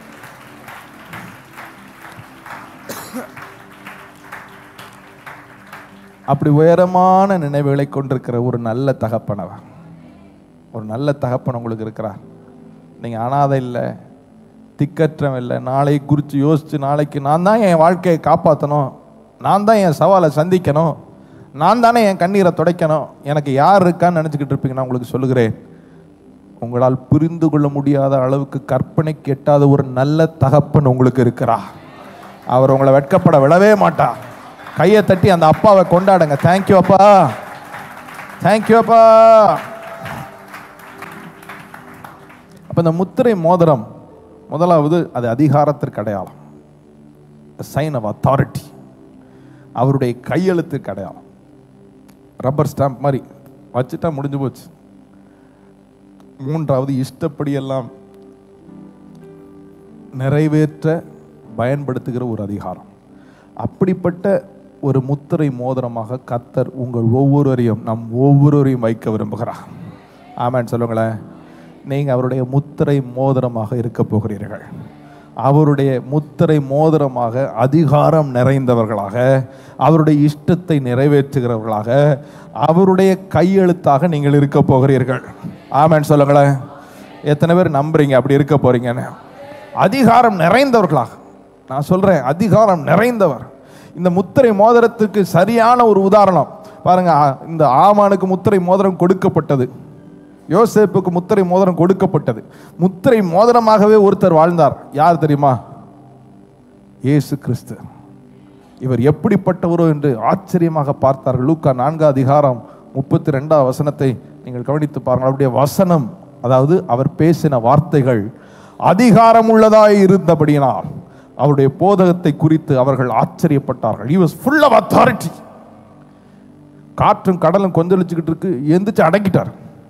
B: அப்படி உயரமான நினைவுகளை கொண்டிருக்கிற ஒரு நல்ல தகப்பனவர் ஒரு நல்ல தகப்பன் உங்களுக்கு இருக்கிறார் நீங்கள் அனாதை இல்லை திக்கற்றம் இல்லை நாளை குறித்து யோசித்து நாளைக்கு நான் தான் என் வாழ்க்கையை காப்பாற்றணும் நான் தான் என் சவாலை சந்திக்கணும் நான் தானே என் கண்ணீரை துடைக்கணும் எனக்கு யார் இருக்கான்னு நினச்சிக்கிட்டு இருப்பீங்க நான் உங்களுக்கு சொல்லுகிறேன் உங்களால் புரிந்து கொள்ள முடியாத அளவுக்கு கற்பனைக்கு எட்டாத ஒரு நல்ல தகப்பன் உங்களுக்கு இருக்கிறார் அவர் உங்களை வெட்கப்பட விடவே மாட்டார் கையை தட்டி அந்த அப்பாவை கொண்டாடுங்க தேங்க்யூ அப்பா தேங்க்யூ அப்பா அப்ப இந்த முத்திரை மோதிரம் முதலாவது அது அதிகாரத்திற்கு அடையாளம் சைன் ஆஃப் அத்தாரிட்டி அவருடைய கையெழுத்துக்கு அடையாளம் ரப்பர் ஸ்டாம்ப் மாதிரி வச்சுட்டா முடிஞ்சு போச்சு மூன்றாவது இஷ்டப்படி எல்லாம் நிறைவேற்ற பயன்படுத்துகிற ஒரு அதிகாரம் அப்படிப்பட்ட ஒரு முத்திரை மோதிரமாக கத்தர் உங்கள் ஒவ்வொருவரையும் நம் ஒவ்வொருவரையும் வைக்க விரும்புகிறார் ஆமான்னு சொல்லுங்களேன் நீங்கள் அவருடைய முத்திரை மோதிரமாக இருக்க போகிறீர்கள் அவருடைய முத்திரை மோதிரமாக அதிகாரம் நிறைந்தவர்களாக அவருடைய இஷ்டத்தை நிறைவேற்றுகிறவர்களாக அவருடைய கையெழுத்தாக நீங்கள் இருக்க போகிறீர்கள் ஆமான்னு சொல்லுங்களேன் எத்தனை பேர் நம்புறீங்க அப்படி இருக்க போறீங்கன்னு அதிகாரம் நிறைந்தவர்களாக நான் சொல்றேன் அதிகாரம் நிறைந்தவர் இந்த முத்திரை மோதிரத்துக்கு சரியான ஒரு உதாரணம் பாருங்க ஆ- இந்த ஆமானுக்கு முத்திரை மோதிரம் கொடுக்கப்பட்டது யோசேப்புக்கு முத்திரை மோதிரம் கொடுக்கப்பட்டது முத்திரை மோதிரமாகவே ஒருத்தர் வாழ்ந்தார் யார் தெரியுமா இயேசு கிறிஸ்து இவர் எப்படிப்பட்டவரோ என்று ஆச்சரியமாக பார்த்தார்கள் லூக்கா நான்காம் அதிகாரம் முப்பத்தி ரெண்டாம் வசனத்தை நீங்கள் கவனித்து பாருங்கள் அவருடைய வசனம் அதாவது அவர் பேசின வார்த்தைகள் அதிகாரம் உள்ளதாய் இருந்தபடியினால் அவருடைய போதகத்தை குறித்து அவர்கள் ஆச்சரியப்பட்டார்கள் he was full of authority காற்றும் கடலும் கொந்தளிச்சுக்கிட்டு இருக்கு எந்திரிச்சு அடக்கிட்டார்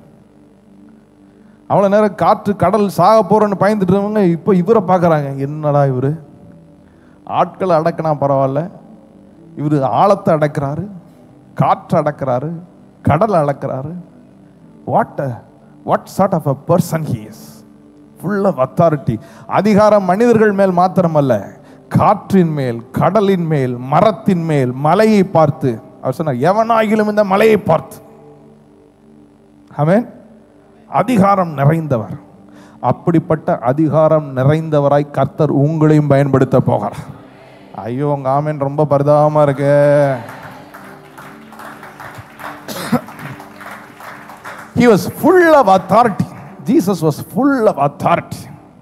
B: அவ்வளோ நேரம் காற்று கடல் சாக போறோன்னு பயந்துட்டு இருந்தவங்க இப்போ இவரை பார்க்குறாங்க என்னடா இவரு ஆட்களை அடக்கினா பரவாயில்ல இவர் ஆழத்தை அடக்கிறாரு காற்று அடக்கிறாரு கடலை அடக்கிறாரு what what sort of a person he is full of authority அதிகாரம் மனிதர்கள் மேல் மாத்திரமல்ல காற்றின் மேல் கடலின் மேல் மரத்தின் மேல் மலையை பார்த்து அவர் சொன்னார் எவனாகிலும் இந்த மலையை பார்த்து ஆமென் அதிகாரம் நிறைந்தவர் அப்படிப்பட்ட அதிகாரம் நிறைந்தவராய் கர்த்தர் உங்களையும் பயன்படுத்த போகிறார் ஐயோ உங்க ஆமேன் ரொம்ப பரிதாபமா இருக்கு he was full of authority jesus was full of authority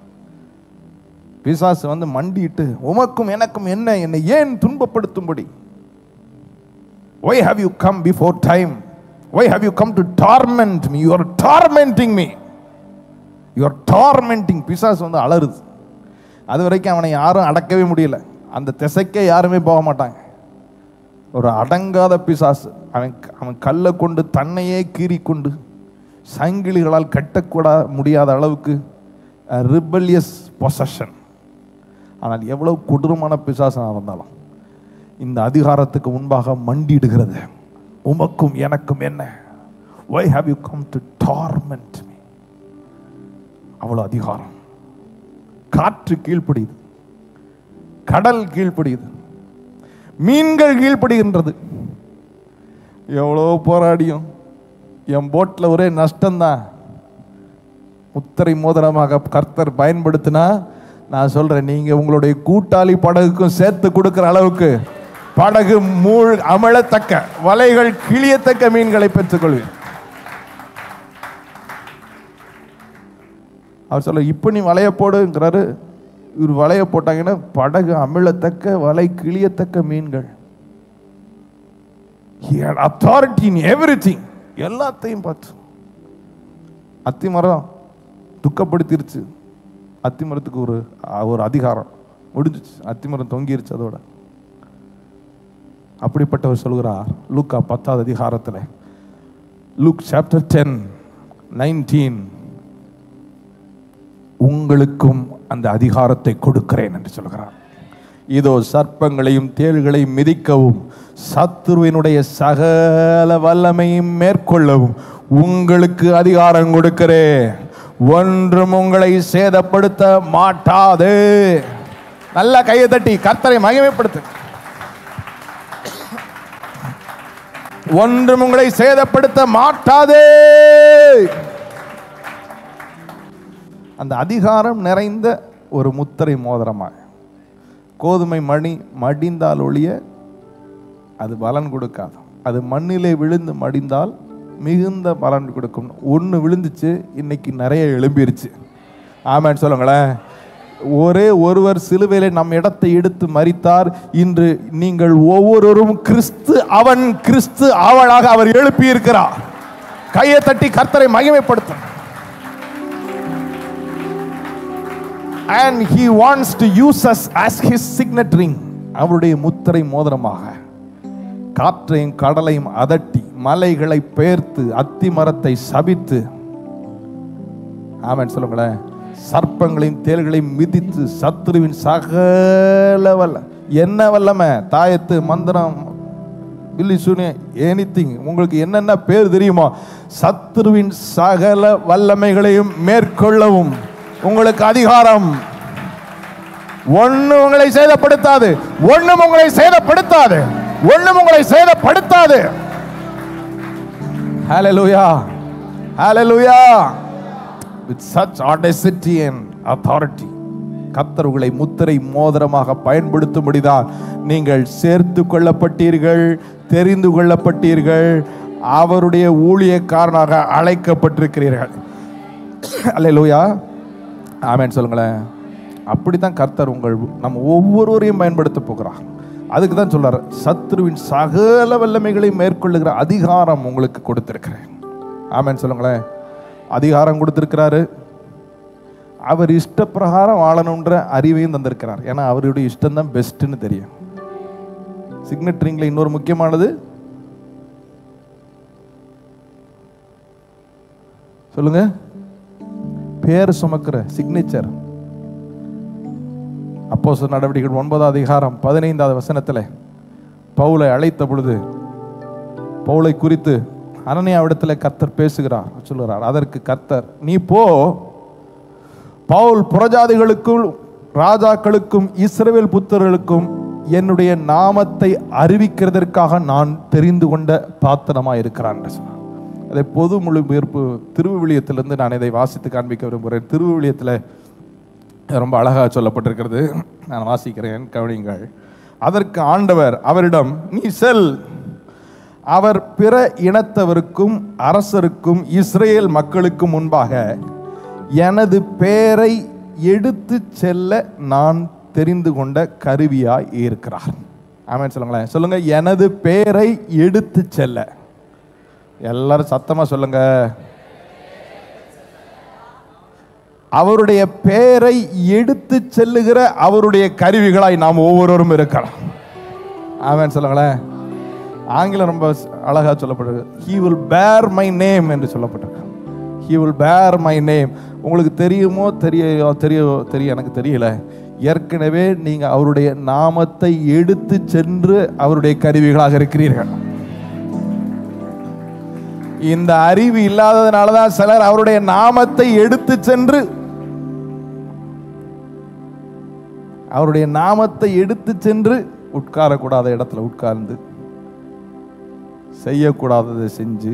B: பிசாசு வந்து மண்டிட்டு உமக்கும் எனக்கும் என்ன என்னை ஏன் துன்பப்படுத்தும்படி why have you come before time why have you come to torment me you are tormenting me you are tormenting பிசாசு வந்து அலறுது அது வரைக்கும் அவனை யாரும் அடக்கவே முடியல அந்த திசைக்கே யாருமே போக மாட்டாங்க ஒரு அடங்காத பிசாசு அவன் அவன் கல்லை கொண்டு தன்னையே கீறிக்கொண்டு சங்கிலிகளால் கட்டக்கூட முடியாத அளவுக்கு ரிபல்லியஸ் பொசஷன் ஆனால் எவ்வளவு கொடூரமான பிசாசனாக இருந்தாலும் இந்த அதிகாரத்துக்கு முன்பாக மண்டிடுகிறது உமக்கும் எனக்கும் என்ன why have you come to torment me அவ்வளவு அதிகாரம் காற்று கீழ்ப்படியுது கடல் கீழ்ப்படியுது மீன்கள் கீழ்ப்படுகின்றது எவ்வளோ போராடியும் என் போட்டில் ஒரே நஷ்டம்தான் முத்திரை மோதிரமாக கர்த்தர் பயன்படுத்தினா நான் சொல்றேன் நீங்க உங்களுடைய கூட்டாளி படகுக்கும் சேர்த்து கொடுக்கிற அளவுக்கு படகு மூழ் அமழத்தக்க வலைகள் கிழியத்தக்க மீன்களை பெற்றுக்கொள்வீர் அவர் சொல்ல இப்போ நீ வலைய போடுங்கிறாரு இவர் வலைய போட்டாங்கன்னா படகு அமிழத்தக்க வலை கிழியத்தக்க மீன்கள் He had authority in everything எல்லாத்தையும் பார்த்து அத்திமரம் துக்கப்படுத்திருச்சு அத்திமரத்துக்கு ஒரு ஒரு அதிகாரம் முடிஞ்சிச்சு அத்திமரம் தொங்கிருச்சு அதோட அப்படிப்பட்டவர் சொல்கிறார் லூக்கா பத்தாவது அதிகாரத்தில் லூக் சாப்டர் டென் நைன்டீன் உங்களுக்கும் அந்த அதிகாரத்தை கொடுக்கிறேன் என்று சொல்கிறார் இதோ சர்ப்பங்களையும் தேள்களையும் மிதிக்கவும் சத்துருவினுடைய சகல வல்லமையும் மேற்கொள்ளவும் உங்களுக்கு அதிகாரம் கொடுக்கிறேன் ஒன்றும் உங்களை சேதப்படுத்த மாட்டாது நல்ல கையை தட்டி கர்த்தரை மகிமைப்படுத்து ஒன்றும் உங்களை சேதப்படுத்த மாட்டாதே அந்த அதிகாரம் நிறைந்த ஒரு முத்திரை மோதிரமாக கோதுமை மணி மடிந்தால் ஒழிய அது பலன் கொடுக்காது அது மண்ணிலே விழுந்து மடிந்தால் மிகுந்த பலன் கொடுக்கும் ஒன்று விழுந்துச்சு இன்னைக்கு நிறைய எழும்பிருச்சு ஆமான்னு சொல்லுங்களேன் ஒரே ஒருவர் சிலுவையிலே நம் இடத்தை எடுத்து மறித்தார் இன்று நீங்கள் ஒவ்வொருவரும் கிறிஸ்து அவன் கிறிஸ்து அவளாக அவர் எழுப்பி இருக்கிறார் கையை தட்டி கர்த்தரை மகிமைப்படுத்தும் and he wants to use us as his signet ring அவருடைய முத்திரை மோதிரமாக காற்றையும் கடலையும் அதட்டி மலைகளை பெயர்த்து அத்தி மரத்தை சபித்து ஆமென் சொல்லுங்களேன் சர்ப்பங்களையும் தேள்களையும் மிதித்து சத்துருவின் சகல வல்ல என்ன வல்லமை தாயத்து மந்திரம் வில்லி சூனிய எனிதிங் உங்களுக்கு என்னென்ன பேர் தெரியுமோ சத்துருவின் சகல வல்லமைகளையும் மேற்கொள்ளவும் உங்களுக்கு அதிகாரம் ஒண்ணு உங்களை சேதப்படுத்தாது ஒண்ணும் உங்களை சேதப்படுத்தாது ஒண்ணும் உங்களை சேதப்படுத்தாது ஹalleluya ஹalleluya with such audacity and authority கர்த்தர் உங்களை முத்திரை மோதிரமாக பயன்படுத்தும்படிதான் நீங்கள் சேர்த்து கொள்ளப்பட்டீர்கள் தெரிந்து கொள்ளப்பட்டீர்கள் அவருடைய ஊழியக்காரனாக அழைக்கப்பட்டிருக்கிறீர்கள் அல்லேலூயா ஆமென் சொல்லுங்களேன் அப்படித்தான் கர்த்தர் உங்கள் நம்ம ஒவ்வொருவரையும் பயன்படுத்த போகிறார் அதுக்கு தான் சொல்றார் சத்ருவின் சகல வல்லமைகளை மேற்கொள்ளுகிற அதிகாரம் உங்களுக்கு கொடுத்திருக்கிறேன் ஆமென் சொல்லுங்களேன் அதிகாரம் கொடுத்திருக்கிறாரு அவர் இஷ்டப்பிரகாரம் வாழணுன்ற அறிவையும் தந்திருக்கிறார் ஏன்னா அவருடைய இஷ்டம் தான் பெஸ்ட்னு தெரியும் சிக்னட் ரிங்ல இன்னொரு முக்கியமானது சொல்லுங்க பேர் சுமக்கிற சிக்னேச்சர் அப்போ நடவடிக்கைகள் ஒன்பதாவது அதிகாரம் பதினைந்தாவது வசனத்தில் பவுலை அழைத்த பொழுது பவுலை குறித்து அனனியாவிடத்தில் கர்த்தர் பேசுகிறார் சொல்லுகிறார் அதற்கு கர்த்தர் நீ போ பவுல் புறஜாதிகளுக்கும் ராஜாக்களுக்கும் இஸ்ரவேல் புத்தர்களுக்கும் என்னுடைய நாமத்தை அறிவிக்கிறதற்காக நான் தெரிந்து கொண்ட பாத்திரமாக இருக்கிறான் என்று சொன்னார் அதை பொது மொழிபெயர்ப்பு திருவிவிலியத்திலிருந்து நான் இதை வாசித்து காண்பிக்க விரும்புகிறேன் திருவிவிலியத்தில் ரொம்ப அழகாக சொல்லப்பட்டிருக்கிறது நான் வாசிக்கிறேன் கவனிங்கள் அதற்கு ஆண்டவர் அவரிடம் நீ செல் அவர் பிற இனத்தவருக்கும் அரசருக்கும் இஸ்ரேல் மக்களுக்கும் முன்பாக எனது பெயரை எடுத்து செல்ல நான் தெரிந்து கொண்ட கருவியாய் இருக்கிறார் ஆமென் சொல்லுங்களேன் சொல்லுங்க எனது பெயரை எடுத்து செல்ல எல்லாரும் சத்தமா சொல்லுங்க அவருடைய பெயரை எடுத்து செல்லுகிற அவருடைய கருவிகளாய் நாம் ஒவ்வொருவரும் இருக்கலாம் ஆமென் சொல்லுங்களேன் ஆங்கிலம் ரொம்ப அழகா சொல்லப்படுது he will bear my name என்று சொல்லப்பட்டிருக்கு he will bear my name உங்களுக்கு தெரியுமோ தெரியோ தெரியோ தெரிய எனக்கு தெரியல ஏற்கனவே நீங்க அவருடைய நாமத்தை எடுத்து சென்று அவருடைய கருவிகளாக இருக்கிறீர்கள் இந்த அறிவு இல்லாததுனால தான் சிலர் அவருடைய நாமத்தை எடுத்து சென்று அவருடைய நாமத்தை எடுத்து சென்று உட்காரக்கூடாத இடத்துல உட்கார்ந்து செய்யக்கூடாததை செஞ்சு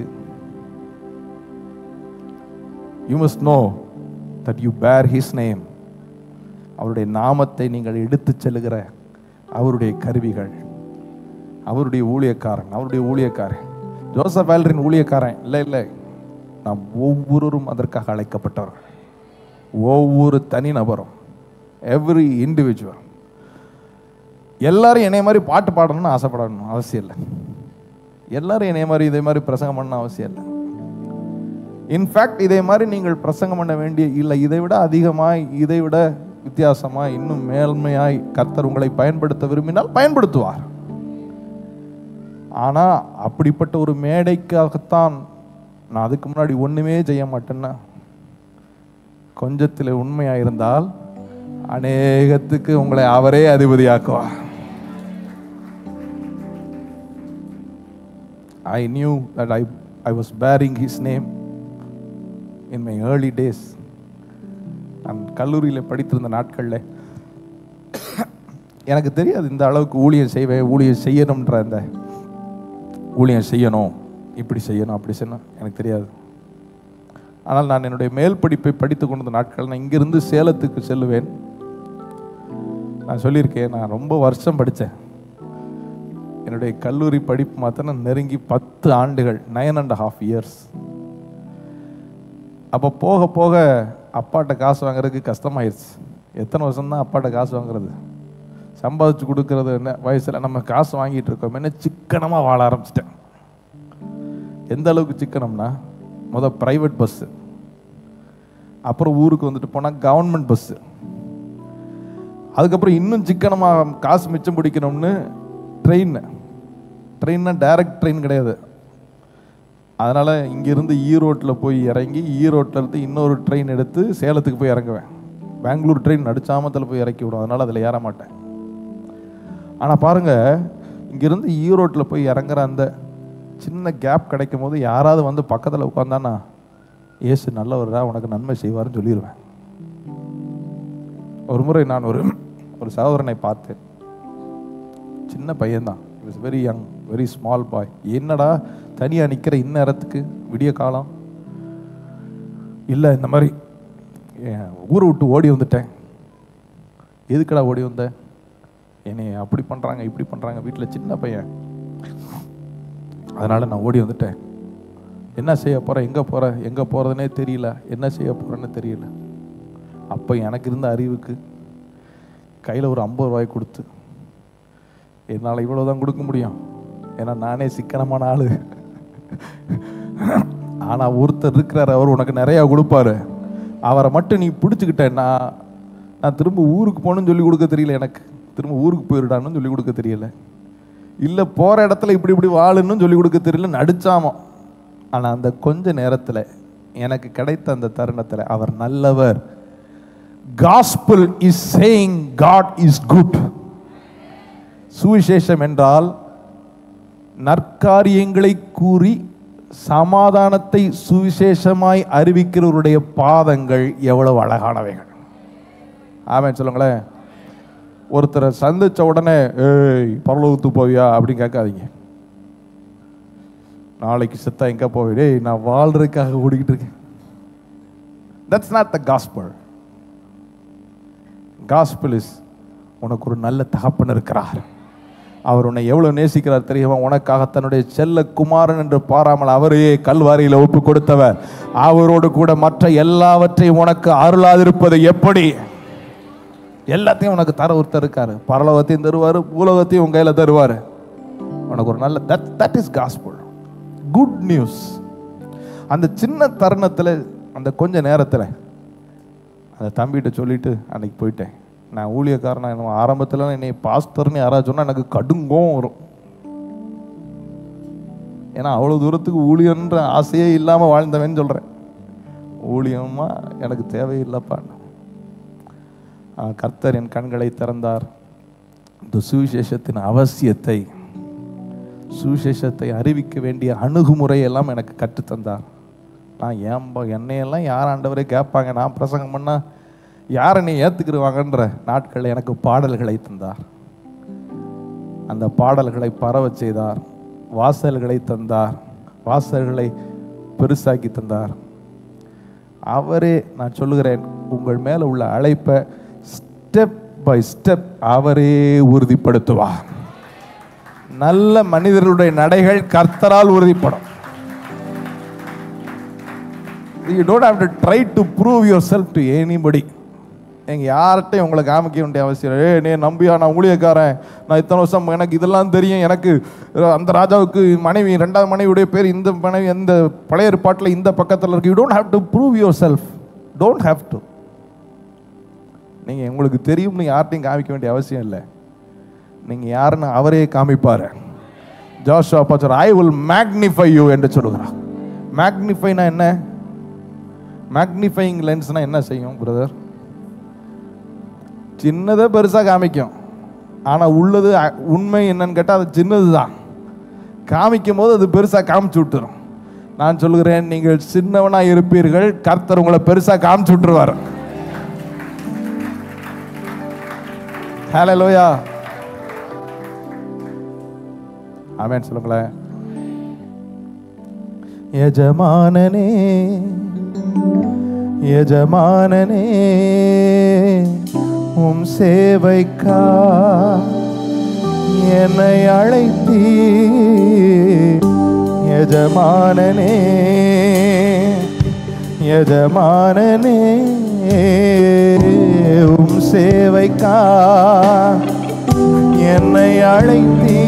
B: you must know that you bear his name அவருடைய நாமத்தை நீங்கள் எடுத்து செல்லுகிற அவருடைய கருவிகள் அவருடைய ஊழியக்காரன் அவருடைய ஊழியக்காரன் ஜோசப் வேல்ரின் ஊழியக்காரன் இல்லை இல்லை நாம் ஒவ்வொருவரும் அதற்காக அழைக்கப்பட்டவர்கள் ஒவ்வொரு தனிநபரும் எவ்ரி இண்டிவிஜுவல் எல்லாரும் என்னைய மாதிரி பாட்டு பாடணும்னு ஆசைப்படணும் அவசியம் இல்லை எல்லாரும் என்னைய மாதிரி இதே மாதிரி பிரசங்கம் பண்ண அவசியம் இல்லை இன்ஃபேக்ட் இதே மாதிரி நீங்கள் பிரசங்கம் பண்ண வேண்டிய இல்லை இதை விட அதிகமாய் இதை விட வித்தியாசமாய் இன்னும் மேல்மையாய் கர்த்தர் உங்களை பயன்படுத்த விரும்பினால் பயன்படுத்துவார் ஆனா அப்படிப்பட்ட ஒரு மேடைக்காகத்தான் நான் அதுக்கு முன்னாடி ஒண்ணுமே செய்ய மாட்டேன்னா கொஞ்சத்தில் உண்மையா இருந்தால் அநேகத்துக்கு உங்களை அவரே அதிபதியாக்குவார் I knew that I, I was bearing his name in my early days. நான் கல்லூரியில் படித்திருந்த நாட்களில் எனக்கு தெரியாது இந்த அளவுக்கு ஊழியம் செய்வேன் ஊழியம் செய்யணுன்ற அந்த ஊழியம் செய்யணும் இப்படி செய்யணும் அப்படி செய்யணும் எனக்கு தெரியாது ஆனால் நான் என்னுடைய மேல் படிப்பை படித்து கொண்டிருந்த நாட்கள் நான் இங்கிருந்து சேலத்துக்கு செல்லுவேன் நான் சொல்லியிருக்கேன் நான் ரொம்ப வருஷம் படித்தேன் என்னுடைய கல்லூரி படிப்பு மாத்திரம் நெருங்கி பத்து ஆண்டுகள் நைன் அண்ட் ஹாஃப் இயர்ஸ் அப்போ போக போக அப்பாட்ட காசு வாங்குறதுக்கு கஷ்டமாயிருச்சு எத்தனை வருஷம் தான் அப்பாட்ட காசு வாங்குறது சம்பாதிச்சு கொடுக்கறது என்ன வயசில் நம்ம காசு வாங்கிட்டு இருக்கோம் என்ன சிக்கனமாக வாழ ஆரம்பிச்சிட்டேன் எந்த அளவுக்கு சிக்கனம்னா முத ப்ரைவேட் பஸ்ஸு அப்புறம் ஊருக்கு வந்துட்டு போனால் கவர்மெண்ட் பஸ்ஸு அதுக்கப்புறம் இன்னும் சிக்கனமாக காசு மிச்சம் பிடிக்கணும்னு ட்ரெயின் ட்ரெயின்னா டைரக்ட் ட்ரெயின் கிடையாது அதனால் இங்கேருந்து ஈரோட்டில் போய் இறங்கி ஈரோட்டில் இருந்து இன்னொரு ட்ரெயின் எடுத்து சேலத்துக்கு போய் இறங்குவேன் பெங்களூர் ட்ரெயின் நடுச்சாமத்தில் போய் இறக்கி விடும் அதனால் அதில் ஏற மாட்டேன் ஆனால் பாருங்கள் இங்கேருந்து ஈரோட்டில் போய் இறங்குற அந்த சின்ன கேப் கிடைக்கும் போது யாராவது வந்து பக்கத்தில் உட்காந்தானா ஏசு நல்லவரா உனக்கு நன்மை செய்வார்னு சொல்லிடுவேன் ஒரு முறை நான் ஒரு ஒரு சகோதரனை பார்த்தேன் சின்ன பையன்தான் is very young very small boy என்னடா தனியாக நிற்கிற இந்நேரத்துக்கு விடிய காலம் இல்லை இந்த மாதிரி என் ஊரை விட்டு ஓடி வந்துட்டேன் எதுக்குடா ஓடி வந்த என்னை அப்படி பண்ணுறாங்க இப்படி பண்ணுறாங்க வீட்டில் சின்ன பையன் அதனால் நான் ஓடி வந்துட்டேன் என்ன செய்ய போகிறேன் எங்கே போகிறேன் எங்கே போகிறதுனே தெரியல என்ன செய்ய போகிறேன்னு தெரியல அப்போ எனக்கு இருந்த அறிவுக்கு கையில் ஒரு ஐம்பது ரூபாய் கொடுத்து என்னால் இவ்வளோ தான் கொடுக்க முடியும் ஏன்னா நானே சிக்கனமான ஆள் ஆனால் ஒருத்தர் இருக்கிறார் அவர் உனக்கு நிறையா கொடுப்பாரு அவரை மட்டும் நீ பிடிச்சிக்கிட்டேன்னா நான் திரும்ப ஊருக்கு போகணும்னு சொல்லி கொடுக்க தெரியல எனக்கு திரும்ப ஊருக்கு போயிடான்னு சொல்லி கொடுக்க தெரியல இல்லை போகிற இடத்துல இப்படி இப்படி வாழுன்னு சொல்லி கொடுக்க தெரியல நடிச்சாமோ ஆனால் அந்த கொஞ்ச நேரத்தில் எனக்கு கிடைத்த அந்த தருணத்தில் அவர் நல்லவர் gospel is saying God is good சுவிசேஷம் என்றால் நற்காரியங்களை கூறி சமாதானத்தை சுவிசேஷமாய் அறிவிக்கிறவருடைய பாதங்கள் எவ்வளவு அழகானவைகள் ஆமென் சொல்லுங்களேன் ஒருத்தரை சந்திச்ச உடனே ஏய் பரலோகத்துக்கு போவியா அப்படின்னு கேட்காதீங்க நாளைக்கு செத்தா எங்க போவே டேய் நான் வாழ்றதுக்காக ஓடிக்கிட்டு இருக்கேன் that's not the gospel gospel is உனக்கு ஒரு நல்ல தகப்பன் இருக்கிறார் அவர் உன்னை எவ்வளவு நேசிக்கிறார் தெரியுமா உனக்காக தன்னுடைய செல்ல குமாரன் என்று பாராமல் அவரையே கல்வாரியில் ஒப்பு கொடுத்தவர் அவரோடு கூட மற்ற எல்லாவற்றையும் உனக்கு அருளாதிருப்பது எப்படி எல்லாத்தையும் உனக்கு தர ஒருத்தர் இருக்காரு பரலோகத்தையும் தருவார் பூலோகத்தையும் உன் கையில் தருவார் உனக்கு ஒரு நல்ல that that is gospel good news அந்த சின்ன தருணத்தில் அந்த கொஞ்ச நேரத்தில் அந்த தம்பிகிட்ட சொல்லிட்டு அன்னைக்கு போயிட்டேன் நான் ஊழியக்காரனா என்ன ஆரம்பத்தில் என்னை பாஸ்டர்னு யாராவது சொன்னால் எனக்கு கடுங்கோம் வரும் ஏன்னா அவ்வளோ தூரத்துக்கு ஊழியன்ற ஆசையே இல்லாமல் வாழ்ந்தவன் சொல்கிறேன் ஊழியமா எனக்கு தேவையில்லைப்பான்னு ஆ, கர்த்தர் என் கண்களை திறந்தார் இந்த சுவிசேஷத்தின் அவசியத்தை சுவிசேஷத்தை அறிவிக்க வேண்டிய அணுகுமுறை எல்லாம் எனக்கு கற்றுத்தந்தார் நான் ஏன்பா என்னையெல்லாம் யார் ஆண்டவரே கேட்பாங்க நான் பிரசங்கம் பண்ணால் யார் என்னை ஏற்றுக்கிடுவாங்கன்ற நாட்களில் எனக்கு பாடல்களை தந்தார் அந்த பாடல்களை பரவச் செய்தார் வாசல்களை தந்தார் வாசல்களை பெருசாக்கி தந்தார் அவரே நான் சொல்லுகிறேன் உங்கள் மேலே உள்ள அழைப்பை ஸ்டெப் பை ஸ்டெப் அவரே உறுதிப்படுத்துவார் நல்ல மனிதர்களுடைய நடைகள் கர்த்தரால் உறுதிப்படும் you don't have to try to prove yourself to anybody நீங்கள் யார்கிட்டையும் உங்களை காமிக்க வேண்டிய அவசியம் இல்லை. ஏய் நீ நம்பியா நான் ஊழியக்காரன் நான் இத்தனை வருஷம் எனக்கு இதெல்லாம் தெரியும் எனக்கு அந்த ராஜாவுக்கு மனைவி ரெண்டாவது மனைவியுடைய பேர் இந்த மனைவி இந்த பழைய ஏற்பாட்டில் இந்த பக்கத்தில் இருக்கு you don't have to prove yourself don't have to நீங்கள் உங்களுக்கு தெரியும்னு யார்கிட்டையும் காமிக்க வேண்டிய அவசியம் இல்லை நீங்கள் யாருன்னு அவரே காமிப்பார் ஜோஷுவா பாச்சர் ஐ வில் மேக்னிஃபை யூ என்று சொல்லுகிறார் மேக்னிஃபைனா என்ன மேக்னிஃபைங் லென்ஸ்னா என்ன செய்யும் பிரதர் சின்னதை பெருசாக காமிக்கும் ஆனால் உள்ளது அ- உண்மை என்னன்னு கேட்டால் அது சின்னது தான் காமிக்கும் போது அது பெருசாக காமிச்சு விட்டுரும் நான் சொல்லுகிறேன் நீங்கள் சின்னவனாக இருப்பீர்கள் கர்த்தர் உங்களை பெருசாக காமிச்சு விட்டுருவார் ஹலோ லோயா ஆமேன் சொல்லுங்களேன் எஜமானனே எஜமானனே உம் சேவைக்கா என்னை அழைத்தீ எஜமானனே எஜமானனே உம் சேவைக்கா என்னை அழைத்தீ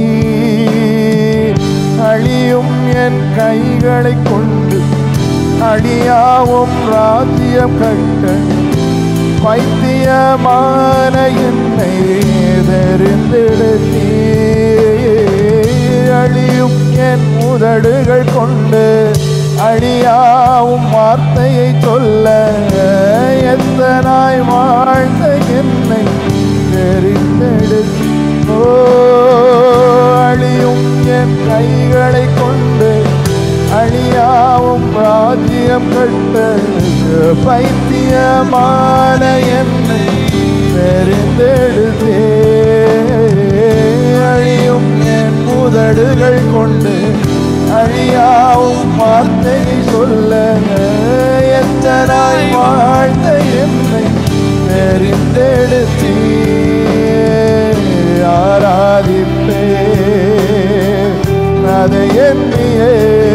B: அழியும் என் கைகளை கொண்டு அடியாவும் ராஜ்யம் கட்ட பைத்தியமான என்னை தெரிந்தெடுத்தீ அழியும் என் உதடுகள் கொண்டு அழியாவும் வார்த்தையை சொல்ல எத்தனாய் வாழ்ந்த என்னை தெரிந்தெடுத்தீ ஓ அழியும் என் கைகளை கொண்டு அழியாவும் ராஜ்யம் கட்ட பைத்தியமான என்னை தெரிந்தெடுத்தே அழியும் என் முதடுகள் கொண்டு அழியாவும் வார்த்தையை சொல்ல எத்தனாய் வாழ்ந்த என்னை தெரிந்தெடுத்தீ ஆராதிப்பே அதை எண்ணியே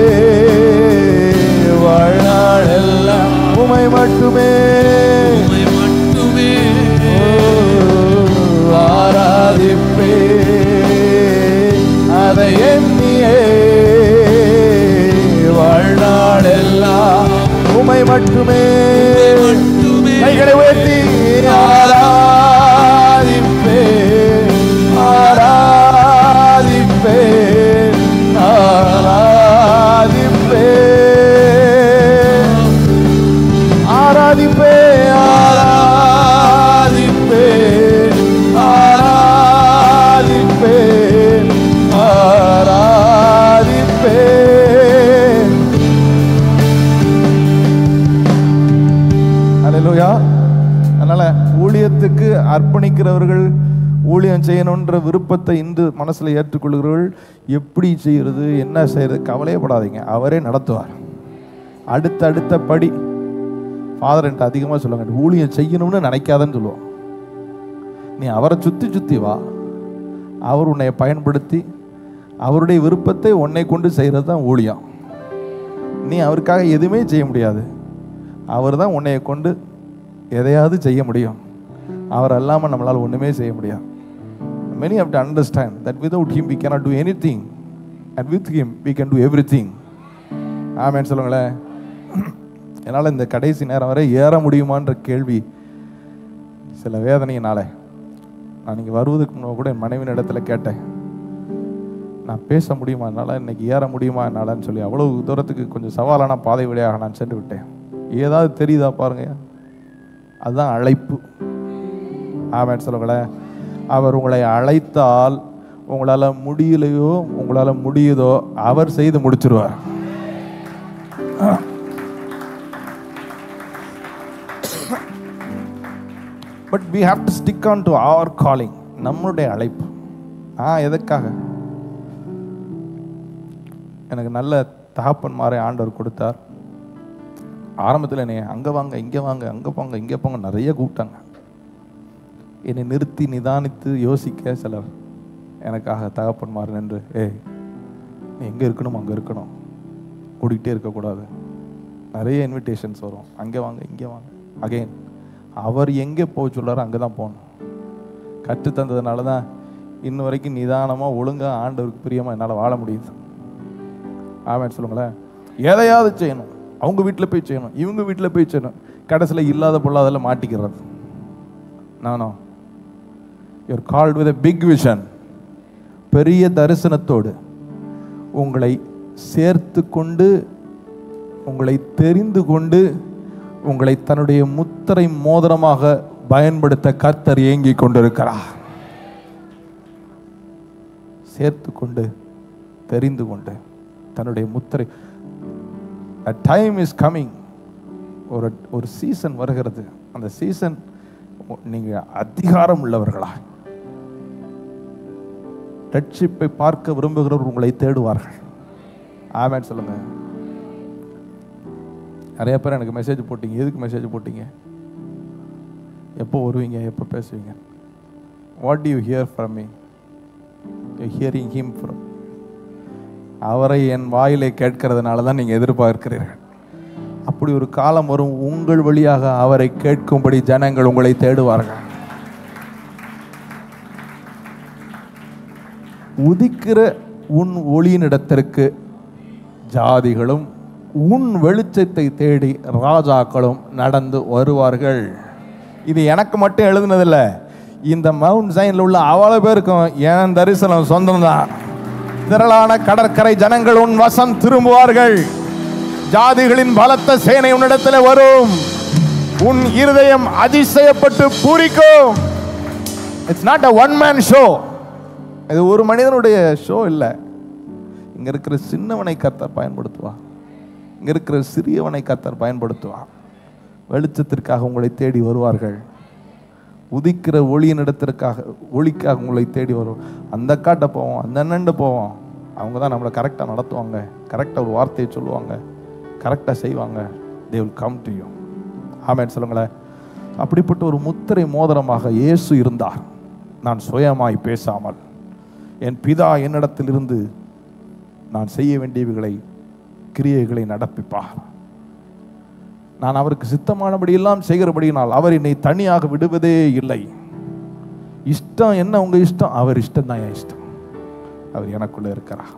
B: வாழ்நாளெல்லாம் உமை மட்டுமே
A: உம்மை மட்டுமே
B: ஓ, ஆராதிப்பே அதை எண்ணியே வாழ்நாளெல்லாம் உமை மட்டுமே அர்ப்பணிக்கிறவர்கள் ஊழியம் செய்யணுன்ற விருப்பத்தை இன்று மனசுல ஏற்றுக்கொள்கிறவர்கள் எப்படி செய்யறது என்ன செய்யறது கவலையப்படாதீங்க அவரே நடத்துவார் அடுத்த அடுத்த படி ஃபாதர் என்கிட்ட அதிகமாக சொல்லுவாங்க ஊழியம் செய்யணும்னு நினைக்காதன்னு சொல்லுவோம் நீ அவரை சுற்றி சுற்றி வா அவர் உன்னை பயன்படுத்தி அவருடைய விருப்பத்தை உன்னை கொண்டு செய்கிறது தான் ஊழியம் நீ அவருக்காக எதுவுமே செய்ய முடியாது அவர் தான் உன்னைய கொண்டு எதையாவது செய்ய முடியும் அவர் அல்லாமல் நம்மளால் ஒன்றுமே செய்ய முடியாது many have to understand that without him we cannot do anything and with him we can do everything ஆமேன்னு சொல்லுங்களேன் என்னால் இந்த கடைசி நேரம் வரை ஏற முடியுமான்ற கேள்வி சில வேதனையினால நான் இங்கே வருவதுக்கு முன்னாடி கூட என் மனைவியின் இடத்துல கேட்டேன் நான் பேச முடியுமா என்னால் இன்னைக்கு ஏற முடியுமா என்னாலன்னு சொல்லி அவ்வளவு தூரத்துக்கு கொஞ்சம் சவாலான பாதை வழியாக நான் சென்று விட்டேன் ஏதாவது தெரியுதா பாருங்க அதுதான் அழைப்பு ஆமேன்னு சொல்லுங்களேன் அவர் உங்களை அழைத்தால் உங்களால் முடியலையோ உங்களால் முடியுதோ அவர் செய்து முடிச்சிருவார் but we have to stick on to our calling நம்மளுடைய அழைப்பு ஆ எதற்காக எனக்கு நல்ல தகப்பன்மாரை ஆண்டவர் கொடுத்தார் ஆரம்பத்தில் என்னை அங்கே வாங்க இங்கே வாங்க அங்கே போங்க இங்கே போங்க நிறைய கூப்பிட்டாங்க என்னை நிறுத்தி நிதானித்து யோசிக்க சிலர் எனக்காக தகப்பன்மார் நின்று ஏய் நீ எங்கே இருக்கணும் அங்கே இருக்கணும் கூட்டிகிட்டே இருக்கக்கூடாது நிறைய இன்விடேஷன்ஸ் வரும் அங்கே வாங்க இங்கே வாங்க அகைன் அவர் எங்கே போக சொல்றாரோ அங்கே தான் போகணும் கற்று தந்ததுனால தான் இன்ன வரைக்கும் நிதானமாக ஒழுங்காக ஆண்டவருக்கு பிரியமாக என்னால் வாழ முடியுது ஆமாம் சொல்லுங்களேன் எதையாவது செய்யணும் அவங்க வீட்டில் போய் செய்யணும் இவங்க வீட்டில் போய் செய்யணும் கடைசியில் இல்லாத பொல்லாதெல்லாம் மாட்டிக்கிறது நானோ you're called with big vision பெரிய தரிசனத்தோடு உங்களை சேர்த்து கொண்டு உங்களை தெரிந்து கொண்டு உங்களை தன்னுடைய முத்திரை மோதிரமாக பயன்படுத்த கர்த்தர் ஏங்கிக் கொண்டிருக்கிறார் சேர்த்து கொண்டு தெரிந்து கொண்டு தன்னுடைய முத்திரை டைம் இஸ் கம்மிங் ஒரு ஒரு சீசன் வருகிறது அந்த சீசன் நீங்க அதிகாரம் உள்ளவர்களா ரட்சிப்பை பார்க்க விரும்புகிறவர் உங்களை தேடுவார்கள் ஆமேன்னு சொல்லுங்க நிறைய பேர் எனக்கு மெசேஜ் போட்டீங்க எதுக்கு மெசேஜ் போட்டீங்க எப்போ வருவீங்க எப்போ பேசுவீங்க what you hear from me you hearing him from அவரை என் வாயிலை கேட்கறதுனால தான் நீங்கள் எதிர்பார்க்கிறீர்கள் அப்படி ஒரு காலம் வரும் உங்கள் வழியாக அவரை கேட்கும்படி ஜனங்கள் உங்களை தேடுவார்கள் உதிக்கிற உன் ஒளியினிடத்திற்கு ஜாதிகளும் உன் வெளிச்சத்தை தேடி ராஜாக்களும் நடந்து வருவார்கள் இது எனக்கு மட்டும் எழுதுனதில்ல இந்த மவுண்ட் சைனில் உள்ள அவ்வளோ பேருக்கும் என் தரிசனம் சொந்தம்தான் திரளான கடற்கரை ஜனங்கள் உன் வசம் திரும்புவார்கள் ஜாதிகளின் பலத்த சேனை உன்னிடத்தில் வரும் உன் இருதயம் அதிசயப்பட்டு பூரிக்கும் it's not a one man show இது ஒரு மனிதனுடைய ஷோ இல்லை இங்க இருக்கிற சின்னவனை கர்த்தர் பயன்படுத்துவா இங்க இருக்கிற சிறியவனை கர்த்தர் பயன்படுத்துவா வெளிச்சத்திற்காக உங்களை தேடி வருவார்கள் உதிக்கிற ஒளியின் இடத்திற்காக ஒளிக்காக உங்களை தேடி வரும் அந்த காட்டை போவோம் அந்த அண்ணன்ட்ட போவோம் அவங்க தான் நம்மளை கரெக்டாக நடத்துவாங்க கரெக்டாக ஒரு வார்த்தையை சொல்லுவாங்க கரெக்டாக செய்வாங்க they will come to you ஆமேன்னு சொல்லுங்களேன் அப்படிப்பட்ட ஒரு முத்திரை மோதிரமாக இயேசு இருந்தார் நான் சுயமாய் பேசாமல் என் பிதா என்னிடத்திலிருந்து நான் செய்ய வேண்டியவைகளை கிரியைகளை நடப்பிப்பார் நான் அவருக்கு சித்தமானபடி எல்லாம் செய்கிறபடியினால் அவர் என்னை தனியாக விடுவதே இல்லை இஷ்டம் என்ன உங்க இஷ்டம் அவர் இஷ்டம் தான் என் இஷ்டம் அவர் எனக்குள்ள இருக்கிறார்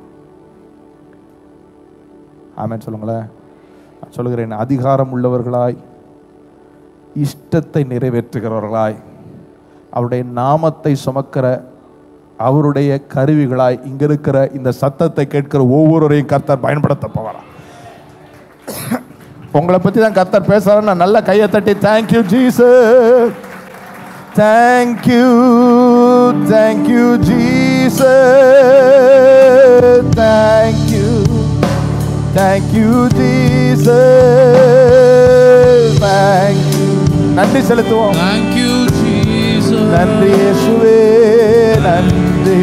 B: ஆமென் சொல்லுங்களேன் நான் சொல்லுகிறேன் அதிகாரம் உள்ளவர்களாய் இஷ்டத்தை நிறைவேற்றுகிறவர்களாய் அவருடைய நாமத்தை சுமக்கிற அவருடைய கருவிகளாய் இங்க இருக்கிற இந்த சத்தத்தை கேட்கிற ஒவ்வொருவரையும் கர்த்தர் பயன்படுத்த போகிறார் உங்களை பத்தி தான் கர்த்தர் பேசுறாரு நான் நல்ல கையை தட்டி thank you Jesus thank you thank you Jesus thank you thank you Jesus thank you நன்றி செலுத்துவோம்
A: Thank you, Jesus.
B: நன்றி இயேசுவே நன்றி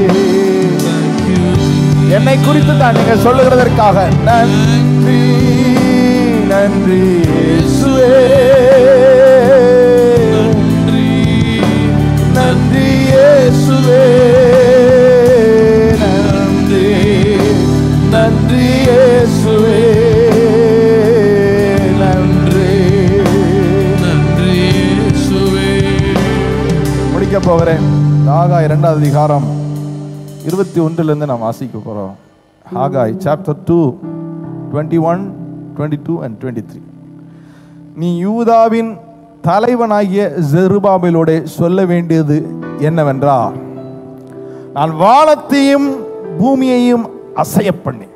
B: என்னை குறித்து தான் நீங்க சொல்லுகிறதற்காக நன்றி நன்றி இயேசுவே நன்றி இயேசுவே நன்றி நன்றி இயேசுவே நன்றி
A: நன்றி இயேசுவே
B: முடிக்க போகிறேன் ஆகாய் இரண்டாவது அதிகாரம் இருபத்தி ஒன்றிலிருந்து நாம் வாசிக்க போகிறோம் Haggai chapter two twenty one twenty two and twenty three நீ யூதாவின் தலைவனாகிய ஜெருபாபேலோட சொல்ல வேண்டியது என்னவென்றால் நான் வானத்தையும் பூமியையும் அசைய பண்ணி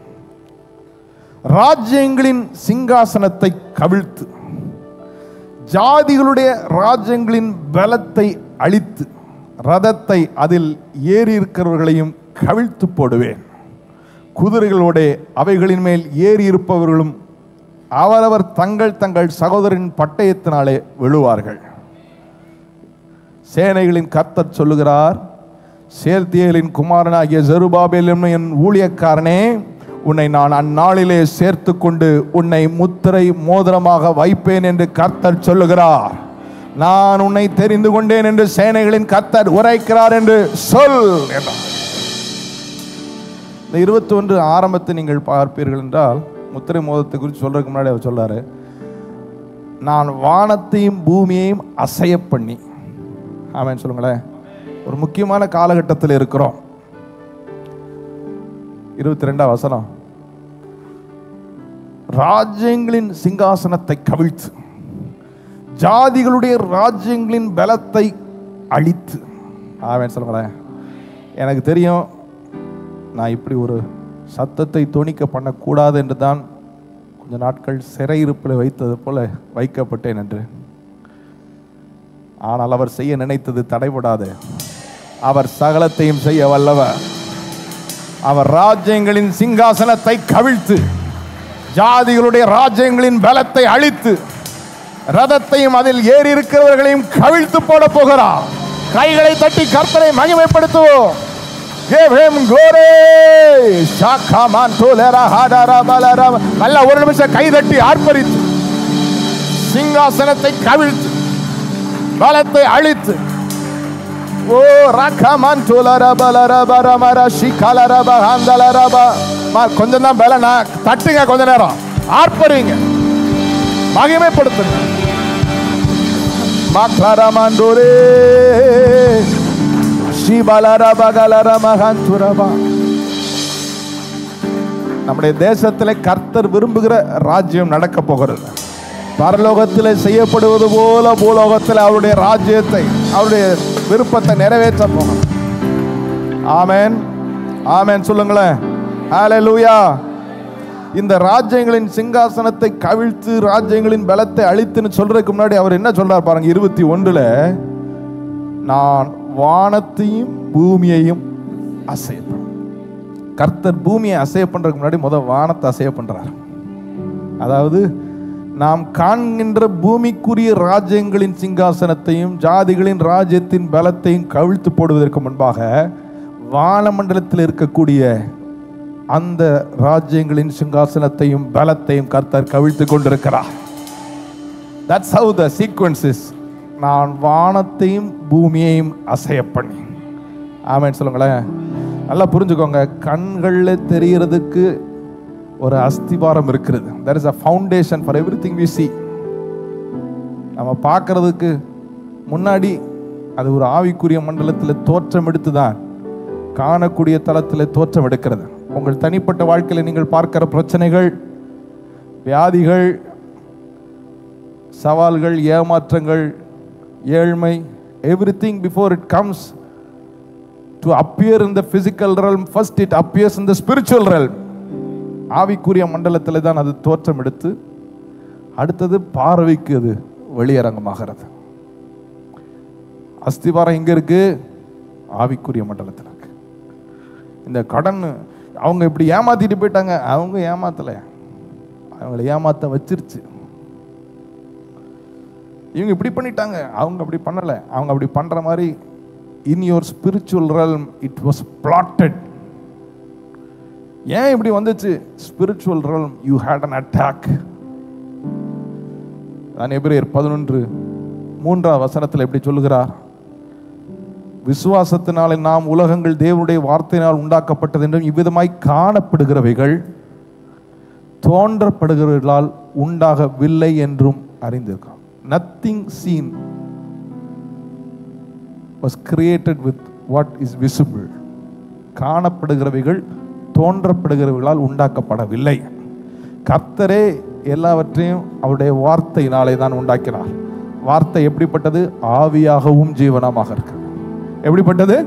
B: ராஜ்யங்களின் சிங்காசனத்தை கவிழ்த்து ஜாதிகளுடைய ராஜ்யங்களின் பலத்தை அழித்து ரதத்தை அதில் ஏறி இருக்கிறவர்களையும் கவிழ்த்து போடுவேன் குதிரைகளோட அவைகளின் மேல் ஏறி இருப்பவர்களும் அவரவர் தங்கள் தங்கள் சகோதரின் பட்டயத்தினாலே விழுவார்கள் சேனைகளின் கர்த்தர் சொல்லுகிறார் சேர்த்தியலின் குமாரனாகிய ஜெருபாபேல் என்னும் என் ஊழியக்காரனே உன்னை நான் அந்நாளிலே சேர்த்து கொண்டு உன்னை முத்திரை மோதிரமாக வைப்பேன் என்று கர்த்தர் சொல்லுகிறார் நான் உன்னை தெரிந்து கொண்டேன் என்று சேனைகளின் கர்த்தர் உரைக்கிறார் என்று சொல் என்றார் இந்த இருபத்தி ஒன்று ஆரம்பத்தை நீங்கள் பார்ப்பீர்கள் என்றால் முத்திரை மோதத்தை குறித்து சொல்றதுக்கு முன்னாடி அவர் சொல்லாரு நான் வானத்தையும் பூமியையும் அசைய பண்ணி ஆமென் சொல்லுங்களேன் ஒரு முக்கியமான காலகட்டத்தில் இருக்கிறோம் இருபத்தி ரெண்டாம் வசனம் ராஜ்யங்களின் சிங்காசனத்தை கவிழ்த்து ஜாதிகளுடைய ராஜ்யங்களின் பலத்தை அழித்து ஆமென் சொல்லுங்களேன் எனக்கு தெரியும் நான் இப்படி ஒரு சத்தத்தை தொனிக்க பண்ணக்கூடாது என்று தான் கொஞ்ச நாட்கள் சிறையிருப்பில் வைத்தது போல வைக்கப்பட்டேன் என்று ஆனால் அவர் செய்ய நினைத்தது தடைபடாது அவர் சகலத்தையும் செய்ய வல்லவர் அவர் ராஜ்யங்களின் சிங்காசனத்தை கவிழ்த்து ஜாதிகளுடைய ராஜ்யங்களின் பலத்தை அழித்து ரதத்தையும் அதில் ஏறி இருக்கிறவர்களையும் கவிழ்த்து போட போகிறார் கைகளை தட்டி கர்த்தரை மகிமைப்படுத்துவோம் Give him glory. ஷாக்காமான் தோலரா ஹாடாரா பலரா. நல்ல ஒரு நிமிஷம் கை தட்டி ஆர்ப்பரித்து சிங்காசனத்தை கவிழ்த்து பலத்தை அழித்து ஓ ரக்கமான் தோலரா பலரா பரமரா ஷிகலரா பஹாந்தலரா மா கொஞ்சம் தான் பலனா தட்டுங்க கொஞ்ச நேரம் ஆர்ப்பரிங்க மகிமைப்படுத்துங்க மாக்லாராமாண்டோரே ஷிபலரா பகலரா மகாந்துரபா நம்முடைய தேசத்தில் கர்த்தர் விரும்புகிற ராஜ்யம் நடக்க போகிறது பரலோகத்தில் செய்யப்படுவது போல பூலோகத்தில் அவருடைய ராஜ்யத்தை அவருடைய விருப்பத்தை நிறைவேற்ற போகிறோம் ஆமென் ஆமென் சொல்லுங்களேன் ஹalleluya இந்த ராஜ்யங்களின் சிங்காசனத்தை கவிழ்த்து ராஜ்யங்களின் பலத்தை அழித்துன்னு சொல்றதுக்கு முன்னாடி அவர் என்ன சொல்றார் பாருங்க இருபத்தி ஒன்றுல நான் வானத்தையும் பூமியையும் அசைய பண்ண கர்த்தர் பூமியை அசைய பண்றதுக்கு முன்னாடி முதல் வானத்தை அசைய பண்றார் அதாவது நாம் காண்கின்ற பூமிக்குரிய ராஜ்யங்களின் சிங்காசனத்தையும் ஜாதிகளின் ராஜ்யத்தின் பலத்தையும் கவிழ்த்து போடுவதற்கு முன்பாக வானமண்டலத்தில் இருக்கக்கூடிய அந்த ராஜ்யங்களின் சிங்காசனத்தையும் பலத்தையும் கர்த்தர் கவிழ்த்து கொண்டிருக்கிறார் that's how the sequence is நான் வானத்தையும் பூமியையும் அசைய பண்ணி ஆமென் சொல்லுங்களேன் நல்லா புரிஞ்சுக்கோங்க கண்களில் தெரியறதுக்கு ஒரு அஸ்திவாரம் இருக்கிறது there is a foundation for everything we see நம்ம பார்க்கறதுக்கு முன்னாடி அது ஒரு ஆவிக்குரிய மண்டலத்தில் தோற்றம் எடுத்து தான் காணக்கூடிய தளத்தில் தோற்றம் எடுக்கிறது உங்கள் தனிப்பட்ட வாழ்க்கையில் நீங்கள் பார்க்கிற பிரச்சனைகள் வியாதிகள் சவால்கள் ஏமாற்றங்கள் ஏழ்மை everything before it comes to appear in the physical realm first it appears in the spiritual realm ஆவிக்குரிய மண்டலத்தில் தான் அது தோற்றம் எடுத்து அடுத்தது பார்வைக்கு அது வெளியரங்கமாகிறது அஸ்திவாரம் எங்க இருக்கு ஆவிக்குரிய மண்டலத்தில் இருக்கு இந்த கடன் அவங்க இப்படி ஏமாத்திட்டு போயிட்டாங்க அவங்க ஏமாத்தல அவங்கள ஏமாத்த வச்சிருச்சு இவங்க இப்படி பண்ணிட்டாங்க அவங்க அப்படி பண்ணலை அவங்க அப்படி பண்ணுற மாதிரி in your spiritual realm it was plotted ஏன் இப்படி வந்துச்சு spiritual realm you had an attack நான் எபிரேயர் பதினொன்று மூன்றாம் வசனத்தில் எப்படி சொல்லுகிறார் விசுவாசத்தினாலே நாம் உலகங்கள் தேவனுடைய வார்த்தையினால் உண்டாக்கப்பட்டது என்றும் இவ்விதமாய் காணப்படுகிறவைகள் தோன்றப்படுகிறவர்களால் உண்டாகவில்லை என்றும் அறிந்திருக்கிறோம் nothing seen was created with what is visible காணப்படுகிறவைகள் தோன்றப்படுகிறவர்களால் உண்டாக்கப்படவில்லை கர்த்தரே எல்லாவற்றையும் அவருடைய வார்த்தையினாலே தான் உண்டாக்கினார் வார்த்தை எப்படிப்பட்டது ஆவியாகவும் ஜீவனமாக இருக்கு எப்படிப்பட்டது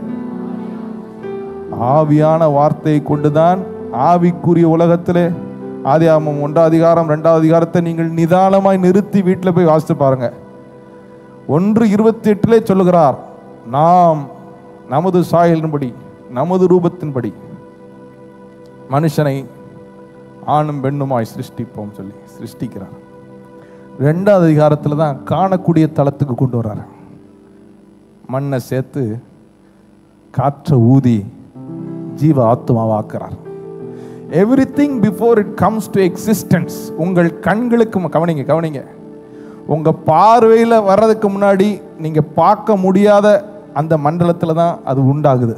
B: ஆவியான வார்த்தையை கொண்டுதான் ஆவிக்குரிய உலகத்திலே ஆதியாகமம் ஒன்றாம் அதிகாரம் ரெண்டாவது அதிகாரத்தை நீங்கள் நிதானமாய் நிறுத்தி வீட்டில் போய் வாசித்து பாருங்க ஒன்று இருபத்தி எட்டிலே சொல்லுகிறார் நாம் நமது சாயலின்படி நமது ரூபத்தின்படி மனுஷனை ஆணும் பெண்ணுமாய் சிருஷ்டிப்போம் சொல்லி சிருஷ்டிக்கிறார் ரெண்டாவது அதிகாரத்தில் தான் காணக்கூடிய தளத்துக்கு கொண்டு வர்றார் மண்ணை சேர்த்து காற்றை ஊதி ஜீவ ஆத்மாவாக்குறார் everything before it comes to existence உங்கள் கண்களுக்கு கவனிங்க கவனிங்க உங்க பார்வையில் வர்றதுக்கு முன்னாடி நீங்க பார்க்க முடியாத அந்த மண்டலத்தில் தான் அது உண்டாகுது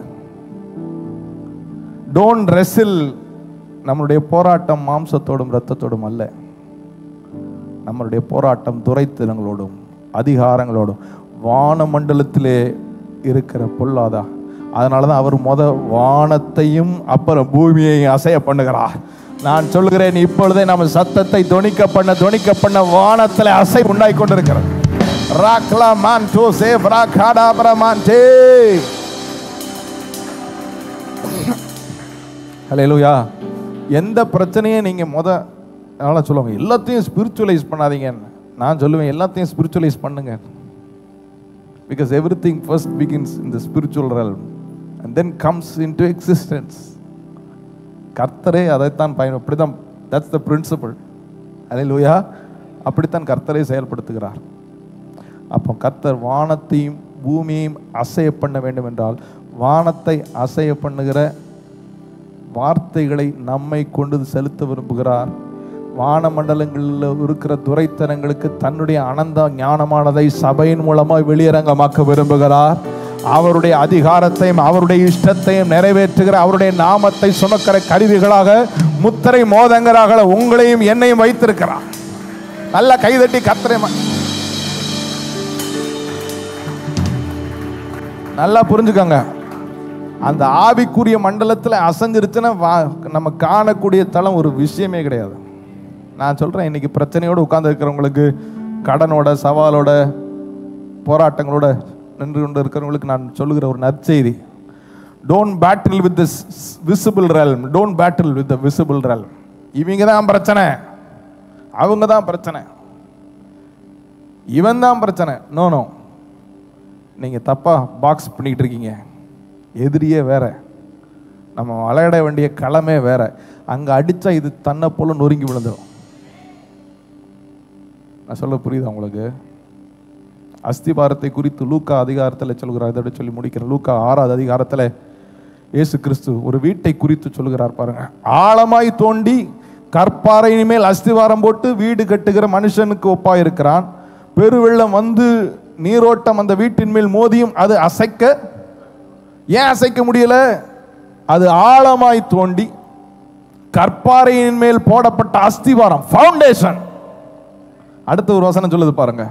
B: டோன்ட் ரெசில் நம்மளுடைய போராட்டம் மாம்சத்தோடும் இரத்தத்தோடும் அல்ல நம்மளுடைய போராட்டம் துரைத்தினங்களோடும் அதிகாரங்களோடும் வானமண்டலத்திலே இருக்கிற பொல்லாதா அதனால தான் அவர் முத வானத்தையும் அப்புறம் பூமியையும் அசைய பண்ணுகிறார் நான் சொல்கிறேன் இப்பொழுதே நம்ம சத்தத்தை தொனிக்க பண்ண தொனிக்க பண்ண வானத்தில் அசை உண்டாய் கொண்டிருக்கிறது ராக்லா மான் டோ சேவ் ராகாடா பிரமான் டே ஹalleluya எந்த பிரச்சனையும் நீங்க முத அதனால சொல்லுவாங்க எல்லாத்தையும் ஸ்பிரிச்சுவலைஸ் பண்ணாதீங்கன்னு நான் சொல்லுவேன் எல்லாத்தையும் ஸ்பிரிச்சுவலைஸ் பண்ணுங்க because everything first begins in the spiritual realm and then comes into existence கர்த்தரே அதைத்தான் பயன் அப்படிதான் தட்ஸ் த பிரின்சிபல் அதே லூயா அப்படித்தான் கர்த்தரை செயல்படுத்துகிறார் அப்போ கர்த்தர் வானத்தையும் பூமியையும் அசைய பண்ண வேண்டும் என்றால் வானத்தை அசைய பண்ணுகிற வார்த்தைகளை நம்மை கொண்டு செலுத்த விரும்புகிறார் வானமண்டலங்களில் இருக்கிற துரைத்தனங்களுக்கு தன்னுடைய அனந்த ஞானமானதை சபையின் மூலமாக வெளியரங்கமாக்க விரும்புகிறார் அவருடைய அதிகாரத்தையும் அவருடைய இஷ்டத்தையும் நிறைவேற்றுகிற அவருடைய நாமத்தை சுமக்கிற கருவிகளாக முத்திரை மோதங்கராக உங்களையும் என்னையும் வைத்திருக்கிறார் நல்ல கைதட்டி கத்திரை நல்லா புரிஞ்சுக்கோங்க அந்த ஆவிக்குரிய மண்டலத்தில் அசைஞ்சிருச்சுன்னா வா- நம்ம காணக்கூடிய தளம் ஒரு விஷயமே கிடையாது நான் சொல்கிறேன் இன்னைக்கு பிரச்சனையோடு உட்கார்ந்து இருக்கிறவங்களுக்கு கடனோட சவாலோட போராட்டங்களோட நின்று கொண்டு இருக்கிறவங்களுக்கு நான் சொல்லுகிற ஒரு நற்செய்தி don't battle with this visible realm don't battle with the visible realm இவங்க தான் பிரச்சனை அவங்க தான் பிரச்சனை இவன் தான் பிரச்சனை நோ நோ நீங்கள் தப்பாக பாக்ஸ் பண்ணிக்கிட்டு இருக்கீங்க எதிரியே வேற நம்ம விளையாட வேண்டிய களமே வேற அங்கே அடித்தா இது தன்னை போல நொறுங்கி விழுந்துடும் நான் சொல்ல புரியுதா உங்களுக்கு அஸ்திபாரத்தை குறித்து லூக்கா அதிகாரத்தில் சொல்கிறார் இதோட சொல்லி முடிக்கிறேன் லூக்கா ஆறாவது அதிகாரத்தில் இயேசு கிறிஸ்து ஒரு வீட்டை குறித்து சொல்லுகிறார் பாருங்க ஆழமாய் தோண்டி கற்பாறையின் மேல் அஸ்திவாரம் போட்டு வீடு கட்டுகிற மனுஷனுக்கு ஒப்பாய் இருக்கிறான் பெருவெள்ளம் வந்து நீரோட்டம் அந்த வீட்டின் மேல் மோதியும் அது அசைக்க ஏன் அசைக்க முடியல அது ஆழமாய் தோண்டி கற்பாறையின் மேல் போடப்பட்ட அஸ்திவாரம் ஃபவுண்டேஷன் அடுத்த ஒரு வசனம் சொல்லுது பாருங்க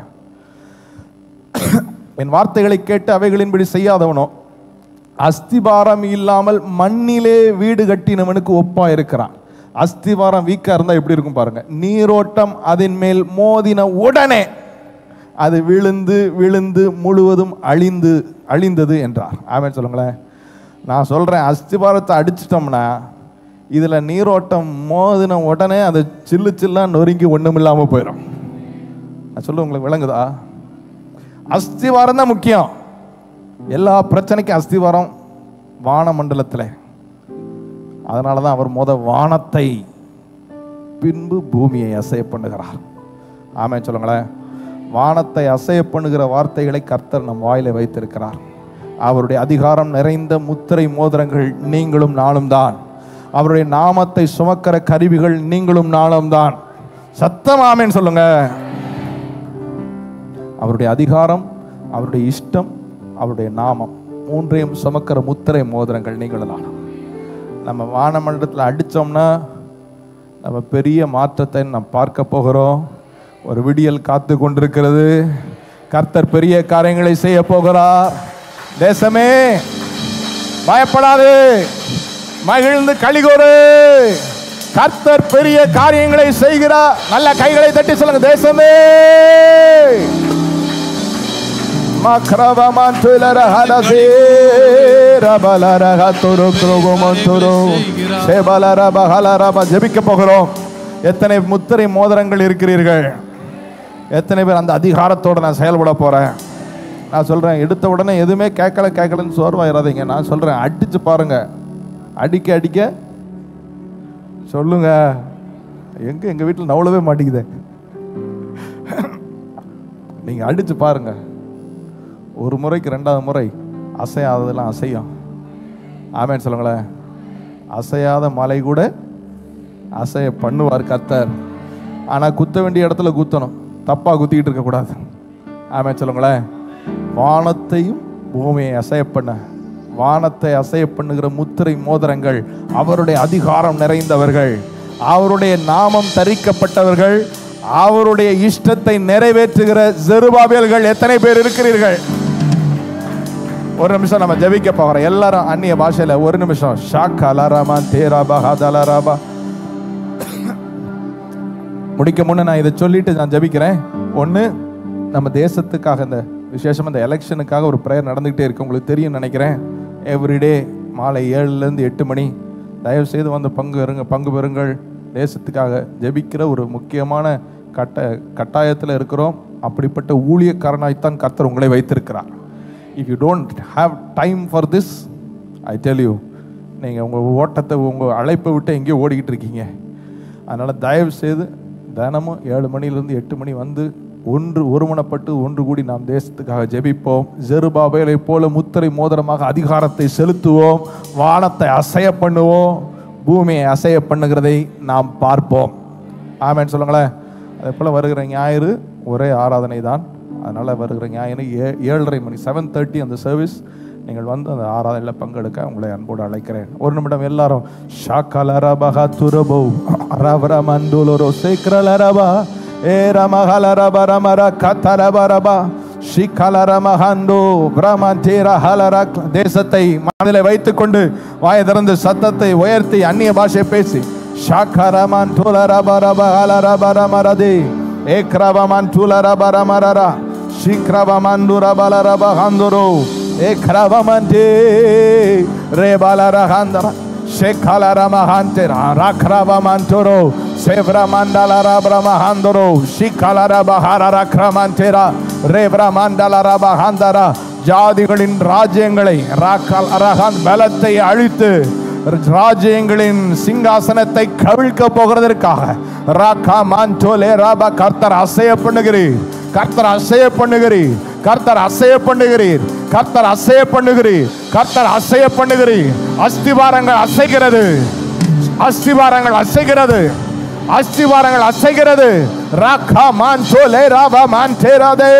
B: என் வார்த்தைகளை கேட்டு அவைகளின்படி செய்யாதவனோ அஸ்திபாரம் இல்லாமல் மண்ணிலே வீடு கட்டினவனுக்கு ஒப்பா இருக்கிறான் அஸ்திபாரம் வீக்கா இருந்தா எப்படி இருக்கும் பாருங்க நீரோட்டம் அதன் மேல் மோதின உடனே அது விழுந்து விழுந்து முழுவதும் அழிந்து அழிந்தது என்றார் ஆமென் சொல்லுங்களேன் நான் சொல்றேன் அஸ்திபாரத்தை அடிச்சிட்டோம்னா இதுல நீரோட்டம் மோதின உடனே அது சில்லு சில்லா நொறுங்கி ஒண்ணுமில்லாம போயிடும் நான் சொல்ல உங்களுக்கு விளங்குதா அஸ்திவாரம் தான் முக்கியம் எல்லா பிரச்சனைக்கும் அஸ்திவாரம் வானமண்டலத்தில் அதனால தான் அவர் முத வானத்தை பின்பு பூமியை அசைய பண்ணுகிறார் ஆமென் சொல்லுங்களேன் வானத்தை அசைய பண்ணுகிற வார்த்தைகளை கர்த்தர் நம் வாயில வைத்திருக்கிறார் அவருடைய அதிகாரம் நிறைந்த முத்திரை மோதிரங்கள் நீங்களும் நானும் தான் அவருடைய நாமத்தை சுமக்கிற கருவிகள் நீங்களும் நானும் தான் சத்தமாமேன்னு சொல்லுங்க அவருடைய அதிகாரம் அவருடைய இஷ்டம் அவருடைய நாமம் மூன்றையும் சுமக்கிற முத்திரை மோதிரங்கள் நீங்களும் தான் நம்ம வானமண்டலத்தில் அடித்தோம்னா நம்ம பெரிய மாற்றத்தை நாம் பார்க்க போகிறோம் ஒரு விடியல் காத்து கொண்டிருக்கிறது கர்த்தர் பெரிய காரியங்களை செய்ய போகிறார் தேசமே பயப்படாது மகிழ்ந்து கலிகோரு கர்த்தர் பெரிய காரியங்களை செய்கிறார் நல்ல கைகளை தட்டி சொல்லுங்க தேசமே மக்ரவமந்துலர ஹலசே ரபலரக துரு துருகுமந்துரு சேபலர பகலரப ஜெபிக்க போகிறோம் எத்தனை முத்திரை மோதிரங்கள் இருக்கிறீர்கள் எத்தனை பேர் அந்த அதிகாரத்தோட நான் செயல்பட போறேன் நான் சொல்றேன் எடுத்த உடனே எதுவுமே கேட்கல கேட்கலன்னு சோர்வாயிடாதீங்க நான் சொல்றேன் அடிச்சு பாருங்க அடிக்க அடிக்க சொல்லுங்க எங்க எங்க வீட்டில் நவளவே மாட்டேங்குதே நீங்க அடிச்சு பாருங்க ஒரு முறைக்கு ரெண்டாவது முறை அசையாததெல்லாம் அசையும் ஆமேன்னு சொல்லுங்களேன் அசையாத மலை கூட அசைய பண்ணுவார் கர்த்தர் ஆனால் குத்த வேண்டிய இடத்துல குத்தணும் தப்பாக குத்திக்கிட்டு இருக்கக்கூடாது ஆமேன் சொல்லுங்களேன் வானத்தையும் பூமியை அசைய பண்ண வானத்தை அசைய பண்ணுகிற முத்திரை மோதிரங்கள் அவருடைய அதிகாரம் நிறைந்தவர்கள் அவருடைய நாமம் தரிக்கப்பட்டவர்கள் அவருடைய இஷ்டத்தை நிறைவேற்றுகிற ஜெருபாபேல்கள் எத்தனை பேர் இருக்கிறீர்கள் ஒரு நிமிஷம் நம்ம ஜெபிக்க போகிறோம் எல்லாரும் அந்நிய பாஷையில ஒரு நிமிஷம் ஷாக் அலராமா தேராபா ஹதலராபா முடிக்க முன்ன நான் இதை சொல்லிட்டு நான் ஜெபிக்கிறேன் ஒன்று நம்ம தேசத்துக்காக இந்த விசேஷமா இந்த எலெக்ஷனுக்காக ஒரு ப்ரேயர் நடந்துகிட்டே இருக்கு உங்களுக்கு தெரியும் நினைக்கிறேன் எவ்ரிடே மாலை ஏழுலேருந்து எட்டு மணி தயவு செய்து வந்து பங்கு இருங்க பங்கு பெறுங்கள் தேசத்துக்காக ஜெபிக்கிற ஒரு முக்கியமான கட்ட கட்டாயத்தில் இருக்கிறோம் அப்படிப்பட்ட ஊழியக்காரனாய்த்தான் கர்த்தர் உங்களை வைத்திருக்கிறார் if you don't have time for this I tell you நீங்கள் உங்கள் ஓட்டத்தை உங்கள் அழைப்பை விட்டு எங்கேயோ ஓடிக்கிட்டு இருக்கீங்க அதனால் தயவு செய்து தினமும் ஏழு மணிலேருந்து எட்டு மணி வந்து ஒன்று ஒருமனப்பட்டு ஒன்று கூடி நாம் தேசத்துக்காக ஜெபிப்போம் ஜெருபாபேலை போல முத்திரை மோதிரமாக அதிகாரத்தை செலுத்துவோம் வானத்தை அசைய பண்ணுவோம் பூமியை அசைய பண்ணுகிறதை நாம் பார்ப்போம் ஆமேன்னு சொல்லுங்களேன் அதே போல் வருகிற ஞாயிறு ஒரே ஆராதனை தான் அதனால் வருகிற ஞாயிறு ஏ ஏழரை மணி செவன் தேர்ட்டி அந்த சர்வீஸ் நீங்கள் வந்து அந்த ஆராதனையில் பங்கெடுக்க உங்களை அன்போடு அழைக்கிறேன் ஒரு நிமிடம் எல்லாரும் ஷாக்கலரபஹ துரபோ ரவர மண்டுலோரோ சேக்ரலரபா ஏ ரமஹலரப ரமர கத்தரபரபா ஷிகலரமஹந்து பிரமதீர ஹலர தேசத்தை மனதில் வைத்துக்கொண்டு வாயை திறந்து சத்தத்தை உயர்த்தி அந்நிய பாஷை பேசி ஷாக்கரமன் துலரபரப ஹலரபரமரதே ஏக்ரவமன் துலரபரமரரா ஷிக்ரவமந்துரபலரப ஹந்துரு ekravamante rebalaragandara shekalaramahantera rakravamantoro sevramandalarabramahantoro shikalarabahararakramantera revramandalarabhandara ஜாதிகளின் ராஜ்யங்களை ராக்கல் அரகான் பலத்தை அழித்து ராஜ்யங்களின் சிங்காசனத்தை கவிழ்க்க போகிறதற்காக ராக்கா மான்டோலே ராபா கர்த்தர் அசைய பண்ணுகிறீர் கர்த்தர் அசைய பண்ணுகிறீர் கர்த்தர் அசைய பண்ணுகிறீர் கர்த்தர் அசைய பண்ணுகிறீர் கர்த்தர் அசைய பண்ணுகிறீர் அஸ்திவாரங்கள் அசைகிறது அஸ்திவாரங்கள் அசைகிறது அஸ்திவாரங்கள் அசைகிறது ராக்கா மான் சோலே ராபா மான் தேராதே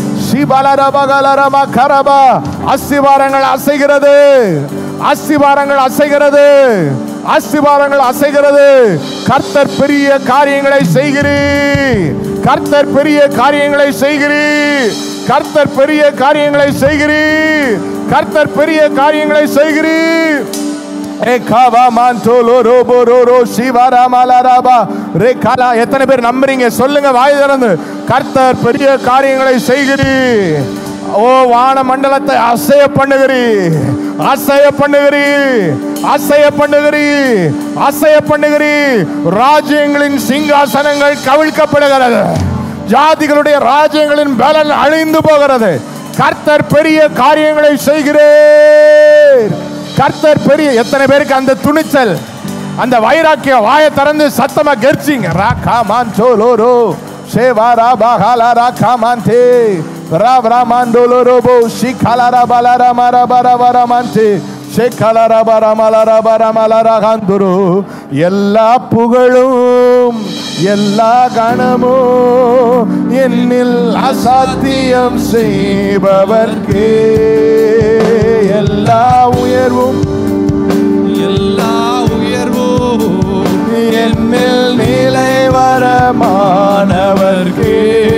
B: சிபலரபகலரம கரபா அஸ்திவாரங்கள் அசைகிறது அஸ்திவாரங்கள் அசைகிறது அஸ்திவாரங்கள் அசைகிறது கர்த்தர் பெரிய காரியங்களை செய்கிறீர் கர்த்தர் பெரிய காரியங்களை செய்கிறீர் கர்த்தர் பெரிய காரியங்களை செய்கிறீர் கர்த்தர் பெரிய காரியங்களை செய்கிறீர் ஏகாவா மான்டோலோ ரோபோ ரோரோ சிவாரா மாலாராபா ரேகாலா எத்தனை பேர் நம்புறீங்க சொல்லுங்க வாய் திறந்து கர்த்தர் பெரிய காரியங்களை செய்கிறீர் ஓ வான மண்டலத்தை அசைய பண்ணுகிறீர் அசைய பண்ணுகிறீர் அசைய பண்ணுகிறீர் அசைய பண்ணுகிறீர் ராஜ்யங்களின் சிங்காசனங்கள் கவிழ்க்கப்படுகிறது ஜாதிகளுடைய ராஜ்யங்களின் பலன் அழிந்து போகிறது கர்த்தர் பெரிய காரியங்களை செய்கிறேன் கர்த்தர் பெரிய எத்தனை பேருக்கு அந்த துணிச்சல் அந்த வைராக்கிய வாயை திறந்து சத்தமா கெர்ச்சிங்க ராக்கா மான் சோலோரோ Shevara bahalara kamante. Ravramandolo robo shikalara balara mara bara bara mante. ஷெக்கலர பரமலர பரமலர கந்துரு எல்லா புகழும் எல்லா கணமும் என்னில் அசாத்தியம் செய்பவர்க்கே எல்லா உயர்வும்
A: எல்லா உயர்வும்
B: என்னில் நிலை வரமானவர்க்கே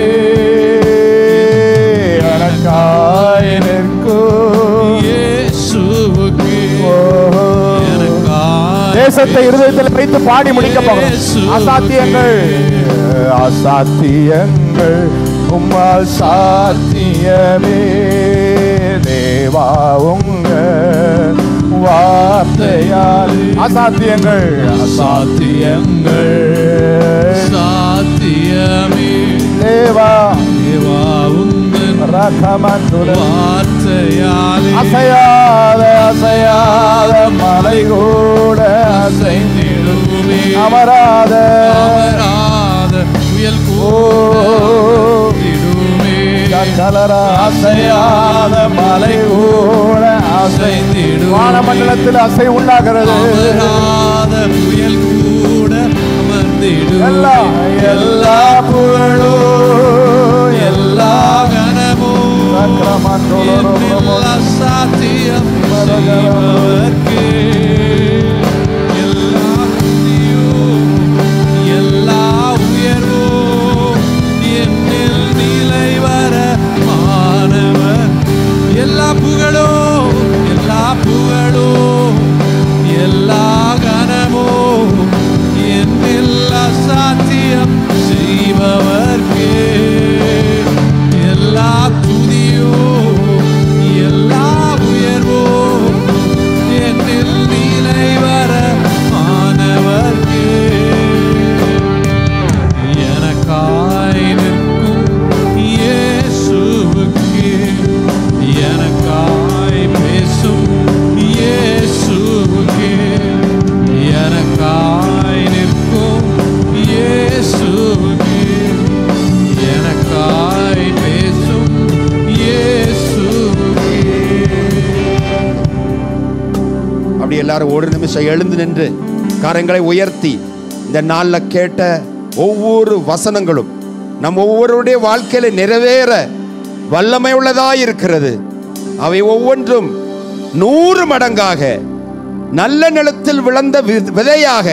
B: எனக்காய் நிற்கும்
A: இயேசுவுக்கு எனக்காய்
B: தேசத்தை இருதயத்தில் வைத்து பாடி முடிக்க போகிறோம் அசாத்தியங்கள் அசாத்தியங்கள் உம்மால் சாத்தியமே தேவா உங்க வார்த்தையால் அசாத்தியங்கள் அசாத்தியங்கள்
A: சாத்தியமே
B: தேவா
A: தேவா உந்தன்
B: ரகமந்துல
A: வார்த்தையாலே
B: அசையாத அசையாத மலை கூட
A: அசைந்திடுமே
B: அமராத
A: அமராத புயல் கூடிடுமே
B: கலர அசையாத மலை கூட அசை
A: அசைந்திடுமே
B: வானமண்டலத்தில் அசை உண்டாகிறது
A: அமராத புயல் கூட
B: எல்லா
A: அமர்ந்திடுமே
B: எல்லா புகழும் எல்லா
A: கனமும்
B: சக்கரமண்டலம்
A: சாத்தியம் செய்பவர்க்கே எல்லா துதியும், எல்லா உயர்வும் என்னில் நிலை வர மாணவர் எல்லா புகழும் எல்லா புகழும் எல்லா கனமும் என்னில் அசாத்தியம் செய்பவர்க்கே எல்லா துதியும் எல்லா உயர்வும் என்னில் நிலை வர மாணவர்க்கே எனக்காய் நிற்கும் இயேசுவுக்கு எனக்காய் பேசும் இயேசுவுக்கு எனக்காய் நிற்கும் இயேசுவுக்கு எனக்காய் பேசும் இயேசுவுக்கு
C: அப்படி எல்லாரும் ஒரு நிமிஷம் எழுந்து நின்று கரங்களை உயர்த்தி இந்த நாளில் கேட்ட ஒவ்வொரு வசனங்களும் நம் ஒவ்வொருடைய வாழ்க்கையில நிறைவேற வல்லமை உள்ளதாய் இருக்கிறது அவை ஒவ்வொன்றும் நூறு மடங்காக நல்ல நிலத்தில் விழுந்த வி- விதையாக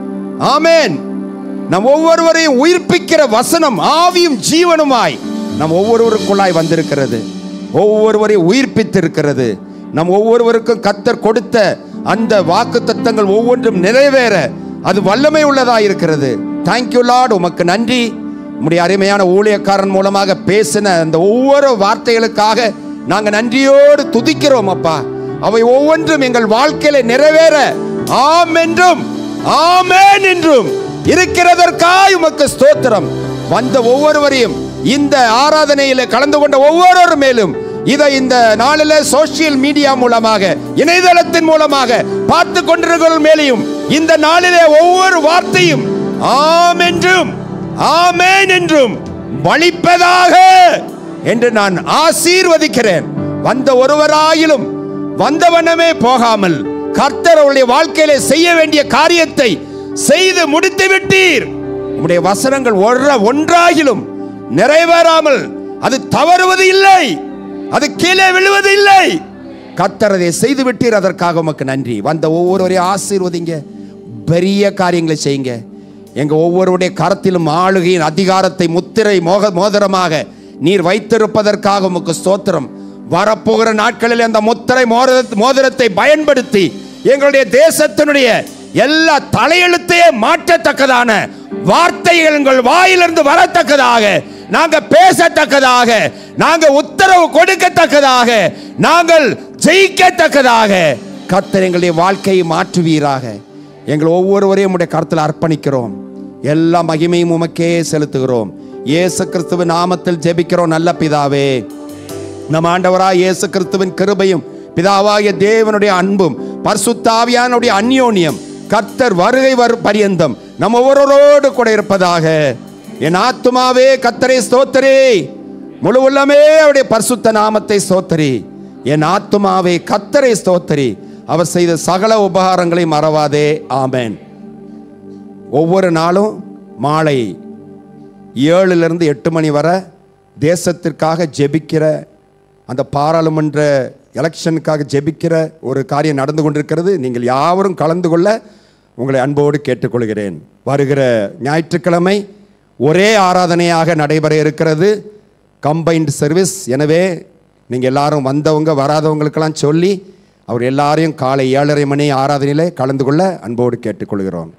C: ஆமென் நம் ஒவ்வொருவரையும் உயிர்ப்பிக்கிற வசனம் ஆவியும் ஜீவனுமாய் நம் ஒவ்வொருவருக்குள்ளாய் வந்திருக்கிறது ஒவ்வொருவரையும் உயிர்ப்பித்திருக்கிறது நம் ஒவ்வொருவருக்கும் கத்தர் கொடுத்த அந்த வாக்கு தத்தங்கள் ஒவ்வொன்றும் நிறைவேற அது வல்லமை உள்ளதாய் இருக்கிறது தேங்க்யூ லார்ட் உமக்கு நன்றி உம்முடைய அருமையான ஊழியக்காரன் மூலமாக பேசின அந்த ஒவ்வொரு வார்த்தைகளுக்காக நாங்கள் நன்றியோடு துதிக்கிறோம் அப்பா அவை ஒவ்வொன்றும் எங்கள் வாழ்க்கையில நிறைவேற ஆம் என்றும் ஆமென் என்றும் இருக்கிறதற்காய் உமக்கு ஸ்தோத்திரம் வந்த ஒவ்வொருவரையும் இந்த ஆராதனையில கலந்து கொண்ட ஒவ்வொருவர் மேலும் இதை இந்த நாளில சோசியல் மீடியா மூலமாக இணையதளத்தின் மூலமாக பார்த்து கொண்டிருக்கிற மேலையும் இந்த நாளிலே ஒவ்வொரு வார்த்தையும் ஆம் என்றும் ஆமென் என்றும் வலிப்பதாக என்று நான் ஆசீர்வதிக்கிறேன் வந்த ஒருவராயிலும் வந்தவனமே போகாமல் கர்த்தர் அவருடைய வாழ்க்கையிலே செய்ய வேண்டிய காரியத்தை செய்து முடித்து விட்டீர் உம்முடைய வசனங்கள் ஒன்ற ஒன்றாகிலும் நிறைவேறாமல் அது தவறுவது இல்லை அது கீழே விழுவது இல்லை கர்த்தர் அதை செய்து விட்டீர் அதற்காக உமக்கு நன்றி வந்த ஒவ்வொருவரையும் ஆசீர்வதிங்க பெரிய காரியங்களை செய்யுங்க எங்க ஒவ்வொருவருடைய கரத்திலும் ஆளுகையின் அதிகாரத்தை முத்திரை மோக மோதிரமாக நீர் வைத்திருப்பதற்காக உமக்கு ஸ்தோத்திரம் வரப்போகிற நாட்களில் அந்த முத்திரை மோதிர- மோதிரத்தை பயன்படுத்தி எங்களுடைய தேசத்தினுடைய எல்லா தலையெழுத்தையே மாற்றத்தக்கதான வார்த்தைகள் எங்கள் வாயிலிருந்து வரத்தக்கதாக நாங்க பேசத்தக்கதாக நாங்க உத்தரவு கொடுக்கத்தக்கதாக நாங்கள் ஜெயிக்கத்தக்கதாக கர்த்தர் எங்களுடைய வாழ்க்கையை மாற்றுவீராக எங்கள் ஒவ்வொருவரையும் உடைய கருத்தில் அர்ப்பணிக்கிறோம் எல்லா மகிமையும் உமக்கே செலுத்துகிறோம் இயேசு கிறிஸ்துவின் நாமத்தில் ஜெபிக்கிறோம் நல்ல பிதாவே நம் ஆண்டவராய் இயேசு கிறிஸ்துவின் கிருபையும் பிதாவாகிய தேவனுடைய அன்பும் பரிசுத்தாவியானுடைய அந்யோன்யம் கர்த்தர் வருகை வரும் பரியந்தம் நம்ம ஒவ்வொருவரோடு கூட இருப்பதாக என் ஆத்துமாவே கத்தரை ஸ்தோத்தரே முழு உள்ளமே அவருடைய பரிசுத்த நாமத்தை ஸ்தோத்தரி என் ஆத்துமாவே கத்தரை ஸ்தோத்தரி அவர் செய்த சகல உபகாரங்களை மறவாதே ஆமென் ஒவ்வொரு நாளும் மாலை ஏழுலேருந்து எட்டு மணி வரை தேசத்திற்காக ஜெபிக்கிற அந்த பாராளுமன்ற எலெக்ஷனுக்காக ஜெபிக்கிற ஒரு காரியம் நடந்து கொண்டிருக்கிறது நீங்கள் யாவரும் கலந்து கொள்ள உங்களை அன்போடு கேட்டுக்கொள்கிறேன் வருகிற ஞாயிற்றுக்கிழமை ஒரே ஆராதனையாக நடைபெற இருக்கிறது கம்பைன்டு சர்வீஸ் எனவே நீங்கள் எல்லாரும் வந்தவங்க வராதவங்களுக்கெல்லாம் சொல்லி அவர் எல்லாரையும் காலை ஏழரை மணி ஆராதனையிலே கலந்து கொள்ள அன்போடு கேட்டுக்கொள்கிறோம்